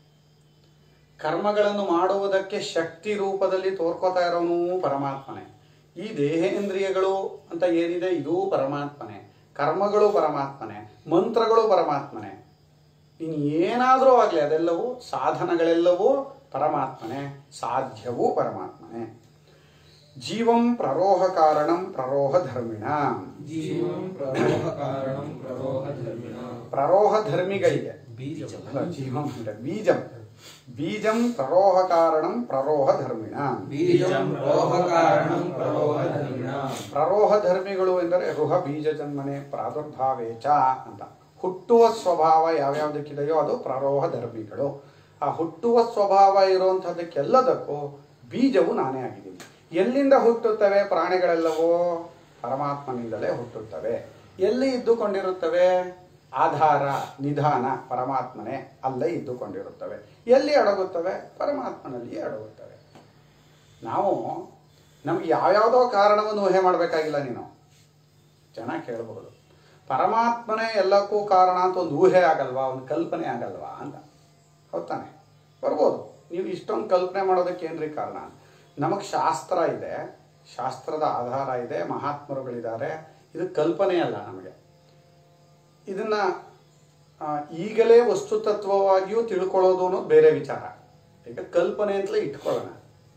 ಕರ್ಮಗಳನ್ನು ಮಾಡುವುದಕ್ಕೆ ಶಕ್ತಿ ರೂಪದಲ್ಲಿ ತೋರ್ಕೋತಾ ಇರೋನು ಪರಮಾತ್ಮನೇ ಈ ದೇಹೇಂದ್ರಿಯಗಳು ಅಂತ ಏನಿದೆ ಇದೂ ಪರಮಾತ್ಮನೇ ಕರ್ಮಗಳು ಪರಮಾತ್ಮನೇ ಮಂತ್ರಗಳು ಪರಮಾತ್ಮನೇ ಇನ್ನು ಏನಾದರೂ ಆಗಲಿ ಅದೆಲ್ಲವೂ ಸಾಧನಗಳೆಲ್ಲವೂ ಪರಮಾತ್ಮನೇ ಸಾಧ್ಯವೂ ಪರಮಾತ್ಮನೇ ಜೀವಂ ಪ್ರರೋಹ ಕಾರಣಂ ಪ್ರರೋಹ ಧರ್ಮಿಣ ಜೀವಂ ಪ್ರರೋಹ ಕಾರಣಂ ಪ್ರರೋಹ ಧರ್ಮಿಣ ಪ್ರರೋಹ ಧರ್ಮಿಗಳಿಗೆ ಬೀಜಂ ಅಲ್ಲ, ಜೀವಂ ಅಂದ್ರೆ ಬೀಜಂ ಬೀಜಂ ಪ್ರರೋಹ ಕಾರಣಂ ಪ್ರರೋಹ ಧರ್ಮಿಣ ಬೀಜಂ ಪ್ರರೋಹ ಕಾರಣಂ ಪ್ರರೋಹ ಧರ್ಮಿಣ ಪ್ರರೋಹ ಧರ್ಮಿಗಳು ಎಂದರೆ ರುಹ ಬೀಜ ಜನ್ಮನೆ ಪ್ರಾದುರ್ಭಾವೇಚ ಅಂತ ಹುಟ್ಟುವ ಸ್ವಭಾವ ಯಾವ್ಯಾವುದಕ್ಕಿದೆಯೋ ಅದು ಪ್ರರೋಹ ಧರ್ಮಿಗಳು ಆ ಹುಟ್ಟುವ ಸ್ವಭಾವ ಇರುವಂಥದ್ದಕ್ಕೆಲ್ಲದಕ್ಕೂ ಬೀಜವು ನಾನೇ ಆಗಿದ್ದೀನಿ ಎಲ್ಲಿಂದ ಹುಟ್ಟುತ್ತವೆ ಪ್ರಾಣಿಗಳೆಲ್ಲವೋ ಪರಮಾತ್ಮನಿಂದಲೇ ಹುಟ್ಟುತ್ತವೆ ಎಲ್ಲಿ ಇದ್ದುಕೊಂಡಿರುತ್ತವೆ ಆಧಾರ ನಿಧಾನ ಪರಮಾತ್ಮನೇ ಅಲ್ಲೇ ಇದ್ದುಕೊಂಡಿರುತ್ತವೆ ಎಲ್ಲಿ ಅಡಗುತ್ತವೆ ಪರಮಾತ್ಮನಲ್ಲಿಯೇ ಅಡಗುತ್ತವೆ ನಾವು ನಮ್ಗೆ ಯಾವ್ಯಾವುದೋ ಕಾರಣವನ್ನು ಊಹೆ ಮಾಡಬೇಕಾಗಿಲ್ಲ ನೀನು ಚೆನ್ನಾಗಿ ಕೇಳಬಹುದು ಪರಮಾತ್ಮನೇ ಎಲ್ಲಕ್ಕೂ ಕಾರಣ ಅಂತ ಒಂದು ಊಹೆ ಆಗಲ್ವಾ ಒಂದು ಕಲ್ಪನೆ ಆಗಲ್ವಾ ಅಂತ ಹೌದಾನೆ ಬರ್ಬೋದು ನೀವು ಇಷ್ಟೊಂದು ಕಲ್ಪನೆ ಮಾಡೋದಕ್ಕೆ ಏನ್ರಿ ಕಾರಣ ನಮಗೆ ಶಾಸ್ತ್ರ ಇದೆ ಶಾಸ್ತ್ರದ ಆಧಾರ ಇದೆ ಮಹಾತ್ಮರುಗಳಿದ್ದಾರೆ ಇದು ಕಲ್ಪನೆ ಅಲ್ಲ ನಮಗೆ ಇದನ್ನ ಆ, ಈಗಲೇ ವಸ್ತುತತ್ವವಾಗಿಯೂ ತಿಳ್ಕೊಳ್ಳೋದು ಅನ್ನೋದು ಬೇರೆ ವಿಚಾರ ಈಗ ಕಲ್ಪನೆ ಅಂತಲೇ ಇಟ್ಕೊಳ್ಳೋಣ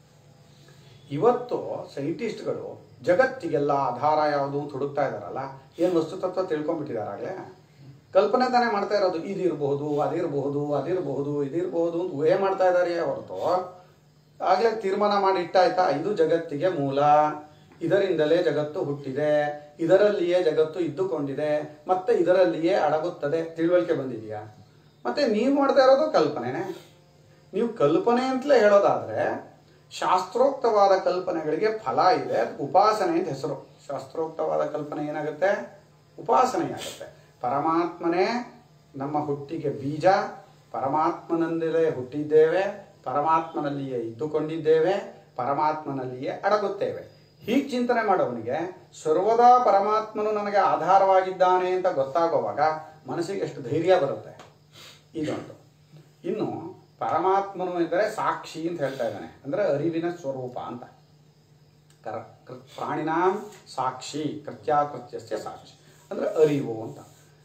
ಇವತ್ತು ಸೈಂಟಿಸ್ಟ್ಗಳು ಜಗತ್ತಿಗೆಲ್ಲ ಆಧಾರ ಯಾವುದು ಅಂತ ಹುಡುಕ್ತಾ ಇದಾರಲ್ಲ ಏನು ವಸ್ತುತತ್ವ ತಿಳ್ಕೊಂಡ್ಬಿಟ್ಟಿದಾರಾಗಲೇ ಕಲ್ಪನೆ ತಾನೇ ಮಾಡ್ತಾ ಇರೋದು ಇದಿರಬಹುದು ಅದಿರಬಹುದು ಅದಿರಬಹುದು ಇದಿರಬಹುದು ಅಂತ ಊಹೆ ಮಾಡ್ತಾ ಇದ್ದಾರೆ ಹೊರತು ಆಗ್ಲೇ ತೀರ್ಮಾನ ಮಾಡಿ ಇಟ್ಟಾಯ್ತಾ ಇದು ಜಗತ್ತಿಗೆ ಮೂಲ ಇದರಿಂದಲೇ ಜಗತ್ತು ಹುಟ್ಟಿದೆ ಇದರಲ್ಲಿಯೇ ಜಗತ್ತು ಇದ್ದುಕೊಂಡಿದೆ ಮತ್ತೆ ಇದರಲ್ಲಿಯೇ ಅಡಗುತ್ತದೆ ತಿಳುವಳಿಕೆ ಬಂದಿದೆಯಾ ಮತ್ತೆ ನೀವು ಮಾಡ್ತಾ ಇರೋದು ಕಲ್ಪನೆನೇ ನೀವು ಕಲ್ಪನೆ ಅಂತಲೇ ಹೇಳೋದಾದ್ರೆ ಶಾಸ್ತ್ರೋಕ್ತವಾದ ಕಲ್ಪನೆಗಳಿಗೆ ಫಲ ಇದೆ ಅದಕ್ಕೆ ಉಪಾಸನೆ ಅಂತ ಹೆಸರು ಶಾಸ್ತ್ರೋಕ್ತವಾದ ಕಲ್ಪನೆ ಏನಾಗುತ್ತೆ ಉಪಾಸನೆಯಾಗುತ್ತೆ ಪರಮಾತ್ಮನೇ ನಮ್ಮ ಹುಟ್ಟಿಗೆ ಬೀಜ ಪರಮಾತ್ಮನಂದಲೇ ಹುಟ್ಟಿದ್ದೇವೆ ಪರಮಾತ್ಮನಲ್ಲಿಯೇ ಇದ್ದುಕೊಂಡಿದ್ದೇವೆ ಪರಮಾತ್ಮನಲ್ಲಿಯೇ ಅಡಗುತ್ತೇವೆ ಹೀಗೆ ಚಿಂತನೆ ಮಾಡೋವನಿಗೆ ಸರ್ವದಾ ಪರಮಾತ್ಮನು ನನಗೆ ಆಧಾರವಾಗಿದ್ದಾನೆ ಅಂತ ಗೊತ್ತಾಗುವಾಗ ಮನಸ್ಸಿಗೆ ಎಷ್ಟು ಧೈರ್ಯ ಬರುತ್ತೆ ಇದೊಂದು ಇನ್ನು ಪರಮಾತ್ಮನು ಎಂದರೆ ಸಾಕ್ಷಿ ಅಂತ ಹೇಳ್ತಾ ಇದ್ದಾನೆ ಅಂದ್ರೆ ಅರಿವಿನ ಸ್ವರೂಪ ಅಂತ ಕರ ಕೃ- ಪ್ರಾಣಿನಾಂ ಸಾಕ್ಷಿ ಕೃತ್ಯಾಕೃತ್ಯಸ್ಯ ಸಾಕ್ಷಿ ಅಂದ್ರೆ ಅರಿವು ಅಂತ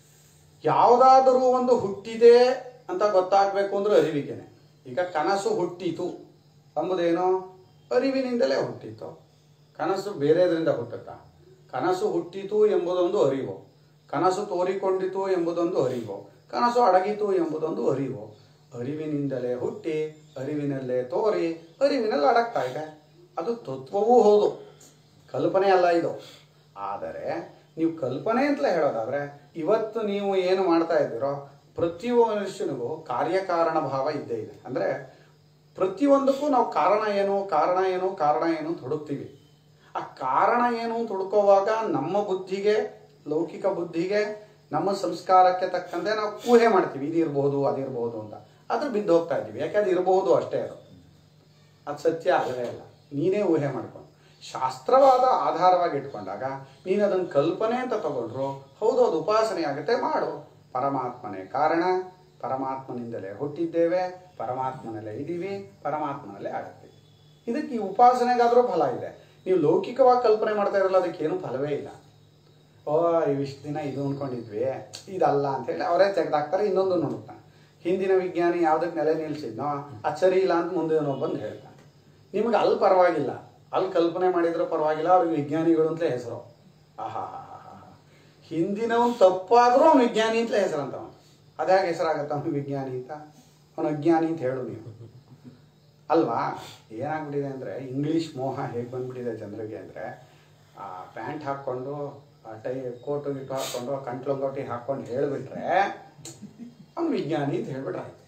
ಯಾವುದಾದರೂ ಒಂದು ಹುಟ್ಟಿದೆ ಅಂತ ಗೊತ್ತಾಗಬೇಕು ಅಂದ್ರೆ ಅರಿವಿಗೆನೆ ಈಗ ಕನಸು ಹುಟ್ಟಿತು ಎಂಬುದೇನು ಅರಿವಿನಿಂದಲೇ ಹುಟ್ಟಿತು ಕನಸು ಬೇರೆದರಿಂದ ಹುಟ್ಟುತ್ತಾ ಕನಸು ಹುಟ್ಟಿತು ಎಂಬುದೊಂದು ಅರಿವು ಕನಸು ತೋರಿಕೊಂಡಿತು ಎಂಬುದೊಂದು ಅರಿವು ಕನಸು ಅಡಗಿತು ಎಂಬುದೊಂದು ಅರಿವು ಅರಿವಿನಿಂದಲೇ ಹುಟ್ಟಿ ಅರಿವಿನಲ್ಲೇ ತೋರಿ ಅರಿವಿನಲ್ಲಿ ಅಡಗ್ತಾ ಇದೆ ಅದು ತತ್ವವೂ ಹೌದು ಕಲ್ಪನೆ ಅಲ್ಲ ಇದು ಆದರೆ ನೀವು ಕಲ್ಪನೆ ಅಂತಲೇ ಹೇಳೋದಾದ್ರೆ ಇವತ್ತು ನೀವು ಏನು ಮಾಡ್ತಾ ಇದ್ದೀರೋ ಪ್ರತಿಯೊಬ್ಬ ಮನುಷ್ಯನಿಗೂ ಕಾರ್ಯಕಾರಣ ಭಾವ ಇದ್ದೇ ಇದೆ ಅಂದ್ರೆ ಪ್ರತಿಯೊಂದಕ್ಕೂ ನಾವು ಕಾರಣ ಏನು ಕಾರಣ ಏನು ಕಾರಣ ಏನು ಅಂತ ಹುಡುಕ್ತೀವಿ ಆ ಕಾರಣ ಏನು ಅಂತ ಹುಡುಕೋವಾಗ ನಮ್ಮ ಬುದ್ಧಿಗೆ ಲೌಕಿಕ ಬುದ್ಧಿಗೆ ನಮ್ಮ ಸಂಸ್ಕಾರಕ್ಕೆ ತಕ್ಕಂತೆ ನಾವು ಊಹೆ ಮಾಡ್ತೀವಿ ಇದಿರಬಹುದು ಅದಿರಬಹುದು ಅಂತ ಅದ್ರ ಬಿದ್ದು ಹೋಗ್ತಾ ಇದ್ದೀವಿ ಯಾಕೆ ಅದು ಇರಬಹುದು ಅಷ್ಟೇ ಅದು ಅದು ಸತ್ಯ ಅಲ್ಲವೇ ಅಲ್ಲ ನೀನೇ ಊಹೆ ಮಾಡ್ಕೊಂಡು ಶಾಸ್ತ್ರವಾದ ಆಧಾರವಾಗಿ ಇಟ್ಕೊಂಡಾಗ ನೀನು ಅದನ್ನು ಕಲ್ಪನೆ ಅಂತ ತಗೊಂಡ್ರು ಹೌದು ಅದು ಉಪಾಸನೆ ಆಗುತ್ತೆ ಮಾಡು ಪರಮಾತ್ಮನೇ ಕಾರಣ ಪರಮಾತ್ಮನಿಂದಲೇ ಹುಟ್ಟಿದ್ದೇವೆ ಪರಮಾತ್ಮನಲ್ಲೇ ಇದ್ದೀವಿ ಪರಮಾತ್ಮನಲ್ಲೇ ಆಗುತ್ತೀವಿ ಇದಕ್ಕೆ ಈ ಉಪಾಸನೆಗಾದರೂ ಫಲ ಇದೆ ನೀವು ಲೌಕಿಕವಾಗಿ ಕಲ್ಪನೆ ಮಾಡ್ತಾ ಇರಲ್ಲ ಅದಕ್ಕೆ ಏನು ಫಲವೇ ಇಲ್ಲ ಓ ಇವಿಷ್ಟು ದಿನ ಇದು ಅನ್ಕೊಂಡಿದ್ವಿ ಇದಲ್ಲ ಅಂತೇಳಿ ಅವರೇ ತೆಗೆದಾಕ್ತಾರೆ ಇನ್ನೊಂದು ನೋಡ್ತಾನೆ ಹಿಂದಿನ ವಿಜ್ಞಾನಿ ಯಾವ್ದಕ್ಕೆ ನೆಲೆ ನಿಲ್ಸಿದ್ನೋ ಅದು ಸರಿ ಇಲ್ಲ ಅಂತ ಮುಂದೆ ಬಂದು ಹೇಳ್ತಾನೆ ನಿಮ್ಗೆ ಅಲ್ಲಿ ಪರವಾಗಿಲ್ಲ ಅಲ್ಲಿ ಕಲ್ಪನೆ ಮಾಡಿದ್ರು ಪರವಾಗಿಲ್ಲ ಅವ್ರಿಗೆ ವಿಜ್ಞಾನಿಗಳು ಅಂತಲೇ ಹೆಸರು ಆಹಾ ಹಿಂದಿನವನ್ ತಪ್ಪಾದ್ರೂ ಅವ್ನು ವಿಜ್ಞಾನಿ ಅಂತಲೇ ಹೆಸರಂತ ಅದ್ಯಾಗ ಹೆಸರಾಗತ್ತ ಅವ್ನು ವಿಜ್ಞಾನಿ ಅಂತ ಅವನು ಅಜ್ಞಾನಿ ಅಂತ ಹೇಳು ನೀವು ಅಲ್ವಾ ಏನಾಗ್ಬಿಟ್ಟಿದೆ ಅಂದರೆ ಇಂಗ್ಲೀಷ್ ಮೋಹ ಹೇಗೆ ಬಂದ್ಬಿಟ್ಟಿದೆ ಜನರಿಗೆ ಅಂದರೆ ಆ ಪ್ಯಾಂಟ್ ಹಾಕ್ಕೊಂಡು ಆ ಟೈ ಕೋಟು ಗಿಟ್ಟು ಹಾಕ್ಕೊಂಡು ಕಂಟ್ಲಂಗೋಟಿ ಹಾಕ್ಕೊಂಡು ಹೇಳಿಬಿಟ್ರೆ ಅವ್ನು ವಿಜ್ಞಾನಿ ಅಂತ ಹೇಳ್ಬಿಟ್ರೆ ಆಯ್ತು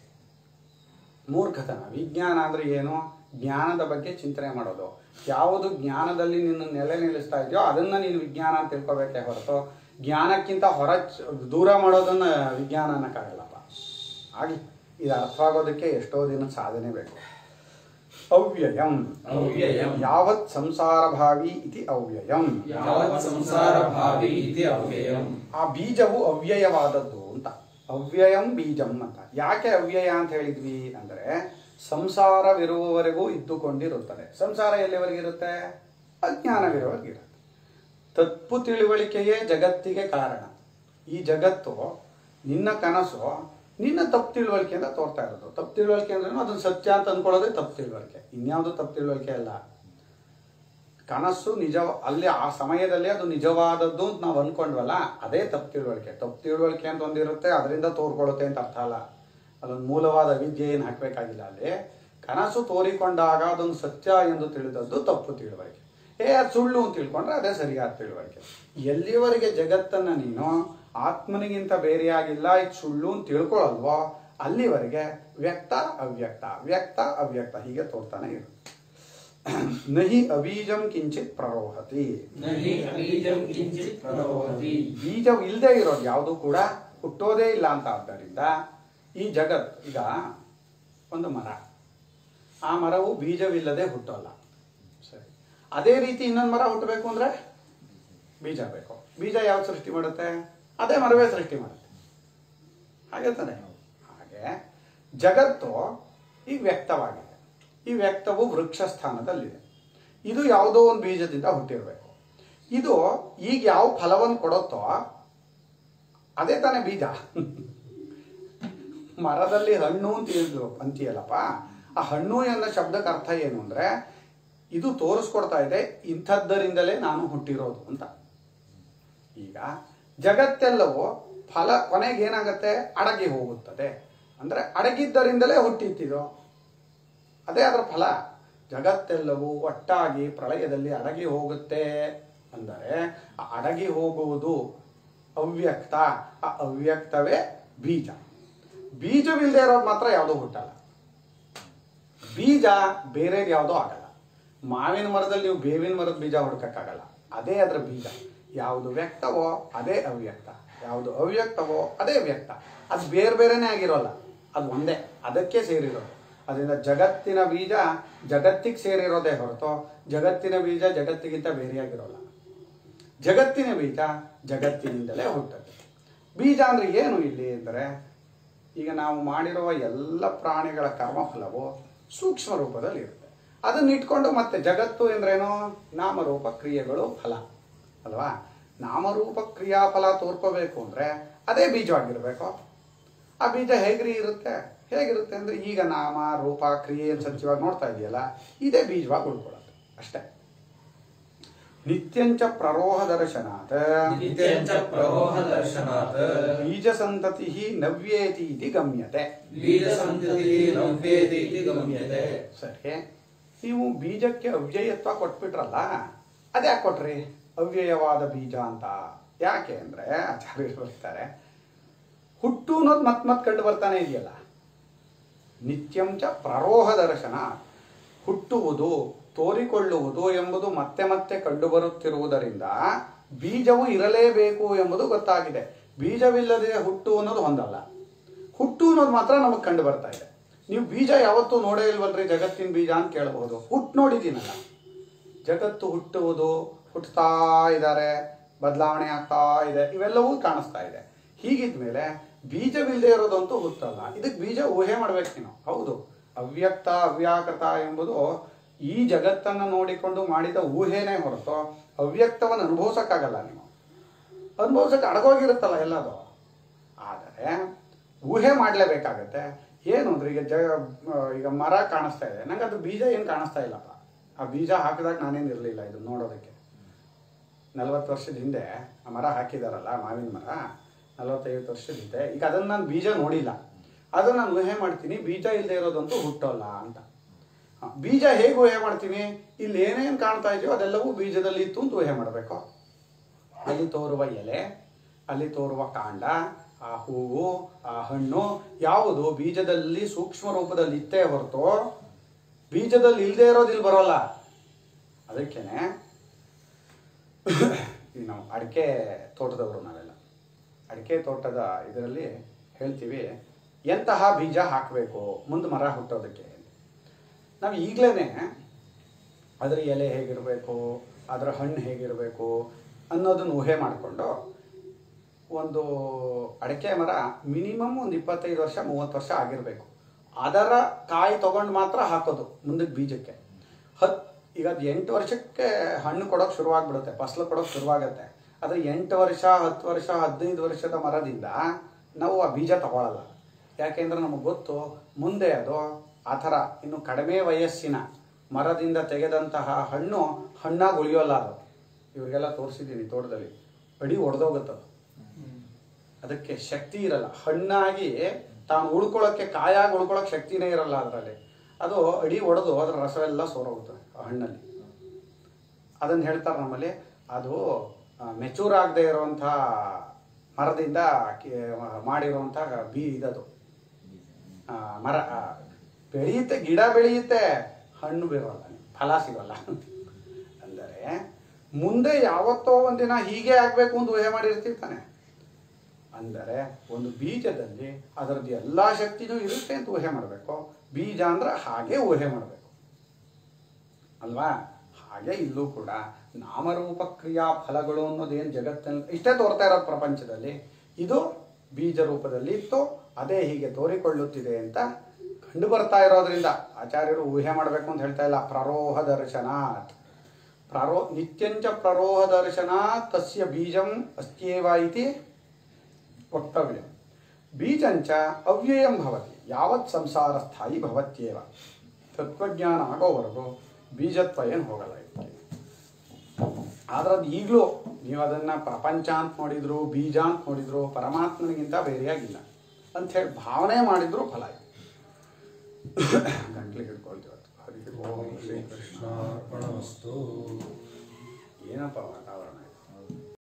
ಮೂರ್ಖತನ ವಿಜ್ಞಾನ ಅಂದರೆ ಏನು ಜ್ಞಾನದ ಬಗ್ಗೆ ಚಿಂತನೆ ಮಾಡೋದು ಯಾವುದು ಜ್ಞಾನದಲ್ಲಿ ನಿನ್ನ ನೆಲೆ ನಿಲ್ಲಿಸ್ತಾ ಇದೆಯೋ ಅದನ್ನು ನೀನು ವಿಜ್ಞಾನ ಅಂತ ತಿಳ್ಕೊಬೇಕೇ ಹೊರತು ಜ್ಞಾನಕ್ಕಿಂತ ಹೊರ ಚ- ದೂರ ಮಾಡೋದನ್ನ ವಿಜ್ಞಾನ ಅನ್ನಕ್ಕಾಗಲ್ಲಪ್ಪ ಆಗಲಿ ಇದು ಅರ್ಥವಾಗೋದಕ್ಕೆ ಎಷ್ಟೋ ದಿನ ಸಾಧನೆ ಬೇಕು ಅವ್ಯಯಂ ಅವ್ಯಯಂ. ಯಾವತ್ ಸಂಸಾರ ಭಾವಿ ಇತಿ ಅವ್ಯಯಂ ಯಾವತ್ ಸಂಸಾರ ಭಾವಿ ಇತಿ ಅವ್ಯಯಂ ಆ ಬೀಜವು ಅವ್ಯಯವಾದದ್ದು ಅಂತ ಅವ್ಯಯಂ ಬೀಜಂ ಅಂತ ಯಾಕೆ ಅವ್ಯಯ ಅಂತ ಹೇಳಿದ್ವಿ ಅಂದ್ರೆ ಸಂಸಾರವಿರುವವರೆಗೂ ಇದ್ದುಕೊಂಡಿರುತ್ತದೆ ಸಂಸಾರ ಎಲ್ಲಿವರೆಗೆ ಇರುತ್ತೆ ಅಜ್ಞಾನವಿರುವವರೆಗೆ ಇರುತ್ತೆ ತಪ್ಪು ತಿಳುವಳಿಕೆಯೇ ಜಗತ್ತಿಗೆ ಕಾರಣ ಈ ಜಗತ್ತು ನಿನ್ನ ಕನಸು ನಿನ್ನ ತಪ್ಪು ತಿಳುವಳಿಕೆಯಿಂದ ತೋರ್ತಾ ಇರೋದು ತಪ್ಪು ತಿಳುವಳಿಕೆ ಅಂದ್ರೆ ಅದನ್ನು ಸತ್ಯ ಅಂತ ಅನ್ಕೊಳ್ಳೋದೇ ತಪ್ಪು ತಿಳುವಳಿಕೆ ಇನ್ಯಾವುದು ತಪ್ಪು ತಿಳುವಳಿಕೆ ಅಲ್ಲ ಕನಸು ನಿಜ ಅಲ್ಲಿ ಆ ಸಮಯದಲ್ಲಿ ಅದು ನಿಜವಾದದ್ದು ಅಂತ ನಾವು ಅನ್ಕೊಂಡ್ವಲ್ಲ ಅದೇ ತಪ್ಪು ತಿಳುವಳಿಕೆ ತಪ್ಪು ತಿಳುವಳಿಕೆ ಅಂತ ಒಂದಿರುತ್ತೆ ಅದರಿಂದ ತೋರ್ಕೊಳ್ಳುತ್ತೆ ಅಂತ ಅರ್ಥ ಅಲ್ಲ ಅದೊಂದು ಮೂಲವಾದ ವಿದ್ಯೆ ಏನು ಹಾಕಬೇಕಾಗಿಲ್ಲ ಅಲ್ಲಿ ಕನಸು ತೋರಿಕೊಂಡಾಗ ಅದೊಂದು ಸತ್ಯ ಎಂದು ತಿಳಿದದ್ದು ತಪ್ಪು ತಿಳುವಳಿಕೆ ಏ ಅದು ಸುಳ್ಳು ಅಂತ ತಿಳ್ಕೊಂಡ್ರೆ ಅದೇ ಸರಿಯಾದ ತಿಳುವಳಿಕೆ ಎಲ್ಲಿವರೆಗೆ ಜಗತ್ತನ್ನ ನೀನು ಆತ್ಮನಿಗಿಂತ ಬೇರೆಯಾಗಿಲ್ಲ ಇದು ಸುಳ್ಳು ಅಂತ ತಿಳ್ಕೊಳ್ಳಲ್ವೋ ಅಲ್ಲಿವರೆಗೆ ವ್ಯಕ್ತ ಅವ್ಯಕ್ತ ವ್ಯಕ್ತ ಅವ್ಯಕ್ತ ಹೀಗೆ ತೋರ್ತಾನೆ ಇರುತ್ತೆ ನಹಿ ಅಬೀಜಂ ಕಿಂಚಿತ್ ಪ್ರರೋಹತಿ ನಹಿ ಬೀಜಂ ಕಿಂಚಿತ್ ಪ್ರರೋಹತಿ ಬೀಜ ಇಲ್ಲದೆ ಇರೋದು ಯಾವುದು ಕೂಡ ಹುಟ್ಟೋದೇ ಇಲ್ಲ ಅಂತ ಆದ್ದರಿಂದ ಈ ಜಗತ್ ಈಗ ಒಂದು ಮರ ಆ ಮರವು ಬೀಜವಿಲ್ಲದೆ ಹುಟ್ಟೋಲ್ಲ ಸರಿ ಅದೇ ರೀತಿ ಇನ್ನೊಂದು ಮರ ಹುಟ್ಟಬೇಕು ಅಂದ್ರೆ ಬೀಜ ಬೇಕು ಬೀಜ ಯಾವ್ದು ಸೃಷ್ಟಿ ಮಾಡುತ್ತೆ ಅದೇ ಮರವೇ ಸೃಷ್ಟಿ ಮಾಡುತ್ತೆ ಹಾಗೆ ತಾನೆ ಹಾಗೆ ಜಗತ್ತು ಈಗ ವ್ಯಕ್ತವಾಗಿದೆ ಈ ವ್ಯಕ್ತವು ವೃಕ್ಷ ಸ್ಥಾನದಲ್ಲಿದೆ ಇದು ಯಾವುದೋ ಒಂದು ಬೀಜದಿಂದ ಹುಟ್ಟಿರಬೇಕು ಇದು ಈಗ ಯಾವ ಫಲವನ್ನು ಕೊಡುತ್ತೋ ಅದೇ ತಾನೇ ಬೀಜ ಮರದಲ್ಲಿ ಹಣ್ಣು ಅಂತ ಹೇಳಿದ್ರು ಅಂತೀಯಲ್ಲಪ್ಪ ಆ ಹಣ್ಣು ಎನ್ನ ಶಬ್ದಕ್ಕೆ ಅರ್ಥ ಏನು ಅಂದ್ರೆ ಇದು ತೋರಿಸ್ಕೊಡ್ತಾ ಇದೆ ಇಂಥದ್ದರಿಂದಲೇ ನಾನು ಹುಟ್ಟಿರೋದು ಅಂತ ಈಗ ಜಗತ್ತೆಲ್ಲವೂ ಫಲ ಕೊನೆಗೆ ಏನಾಗುತ್ತೆ ಅಡಗಿ ಹೋಗುತ್ತದೆ ಅಂದ್ರೆ ಅಡಗಿದ್ದರಿಂದಲೇ ಹುಟ್ಟಿತ್ತಿದೋ ಅದೇ ಅದರ ಫಲ ಜಗತ್ತೆಲ್ಲವೂ ಒಟ್ಟಾಗಿ ಪ್ರಳಯದಲ್ಲಿ ಅಡಗಿ ಹೋಗುತ್ತೆ ಅಂದರೆ ಆ ಅಡಗಿ ಹೋಗುವುದು ಅವ್ಯಕ್ತ ಆ ಅವ್ಯಕ್ತವೇ ಬೀಜ ಬೀಜವಿಲ್ಲದೆ ಇರೋದು ಮಾತ್ರ ಯಾವುದೂ ಹುಟ್ಟಲ್ಲ ಬೀಜ ಬೇರೆ ಯಾವುದೋ ಆಗಲ್ಲ ಮಾವಿನ ಮರದಲ್ಲಿ ನೀವು ಬೇವಿನ ಮರದ ಬೀಜ ಹುಡ್ಕಕ್ಕಾಗಲ್ಲ ಅದೇ ಅದರ ಬೀಜ ಯಾವುದು ವ್ಯಕ್ತವೋ ಅದೇ ಅವ್ಯಕ್ತ ಯಾವುದು ಅವ್ಯಕ್ತವೋ ಅದೇ ವ್ಯಕ್ತ ಅದು ಬೇರೆ ಬೇರೆನೇ ಆಗಿರೋಲ್ಲ ಅದು ಒಂದೇ ಅದಕ್ಕೆ ಸೇರಿರೋದು ಅದರಿಂದ ಜಗತ್ತಿನ ಬೀಜ ಜಗತ್ತಿಗೆ ಸೇರಿರೋದೇ ಹೊರತು ಜಗತ್ತಿನ ಬೀಜ ಜಗತ್ತಿಗಿಂತ ಬೇರೆಯಾಗಿರೋಲ್ಲ ಜಗತ್ತಿನ ಬೀಜ ಜಗತ್ತಿನಿಂದಲೇ ಹುಟ್ಟುತ್ತೆ ಬೀಜ ಅಂದ್ರೆ ಏನು ಇಲ್ಲಿ ಅಂದರೆ ಈಗ ನಾವು ಮಾಡಿರುವ ಎಲ್ಲ ಪ್ರಾಣಿಗಳ ಕರ್ಮಫಲವು ಸೂಕ್ಷ್ಮ ರೂಪದಲ್ಲಿ ಇರುತ್ತೆ ಅದನ್ನ ಇಟ್ಕೊಂಡು ಮತ್ತೆ ಜಗತ್ತು ಎಂದ್ರೇನು ನಾಮರೂಪ ಕ್ರಿಯೆಗಳು ಫಲ ಅಲ್ವಾ ನಾಮರೂಪ ಕ್ರಿಯಾಫಲ ತೋರ್ಕೋಬೇಕು ಅಂದ್ರೆ ಅದೇ ಬೀಜವಾಗಿರ್ಬೇಕು ಆ ಬೀಜ ಹೇಗ್ರಿ ಇರುತ್ತೆ ಹೇಗಿರುತ್ತೆ ಅಂದ್ರೆ ಈಗ ನಾಮ ರೂಪ ಕ್ರಿಯೆ ಅಂತ ಸತ್ಯವಾಗಿ ನೋಡ್ತಾ ಇದೆಯಲ್ಲ ಇದೇ ಬೀಜವಾಗಿ ಉಳ್ಕೊಳ್ಳುತ್ತೆ ಅಷ್ಟೇ ನಿತ್ಯಂಚ ಪ್ರರೋಹ ದರ್ಶನಾತ್ ನಿತ್ಯಂಚ ಪ್ರರೋಹ ದರ್ಶನಾತ್ ಬೀಜ ಸಂತತಿ ನವ್ಯೇತಿ ಇತಿ ಗಮ್ಯತೆ ಬೀಜ ಸಂತತಿ ನವ್ಯೇತಿ ಇತಿ ಗಮ್ಯತೆ ಸರಿ ನೀವು ಬೀಜಕ್ಕೆ ಅವ್ಯಯತ್ವ ಕೊಟ್ಬಿಟ್ರಲ್ಲ ಅದ್ಯಾಕೆ ಕೊಟ್ರಿ ಅವ್ಯಯವಾದ ಬೀಜ ಅಂತ ಯಾಕೆ ಅಂದ್ರೆ ಆಚಾರ್ಯರು ಬರ್ತಾರೆ ಹುಟ್ಟು ಅನ್ನೋದು ಮತ್ ಮತ್ ಕಂಡು ಬರ್ತಾನೆ ಇದೆಯಲ್ಲ ನಿತ್ಯಂಚ ಪ್ರರೋಹ ದರ್ಶನ ಹುಟ್ಟುವುದು ತೋರಿಕೊಳ್ಳುವುದು ಎಂಬುದು ಮತ್ತೆ ಮತ್ತೆ ಕಂಡುಬರುತ್ತಿರುವುದರಿಂದ ಬೀಜವು ಇರಲೇಬೇಕು ಎಂಬುದು ಗೊತ್ತಾಗಿದೆ ಬೀಜವಿಲ್ಲದೆ ಹುಟ್ಟು ಅನ್ನೋದು ಹೊಂದಲ್ಲ ಹುಟ್ಟು ಅನ್ನೋದು ಮಾತ್ರ ನಮಗೆ ಕಂಡು ಬರ್ತಾ ಇದೆ ನೀವು ಬೀಜ ಯಾವತ್ತೂ ನೋಡೇ ಇಲ್ವಲ್ರಿ ಜಗತ್ತಿನ ಬೀಜ ಅಂತ ಕೇಳಬಹುದು ಹುಟ್ಟು ನೋಡಿದ್ದೀನಲ್ಲ ಜಗತ್ತು ಹುಟ್ಟುವುದು ಹುಟ್ಟುತ್ತಾ ಇದ್ದಾರೆ ಬದಲಾವಣೆ ಆಗ್ತಾ ಇದೆ ಇವೆಲ್ಲವೂ ಕಾಣಿಸ್ತಾ ಇದೆ ಹೀಗಿದ್ಮೇಲೆ ಬೀಜವಿಲ್ಲದೆ ಇರೋದಂತೂ ಹುಟ್ಟಲ್ಲ ಇದಕ್ಕೆ ಬೀಜ ಊಹೆ ಮಾಡ್ಬೇಕು ನೀನು ಹೌದು ಅವ್ಯಕ್ತ ಅವ್ಯಾಕೃತ ಎಂಬುದು ಈ ಜಗತ್ತನ್ನು ನೋಡಿಕೊಂಡು ಮಾಡಿದ ಊಹೆನೇ ಹೊರತು ಅವ್ಯಕ್ತವನ್ನು ಅನುಭವಿಸಕ್ಕಾಗಲ್ಲ ನೀವು ಅನುಭವಿಸಕ್ಕೆ ಅಡಗೋಗಿರುತ್ತಲ್ಲ ಎಲ್ಲದು ಆದರೆ ಊಹೆ ಮಾಡಲೇಬೇಕಾಗತ್ತೆ ಏನು ಅಂದ್ರೆ ಈಗ ಜ ಈಗ ಮರ ಕಾಣಿಸ್ತಾ ಇದೆ ನಂಗೆ ಅದು ಬೀಜ ಏನು ಕಾಣಿಸ್ತಾ ಇಲ್ಲಪ್ಪ ಆ ಬೀಜ ಹಾಕಿದಾಗ ನಾನೇನು ಇರಲಿಲ್ಲ ಇದು ನೋಡೋದಕ್ಕೆ ನಲವತ್ತು ವರ್ಷದ ಹಿಂದೆ ಆ ಮರ ಹಾಕಿದಾರಲ್ಲ ಮಾವಿನ ಮರ ನಲವತ್ತೈವತ್ತು ವರ್ಷದ ಹಿಂದೆ ಈಗ ಅದನ್ನು ನಾನು ಬೀಜ ನೋಡಿಲ್ಲ ಅದನ್ನು ನಾನು ಊಹೆ ಮಾಡ್ತೀನಿ ಬೀಜ ಇಲ್ಲದೆ ಇರೋದಂತೂ ಹುಟ್ಟೋಲ್ಲ ಅಂತ ಹ, ಬೀಜ ಹೇಗೆ ಊಹೆ ಮಾಡ್ತೀನಿ ಇಲ್ಲಿ ಏನೇನು ಕಾಣ್ತಾ ಇದೆಯೋ ಅದೆಲ್ಲವೂ ಬೀಜದಲ್ಲಿ ಇತ್ತು ಅಂತ ಊಹೆ ಮಾಡಬೇಕು ಅಲ್ಲಿ ತೋರುವ ಎಲೆ ಅಲ್ಲಿ ತೋರುವ ಕಾಂಡ ಆ ಹೂವು ಆ ಹಣ್ಣು ಯಾವುದು ಬೀಜದಲ್ಲಿ ಸೂಕ್ಷ್ಮ ರೂಪದಲ್ಲಿ ಇತ್ತೇ ಹೊರತು ಬೀಜದಲ್ಲಿ ಇಲ್ಲದೆ ಇರೋದು ಇಲ್ಲಿ ಬರೋಲ್ಲ ಅದಕ್ಕೇನೆ ಈಗ ನಾವು ಅಡಿಕೆ ತೋಟದವರು ನಾವೆಲ್ಲ ಅಡಿಕೆ ತೋಟದ ಇದರಲ್ಲಿ ಹೇಳ್ತೀವಿ ಎಂತಹ ಬೀಜ ಹಾಕಬೇಕು ಮುಂದೆ ಮರ ಹುಟ್ಟೋದಕ್ಕೆ ನಾವು ಈಗಲೇ ಅದರ ಎಲೆ ಹೇಗಿರಬೇಕು ಅದರ ಹಣ್ಣು ಹೇಗಿರಬೇಕು ಅನ್ನೋದನ್ನು ಊಹೆ ಮಾಡಿಕೊಂಡು ಒಂದು ಅಡಿಕೆ ಮರ ಮಿನಿಮಮ್ ಒಂದು ಇಪ್ಪತ್ತೈದು ವರ್ಷ ಮೂವತ್ತು ವರ್ಷ ಆಗಿರಬೇಕು ಅದರ ಕಾಯಿ ತಗೊಂಡು ಮಾತ್ರ ಹಾಕೋದು ಮುಂದಕ್ಕೆ ಬೀಜಕ್ಕೆ ಹತ್ ಈಗ ಅದು ಎಂಟು ವರ್ಷಕ್ಕೆ ಹಣ್ಣು ಕೊಡೋಕೆ ಶುರುವಾಗ್ಬಿಡುತ್ತೆ ಫಸಲು ಕೊಡೋಕೆ ಶುರುವಾಗುತ್ತೆ ಆದರೆ ಎಂಟು ವರ್ಷ ಹತ್ತು ವರ್ಷ ಹದಿನೈದು ವರ್ಷದ ಮರದಿಂದ ನಾವು ಆ ಬೀಜ ತಗೊಳ್ಳಲ್ಲ ಯಾಕೆಂದ್ರೆ ನಮಗೆ ಗೊತ್ತು ಮುಂದೆ ಅದು ಆ ಥರ ಇನ್ನು ಕಡಿಮೆ ವಯಸ್ಸಿನ ಮರದಿಂದ ತೆಗೆದಂತಹ ಹಣ್ಣು ಹಣ್ಣಾಗಿ ಉಳಿಯೋಲ್ಲ ಅದು ಇವರಿಗೆಲ್ಲ ತೋರಿಸಿದ್ದೀನಿ ತೋಟದಲ್ಲಿ ಅಡಿ ಒಡೆದೋಗುತ್ತದು ಅದಕ್ಕೆ ಶಕ್ತಿ ಇರಲ್ಲ ಹಣ್ಣಾಗಿ ತಾನು ಉಳ್ಕೊಳ್ಳೋಕ್ಕೆ ಕಾಯಾಗಿ ಉಳ್ಕೊಳ್ಳೋಕೆ ಶಕ್ತಿನೇ ಇರಲ್ಲ ಅದರಲ್ಲಿ ಅದು ಅಡಿ ಒಡೆದು ಅದರ ರಸವೆಲ್ಲ ಸೋರೋಗುತ್ತದೆ ಆ ಹಣ್ಣಲ್ಲಿ ಅದನ್ನು ಹೇಳ್ತಾರೆ ನಮ್ಮಲ್ಲಿ ಅದು ಮೆಚೂರ್ ಆಗದೆ ಇರುವಂಥ ಮರದಿಂದ ಕಿ- ಮಾಡಿರುವಂಥ ಬೀ ಇದದು ಆ, ಮರ ಆ, ಬೆಳೆಯುತ್ತೆ ಗಿಡ ಬೆಳೆಯುತ್ತೆ ಹಣ್ಣು ಬೀರೋಲ್ಲ ಫಲ ಸಿಗೋಲ್ಲ ಅಂದರೆ ಮುಂದೆ ಯಾವತ್ತೋ ಒಂದಿನ ಹೀಗೆ ಆಗಬೇಕು ಅಂತ ಊಹೆ ಮಾಡಿರ್ತಿರ್ತಾನೆ ಅಂದರೆ ಒಂದು ಬೀಜದಲ್ಲಿ ಅದರದ್ದು ಎಲ್ಲ ಶಕ್ತಿನೂ ಇರುತ್ತೆ ಅಂತ ಊಹೆ ಮಾಡಬೇಕು ಬೀಜ ಅಂದ್ರೆ ಹಾಗೆ ಊಹೆ ಮಾಡಬೇಕು ಅಲ್ವಾ ಹಾಗೆ ಇಲ್ಲೂ ಕೂಡ ನಾಮರೂಪ ಕ್ರಿಯಾ ಫಲಗಳು ಅನ್ನೋದೇನು ಜಗತ್ತಲ್ಲಿ ಇಷ್ಟೇ ತೋರ್ತಾ ಇರೋದು ಪ್ರಪಂಚದಲ್ಲಿ ಇದು ಬೀಜ ರೂಪದಲ್ಲಿ ಇತ್ತು ಅದೇ ಹೀಗೆ ತೋರಿಕೊಳ್ಳುತ್ತಿದೆ ಅಂತ ಕಂಡು ಬರ್ತಾ ಇರೋದ್ರಿಂದ ಆಚಾರ್ಯರು ಊಹೆ ಮಾಡಬೇಕು ಅಂತ ಹೇಳ್ತಾ ಇಲ್ಲ ಪ್ರರೋಹ ದರ್ಶನಾತ್ ಪ್ರರೋ ನಿತ್ಯಂಚ ಪ್ರರೋಹ ದರ್ಶನಾತ್ ತಸ್ಯ ಬೀಜಂ ಅಸ್ತ್ಯೇವ ಇತಿ ವಕ್ತವ್ಯ ಬೀಜಂಚ ಅವ್ಯಯಂ ಭವತಿ ಯಾವತ್ ಸಂಸಾರ ಸ್ಥಾಯಿ ಭವತ್ಯೇವ ತತ್ವಜ್ಞಾನ ಆಗೋವರೆಗೂ ಬೀಜತ್ವ ಏನು ಹೋಗಲ್ಲ ಇದಕ್ಕೆ ಆದ್ರೆ ಅದು ಈಗಲೂ ನೀವು ಅದನ್ನ ಪ್ರಪಂಚ ಅಂತ ನೋಡಿದ್ರು ಬೀಜ ಅಂತ ನೋಡಿದ್ರು ಪರಮಾತ್ಮನಿಗಿಂತ ಬೇರೆಯಾಗಿಲ್ಲ ಅಂತ ಹೇಳಿ ಭಾವನೆ ಮಾಡಿದ್ರು ಫಲ ಇದೆ ಗಂಟ್ಲಿಗೆ ಹಿಡ್ಕೊಳ್ತೀವಿ ಇವತ್ತು. ಹರಿ ಓಂ ಶ್ರೀ ಕೃಷ್ಣ ಕೃಷ್ಣಾರ್ಪಣಮಸ್ತು ಏನಪ್ಪ ವಾತಾವರಣ